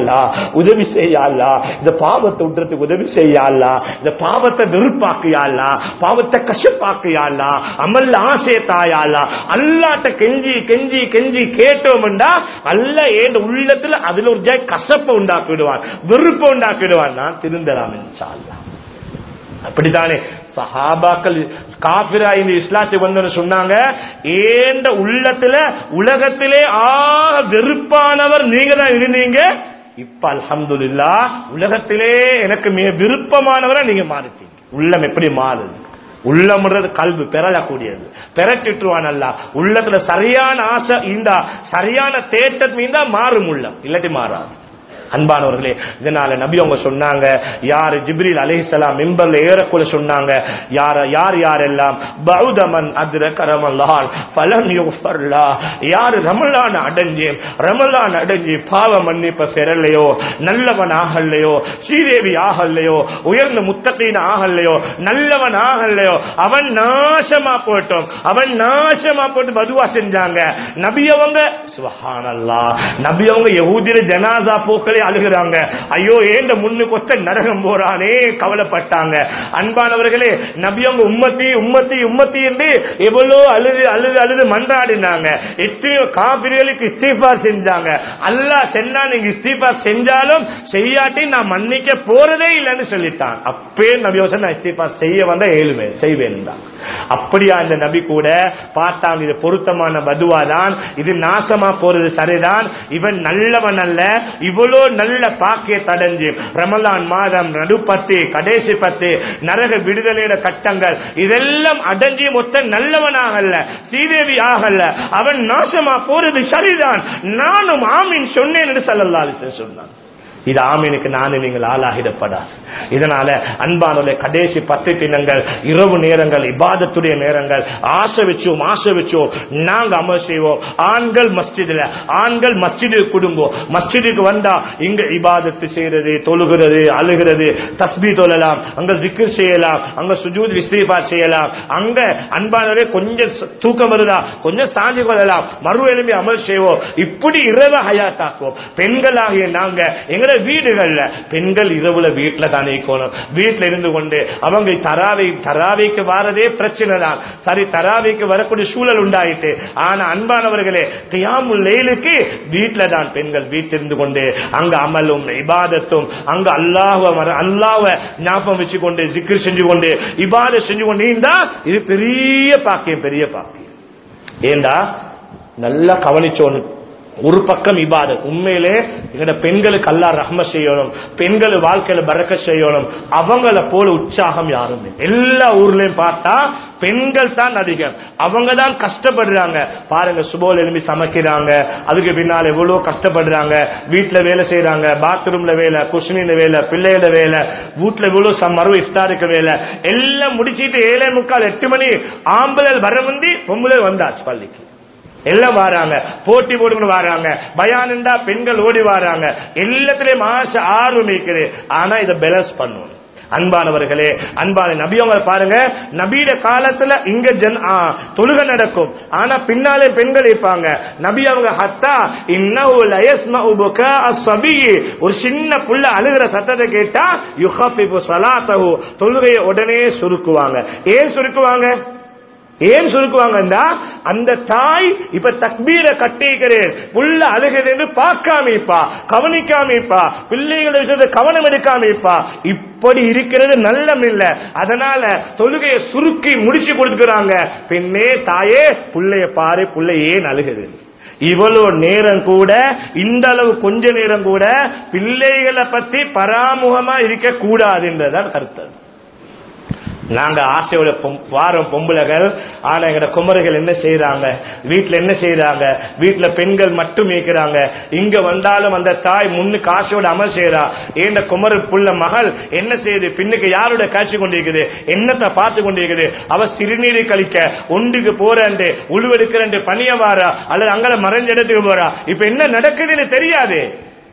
உதவி செய்யாளா இந்த பாவத்தை விட்டுறதுக்கு உதவி செய்யாளா இந்த பாவத்தை வெறுப்பாக்கியாளா பாவத்தை கஷ்டப்பாக்கியாளா அமல்ல ஆசைய தாயாளா அல்லாட்ட கெஞ்சி கெஞ்சி கெஞ்சி கேட்டோம்டா அல்ல ஏன் உள்ளத்துல அதுல ஒரு ஜாய் கசப்பை உண்டாக்கிடுவான் வெறுப்பை உண்டாக்கிடுவான் நான் திருந்தலாம் இன்ஷால்லா அப்படித்தானே சஹாபாக்கள் காபிரா இந்த இஸ்லாத்துக்கு வந்து சொன்னாங்க ஏண்ட உள்ளத்துல உலகத்திலே ஆக வெறுப்பானவர் நீங்க தான் இருந்தீங்க இப்ப அல்ஹம்துலில்லா உலகத்திலே எனக்கு மிக விருப்பமானவரை நீங்க மாறிட்டீங்க உள்ளம் எப்படி மாறுது உள்ளம்ன்றது கல்வி பெறலக்கூடியது பெறட்டிட்டுவான் அல்ல உள்ளத்துல சரியான ஆசை இந்த சரியான தேட்டத் மீந்தா மாறும் உள்ளம் இல்லாட்டி மாறாது அன்பானவர்களே இதனால நபி அவங்க சொன்னாங்க யார் ஜிப்ரீல் அலைஹிஸ்ஸலாம் மிம்பர்ல ஏறக்குள்ள சொன்னாங்க யார் யார் யாரெல்லாம் பௌதமன் அத்ர கரமல்லான் பலம் யுஃபர்லா யார் ரமலான் அடைஞ்சு ரமலான் அடைஞ்சு பாவ மன்னிப்ப பெறலையோ நல்லவன் ஆகலையோ ஸ்ரீதேவி ஆகலையோ உயர்ந்த முத்தகீன் ஆகலையோ நல்லவன் ஆகலையோ அவன் நாசமா போட்டோம் அவன் நாசமா போட்டு மதுவா செஞ்சாங்க நபி அவங்க சுபஹானல்லா நபி அவங்க யஹூதியில ஜனாசா போக்களே அழுகிறாங்க ஐயோ ஏண்ட முன்னு கொத்த நரகம் போறானே கவலைப்பட்டாங்க அன்பானவர்களே நபி அவங்க உம்மத்தி உம்மத்தி உம்மத்தி என்று எவ்வளோ அழுது அழுது அழுது மன்றாடினாங்க எத்தனையோ காபிரிகளுக்கு இஸ்தீஃபார் செஞ்சாங்க அல்லாஹ் சென்னா நீங்க இஸ்தீஃபார் செஞ்சாலும் செய்யாட்டி நான் மன்னிக்க போறதே இல்லைன்னு சொல்லிட்டான் அப்பே நபி யோசன் நான் இஸ்தீஃபார் செய்ய வந்தா ஏழுவேன் செய்வேன் தான் அப்படியா இந்த நபி கூட பார்த்தாங்க இது பொருத்தமான பதுவா தான் இது நாசமா போறது சரிதான் இவன் நல்லவன் அல்ல இவ்வளோ நல்ல பாக்கிய தடைஞ்சு ரமலான் மாதம் நடுப்பத்து கடைசி பத்து நரக விடுதலையில கட்டங்கள் இதெல்லாம் அடைஞ்சி மொத்த நல்லவனாகல்ல சீதேவி ஆகல்ல அவன் நாசமா போறது சரிதான் நானும் ஆமீன் சொன்னேன் என்று சல்லல்லாஹு சொன்னான் இது ஆமீனுக்கு நானும் நீங்கள் ஆளாகிடப்படாது இதனால அன்பானுடைய கடைசி பத்து தினங்கள் இரவு நேரங்கள் இபாதத்துடைய நேரங்கள் ஆசை வச்சோம் ஆசை வச்சோம் நாங்க அமல் செய்வோம் ஆண்கள் மஸ்ஜிதுல ஆண்கள் மஸ்ஜிது குடும்பம் மஸ்ஜிதுக்கு வந்தா இங்க இபாதத்து செய்யறது தொழுகிறது அழுகிறது தஸ்பி தொழலாம் அங்க ஜிக்கர் செய்யலாம் அங்க சுஜூத் இஸ்ரீபா செய்யலாம் அங்க அன்பானவரே கொஞ்சம் ச- தூக்கம் வருதா கொஞ்சம் சாஞ்சி கொள்ளலாம் மறு எலும்பி அமல் செய்வோம் இப்படி இரவு ஹயாத்தாக்குவோம் பெண்களாகிய நாங்க எங்கட வீடுகள்ல பெண்கள் இரவுல வீட்டுல தானே இருக்கணும் வீட்டுல இருந்து கொண்டு அவங்க தராவை தராவைக்கு வாரதே பிரச்சனை தான் சரி தராவைக்கு வரக்கூடிய சூழல் உண்டாயிட்டு ஆனா அன்பானவர்களே கியாமுல் லைலுக்கு வீட்டுல தான் பெண்கள் வீட்டிலிருந்து கொண்டு அங்க அமலும் இபாதத்தும் அங்க அல்லாஹ்வ மற அல்லாஹ்வ ஞாபகம் வச்சு கொண்டு ஜிக்ர் செஞ்சு கொண்டு இபாத செஞ்சு கொண்டு இருந்தா இது பெரிய பாக்கியம் பெரிய பாக்கியம் ஏண்டா நல்லா கவனிச்சோன்னு ஒரு பக்கம் இபாதத் உண்மையிலே எங்கட பெண்களுக்கு அல்லா ரஹ்ம செய்யணும் பெண்கள் வாழ்க்கையில பறக்க செய்யணும் அவங்கள போல உற்சாகம் யாரும் இல்லை. எல்லா ஊர்லயும் பார்த்தா பெண்கள் தான் அதிகம் அவங்க தான் கஷ்டப்படுறாங்க பாருங்க சுபோல் எழுப்பி சமைக்கிறாங்க அதுக்கு பின்னால் எவ்வளவு கஷ்டப்படுறாங்க வீட்டுல வேலை செய்யறாங்க பாத்ரூம்ல வேலை குஷ்னில வேலை பிள்ளைகள வேலை வீட்டுல எவ்வளவு சம் மறு இஃப்தாருக்கு வேலை எல்லாம் முடிச்சிட்டு ஏழே முக்கால் எட்டு மணி ஆம்பளை வர முந்தி பொம்பளை வந்தாச்சு பள்ளிக்கு எல்லாம் வராங்க போட்டி போட்டுக்கணும் வராங்க பயானுண்டா பெண்கள் ஓடி வராங்க எல்லாத்திலயும் ஆசை ஆர்வம் இருக்குது ஆனா இதை பேலன்ஸ் பண்ணணும் அன்பானவர்களே அன்பான நபி அவங்க பாருங்க நபியோட காலத்துல இங்க ஜன் ஆ, தொழுகை நடக்கும் ஆனா பின்னாலே பெண்கள் இருப்பாங்க நபி அவங்க ஹத்தா இன்னஹு லயஸ்மஉ புகா அஸ்ஸபி ஒரு சின்ன புள்ள அழுகிற சத்தத்தை கேட்டா யுஹஃபிபு ஸலாத்தஹு தொழுகையை உடனே சுருக்குவாங்க ஏன் சுருக்குவாங்க ஏன் சுருக்குவாங்கன்னா அந்த தாய் இப்ப தக்பீர கட்டிக்கிறேன் புள்ள அழுகுதுன்னு பார்க்காமிப்பா கவனிக்காமிப்பா பிள்ளைகளை விஷயத்தை கவனம் எடுக்காமிப்பா இப்படி இருக்கிறது நல்லம் இல்ல அதனால தொழுகையை சுருக்கி முடிச்சு கொடுத்துக்கிறாங்க பின்னே தாயே புள்ளைய பாரு புள்ளை ஏன் அழுகுது இவ்வளவு நேரம் கூட இந்த அளவு கொஞ்ச நேரம் கூட பிள்ளைகளை பத்தி பராமுகமா இருக்க கூடாதுன்றதான் கருத்து நாங்க ஆசையோட பொம்- வாரம் பொம்பளைகள் ஆனா எங்கட குமரிகள் என்ன செய்யறாங்க வீட்டுல என்ன செய்யறாங்க வீட்டுல பெண்கள் மட்டும் இருக்கிறாங்க இங்க வந்தாலும் அந்த தாய் முன்னுக்கு ஆசையோட அமல் செய்யறா ஏண்ட குமர புள்ள மகள் என்ன செய்யுது பின்னுக்கு யாரோட காட்சி கொண்டிருக்குது என்னத்தை பார்த்து கொண்டிருக்குது அவ சிறுநீரை கழிக்க ஒன்றுக்கு போறண்டு உழுவெடுக்கிறண்டு பணிய வாரா அல்லது அங்கே மறைஞ்ச இடத்துக்கு போறா இப்ப என்ன நடக்குதுன்னு தெரியாது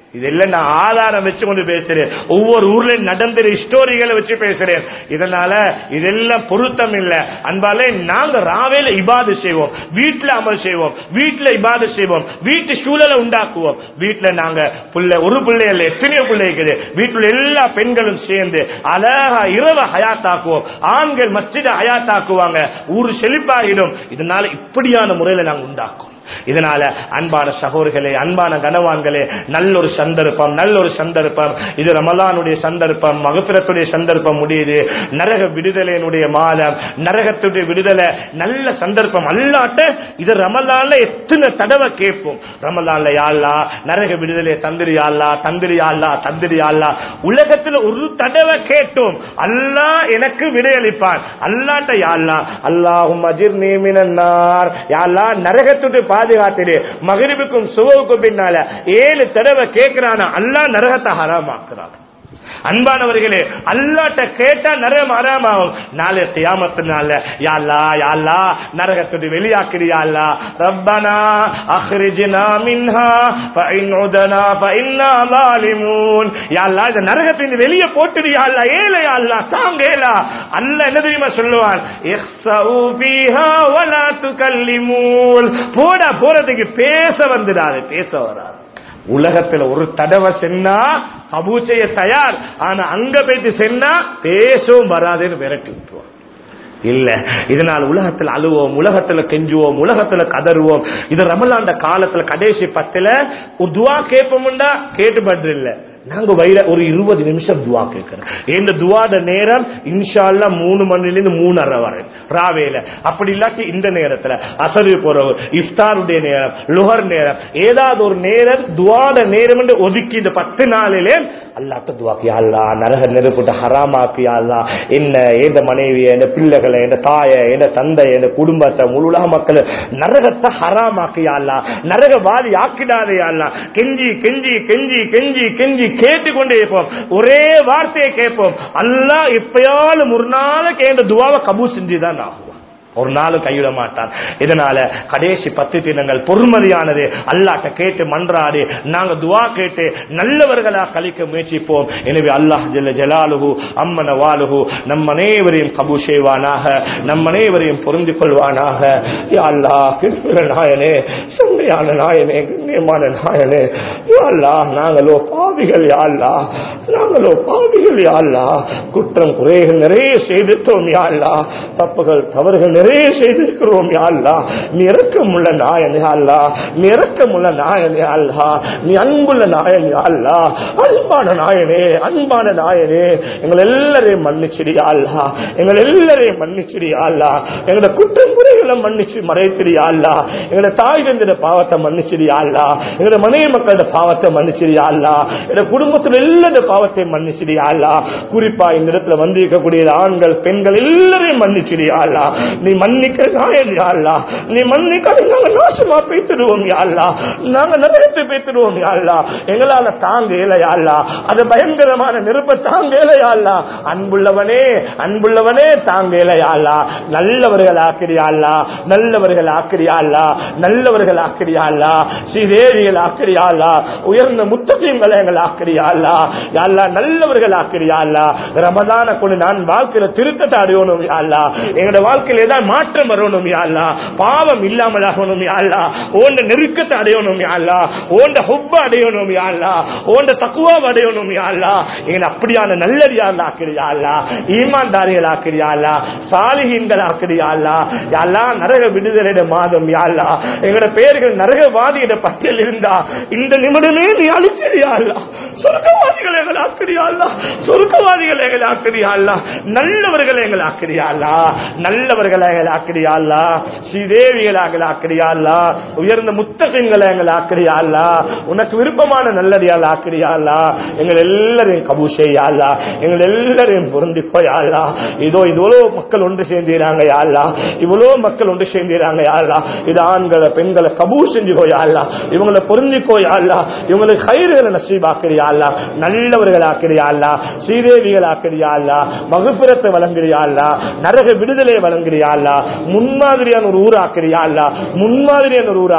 இதெல்லாம் நான் ஆதாரம் வச்சு கொண்டு பேசுறேன் ஒவ்வொரு ஊர்ல நடந்த ஸ்டோரிகளை வச்சு பேசுறேன் இதனால இதெல்லாம் பொருத்தம் இல்ல அன்பாலே நாங்க ராவேல இபாது செய்வோம் வீட்டுல அமல் செய்வோம் வீட்டுல இபாது செய்வோம் வீட்டு சூழலை உண்டாக்குவோம் வீட்டுல நாங்க புள்ள ஒரு பிள்ளை இல்ல எத்தனையோ பிள்ளை இருக்குது வீட்டுல எல்லா பெண்களும் சேர்ந்து அழகா இரவு ஹயாத்தாக்குவோம் ஆண்கள் மஸ்ஜித ஹயாத்தாக்குவாங்க ஊர் செழிப்பாகிடும் இதனால இப்படியான முறையில நாங்க உண்டாக்குவோம் இதனால அன்பான சகோதரர்களே அன்பான கனவான்களே நல்ல ஒரு சந்தர்ப்பம் நல்ல ஒரு சந்தர்ப்பம் இது ரமலானுடைய சந்தர்ப்பம் மகப்பிரத்துடைய சந்தர்ப்பம் முடியுது நரக விடுதலையினுடைய மாதம் நரகத்துடைய விடுதலை நல்ல சந்தர்ப்பம் அல்லாட்ட இது ரமலான்ல எத்தனை தடவை கேட்போம் ரமலான்ல யாழ்லா நரக விடுதலை தந்திரி யாழ்லா தந்திரி யாழ்லா தந்திரி யாழ்லா உலகத்துல ஒரு தடவை கேட்டோம் அல்லாஹ் எனக்கு விடையளிப்பான் அல்லாட்ட யாழ்லா அல்லாஹும் அஜிர் நீமினார் யாழ்லா நரகத்துட்டு பாதுகாத்துடு மகரிபுக்கும் சுபவுக்கும் பின்னால ஏழு தடவை கேட்கிறானா அல்லா நரகத்தை ஹராமாக்குறான் அன்பானவர்களே அல்லாட்ட கேட்டா நரகம் ஹராமாகும் நாளை தியாமத்தினால யாழ்லா யாழ்லா நரகத்துட்டு வெளியாக்குறியா அல்லா ரப்பனா அஹ்ரிஜ்னா மின்ஹா ஃபஇன் உதனா ஃபஇன்னா ஸாலிமூன் யாழ்லா இந்த நரகத்தின் வெளியே போட்டுறியா அல்லா ஏல யாழ்லா தாங்கேலா அல்ல என்ன தெரியுமா சொல்லுவான் இஹ்ஸவு ஃபீஹா வலா துகல்லிமூன் போடா போறதுக்கு பேச வந்துடாது பேச வராது உலகத்துல ஒரு தடவை சென்னா கபூ செய்ய தயார் ஆனா அங்க போயிட்டு சென்னா பேசவும் வராதுன்னு விரட்டி விட்டுருவான் இல்ல இதனால் உலகத்தில் அழுவோம் உலகத்துல கெஞ்சுவோம் உலகத்துல கதறுவோம் இது ரமலாண்ட காலத்துல கடைசி பத்துல ஒரு துவா கேட்போம்டா கேட்டுப்பட்டு இல்ல நாங்க வைர ஒரு இருபது நிமிஷம் துவா கேட்கிறோம் இந்த துவாட நேரம் இன்ஷால்லா மூணு மணில இருந்து மூணு அரை வரை ராவேல அப்படி இல்லாட்டி இந்த நேரத்துல அசரு போறவு இஃப்தாருடைய நேரம் லுஹர் நேரம் ஏதாவது ஒரு நேரம் துவாட நேரம் என்று ஒதுக்கி இந்த பத்து நாளிலே அல்லாட்ட துவாக்கி அல்லா நரக நெருப்புட்ட ஹராமாக்கி அல்லா என்ன எந்த மனைவிய எந்த பிள்ளைகளை எந்த தாய எந்த தந்தை எந்த குடும்பத்தை முழு உலக மக்கள் நரகத்தை ஹராமாக்கி அல்லா நரகவாதி ஆக்கிடாதே அல்லா கெஞ்சி கெஞ்சி கெஞ்சி கெஞ்சி கெஞ்சி கேட்டுக்கொண்டே இருப்போம் ஒரே வார்த்தையை கேட்போம் அல்லாஹ் எப்பயாலும் ஒரு நாளைக்கு எந்த துவாவை கபூ செஞ்சுதான் ஆகும் ஒரு நாளும் கைவிட மாட்டான் இதனால கடைசி பத்து தினங்கள் பொறுமதியானது அல்லாட்ட கேட்டு மன்றாடி நாங்க துவா கேட்டு நல்லவர்களா கழிக்க முயற்சிப்போம் எனவே அல்லாஹ் ஜல்ல ஜலாலுஹு அம்மன வாலுஹு நம் அனைவரையும் கபு செய்வானாக நம் அனைவரையும் பொருந்து கொள்வானாக யா அல்லாஹ் கிருஷ்ண நாயனே சந்தையான நாயனே கண்ணியமான நாயனே யா அல்லாஹ் நாங்களோ பாவிகள் யா அல்லாஹ் நாங்களோ பாவிகள் யா அல்லாஹ் குற்றம் குறைகள் நிறைய செய்துட்டோம் யா அல்லாஹ் தப்புகள் தவறுகள் நிறைய செய்திருக்கிறோம் யா அல்லாஹ் நீ இரக்கமுள்ள நாயன் யா அல்லாஹ் நீ இரக்கமுள்ள நாயன் யா அல்லாஹ் நீ அன்புள்ள நாயன் யா அல்லாஹ் அன்பான நாயனே அன்பான நாயனே எங்கள் எல்லாரையும் மன்னிச்சிடியா அல்லா எங்கள் எல்லாரையும் மன்னிச்சிடியா அல்லா எங்களோட குற்றம் குறைகளை மன்னிச்சு மறைத்திடியா அல்லா எங்களோட தாய் தந்திர பாவத்தை மன்னிச்சிடியா அல்லா எங்களோட மனைவி மக்களோட பாவத்தை மன்னிச்சிடியா அல்லா எங்களோட குடும்பத்தில் எல்லாரோட பாவத்தை மன்னிச்சிடியா அல்லா குறிப்பா இந்த இடத்துல வந்து இருக்கக்கூடிய ஆண்கள் பெண்கள் எல்லாரையும் மன்னிச்சிடியா அல்லா நீ மன்னிக்க நாயன் யா அல்லா நீ மன்னிக்க நாங்க நாசமா பேத்துடுவோம் யா அல்லா நாங்க நரகத்தை பேத்துடுவோம் யா அல்லா எங்களால தாங்க இயலையா அல்லா அது பயங்கரமான நெருப்ப தாங்க இயலையா அல்லா அன்புள்ளவனே அன்புள்ளவனே தாங்க இயலையா அல்லா நல்லவர்கள் ஆக்கிரியா அல்லா நல்லவர்கள் ஆக்கிரியா அல்லா நல்லவர்கள் ஆக்கிரியா அல்லா ஸ்ரீதேவிகள் ஆக்கிரியா அல்லா உயர்ந்த முத்தகங்களை எங்கள் ஆக்கிரியா அல்லா யா அல்லா நல்லவர்கள் ஆக்கிரியா அல்லா ரமதான கொண்டு நான் வாழ்க்கையில திருத்தத்தை அடையணும் யா அல்லா எங்களோட வாழ்க்கையில ஏதாவது மாற்றம் வரணும் யா அல்லா பாவம் இல்லாமல் ஆகணும் யா அல்லா ஓண்ட நெருக்கத்தை அடையணும் யா அல்லா ஓண்ட ஹுப்ப அடையணும் யா அல்லா ஓண்ட தக்குவா அடையணும் யா அல்லா எங்களை அப்படியான நல்லடியார்கள் ஆக்கிறியா அல்லா ஈமான்தாரிகள் ஆக்கிறியா அல்லா சாலிஹீன்கள் ஆக்கிறியா அல்லா யா அல்லா நரக விடுதலையிட மாதம் யா அல்லா எங்களோட பெயர்கள் நரகவாதியிட பட்டியல் இருந்தா இந்த நிமிடமே நீ அழிச்சிரியா அல்லா சொர்க்கவாதிகள் எங்களை ஆக்கிறியா அல்லா சொர்க்கவாதிகள் எங்களை ஆக்கிறியா அல்லா நல்லவர்கள் எங்களை ஆக்கிறியா அல்லா நல்லவர்கள் எங்களை ஆக்கிறியா அல்லா ஸ்ரீதேவிகள் ஆக்கிறியா அல்லா உயர்ந்த முத்தகங்களை எங்களை ஆக்கிறியா அல்லா உனக்கு விருப்பமான நல்லடியால் ஆக்கிறியா அல்லா எங்கள் எல்லாரையும் கபூ செய்யா அல்லா எங்கள் எல்லாரையும் பொருந்தி போயாளா இதோ இவ்வளவு மக்கள் ஒன்று சேர்ந்தீராங்க யாழ்லா இவ்வளவு மக்கள் ஒன்று சேர்ந்தீராங்க யாழ்லா இது ஆண்களை பெண்களை கபூ செஞ்சு போயாளா இவங்களை பொருந்திக்கோ யாழ்லா இவங்களுக்கு கயிறுகளை நசீபாக்கிறியா அல்லா நல்லவர்கள் ஆக்கிறியா அல்லா ஸ்ரீதேவிகள் ஆக்கிறியா அல்லா மகுபுரத்தை வழங்குறியா அல்லா நரக விடுதலையை வழங்குறியா அல்லா முன்மாதிரியான ஒரு ஊர் ஆக்கிறியா அல்லா முன்மாதிரியான ஒரு ஊர்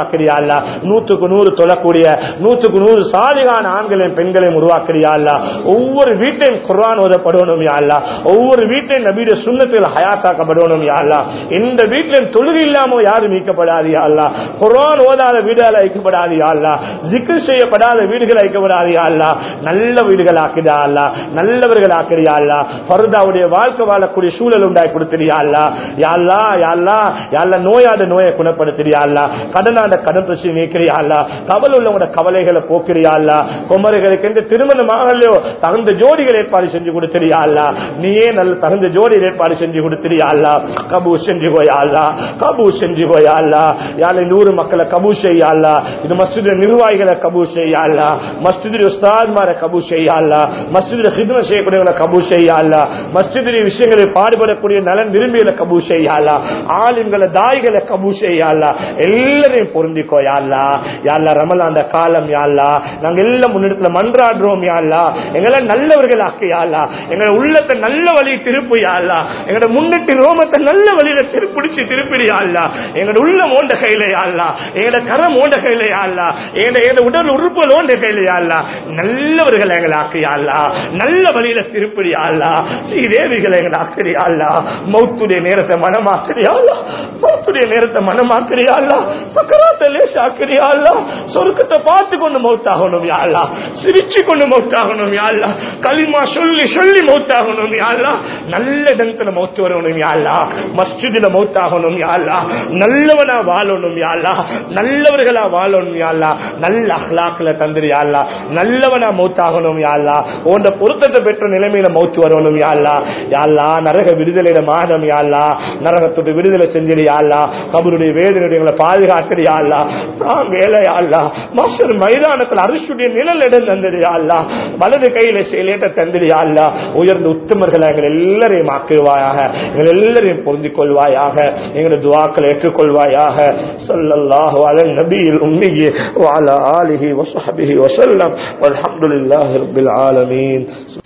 உருவாக்குறியா அல்ல நூற்றுக்கு நூறு தொழக்கூடிய நூற்றுக்கு நூறு சாலிகான ஆண்களையும் பெண்களையும் உருவாக்குறியா அல்ல ஒவ்வொரு வீட்டையும் குர்ஆன் ஓதப்படணும் யா அல்ல ஒவ்வொரு வீட்டையும் நபீட சுண்ணத்தில் ஹயாத்தாக்கப்படணும் யா அல்ல எந்த வீட்டிலும் தொழுகை இல்லாம யாரும் மீட்கப்படாது யா அல்ல குர்ஆன் ஓதாத வீடுகள் ஐக்கப்படாது யா அல்ல ஜிக்ர் செய்யப்படாத வீடுகள் ஐக்கப்படாது யா அல்ல நல்ல வீடுகள் ஆக்குதா அல்ல நல்லவர்கள் ஆக்குறியா அல்ல ஃபர்தாவுடைய வாழ்க்கை வாழக்கூடிய சூழல் உண்டாய் கொடுத்துறியா அல்ல யா அல்லா யா அல்லா யா அல்லா நோயாத நோயை குணப்படுத்துறியா அல்ல கடனாத கடன் பிரச்சனை நீக்கிறியா அல்ல கவலை உள்ளவங்களோட கவலைகளை போக்கிறியா அல்ல குமரிகளுக்கு என்று திருமணம் ஆகலையோ தகுந்த ஜோடிகள் ஏற்பாடு செஞ்சு கொடுத்துறியா அல்ல நீயே நல்ல தகுந்த ஜோடி ஏற்பாடு செஞ்சு கொடுத்துறியா அல்ல கபூ செஞ்சு போயா அல்ல கபூ செஞ்சு போயா அல்ல யாழை நூறு மக்களை கபூ செய்யா அல்ல இது மஸ்ஜித் நிர்வாகிகளை கபூ செய்யா அல்ல மஸ்ஜித் உஸ்தாத்மார கபூ செய்யா அல்ல மஸ்ஜித் ஹிதம செய்யக்கூடியவங்களை கபூ செய்யா அல்ல மஸ்ஜித் விஷயங்களில் பாடுபடக்கூடிய நலன் விரும்பிகளை கபூ செய்யா அல்ல ஆலிம்களை தாய்களை கபூ செய்யா அல்ல எல்லாரையும் பொருந்திக்கோ யாழ்லா யாழ்லா ரமலாந்த காலம் யாழ்லா நாங்க எல்லாம் முன்னிடத்துல மன்றாடுறோம் யாழ்லா எங்களை நல்லவர்கள் ஆக்கு யாழ்லா எங்களை உள்ளத்தை நல்ல வழி திருப்பு யாழ்லா எங்களோட முன்னிட்டு ரோமத்தை நல்ல வழியில திருப்பிடிச்சு திருப்பிடி யாழ்லா எங்களோட உள்ள மோண்ட கையில யாழ்லா எங்களோட கரம் மோண்ட கையில யாழ்லா எங்களோட எங்களோட உடல் உறுப்புகள் ஓண்ட கையில யாழ்லா நல்லவர்கள் எங்களை ஆக்கு யாழ்லா நல்ல வழியில திருப்பிடி யாழ்லா ஸ்ரீதேவிகளை எங்களை ஆக்குறி யாழ்லா மௌத்துடைய நேரத்தை மனமாக்குறியா மௌத்துடைய நேரத்தை மனமாக்குறியா சக்கராத்த லேசாக்குறியா சொருக்கத்தை பார்த்து கொண்டு மௌத்தாகணும் யாழ்லா சிரிச்சு கொண்டு மௌத்தாகணும் யாழ்லா களிமா சொல்லி சொல்லி மௌத்தாகணும் யாழ்லா நல்ல இடத்துல மௌத்து வரணும் யாழ்லா மஸ்ஜிதுல மௌத்தாகணும் யாழ்லா நல்லவனா வாழணும் யாழ்லா நல்லவர்களா வாழணும் யாழ்லா நல்ல அஹ்லாக்களை தந்துரு யாழ்லா நல்லவனா மௌத்தாகணும் யாழ்லா உண்ட பொருத்தத்தை பெற்ற நிலைமையில மௌத்து வரணும் யாழ்லா யாழ்லா நரக விடுதலையில மாதம் யாழ்லா நரகத்தோட விடுதலை செஞ்சிரு யாழ்லா கபருடைய வேதனையுடைய எங்களை பாதுகாக்கிறியா அல்லா நான் வேலையா அல்லா மாஸ்டர் மைதானத்தில் அரிசுடைய நிழல் இடம் தந்திரியா அல்லா வலது கையில செயலேட்ட தந்திரியா அல்லா உயர்ந்த உத்தமர்களை எங்கள் எல்லாரையும் ஆக்குவாயாக எங்கள் எல்லாரையும் பொருந்திக் கொள்வாயாக எங்களுடைய துவாக்களை ஏற்றுக்கொள்வாயாக சொல்லல்லாஹு அல நபியில் உம்மிகி وعلى آله وصحبه وسلم والحمد لله رب العالمين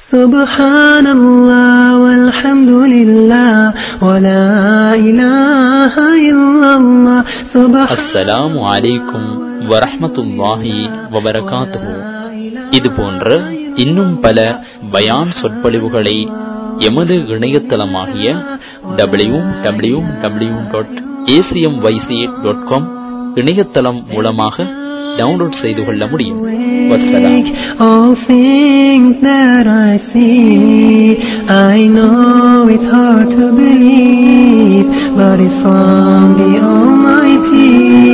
سبحان الله والحمد لله ولا إله إلا الله سبحان அஸ்ஸலாமு அலைக்கும் வரஹ்மத்துல்லாஹி வபரகாத்துஹு இது போன்ற இன்னும் பல பயான் சொற்பொழிவுகளை எமது இணையதளமாகிய டபிள்யூ டபிள்யூ டபிள்யூ டாட் ஏசிஎம் வைசி டாட் காம் இணையதளம் மூலமாக டவுன்லோட் செய்து கொள்ள முடியும் வசலாம் All things that I see, I know it's hard to believe, but it's from the Almighty.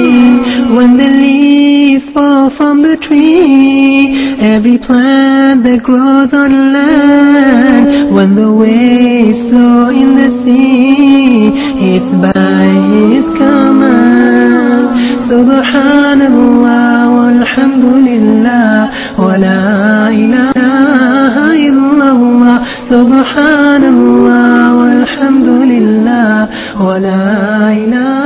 When the leaves fall from the tree, every plant that grows on land, when the waves flow in the sea, it's by His command. Subhanallah walhamdulillah wa la ilaha illallah. Subhanallah walhamdulillah wa la ilaha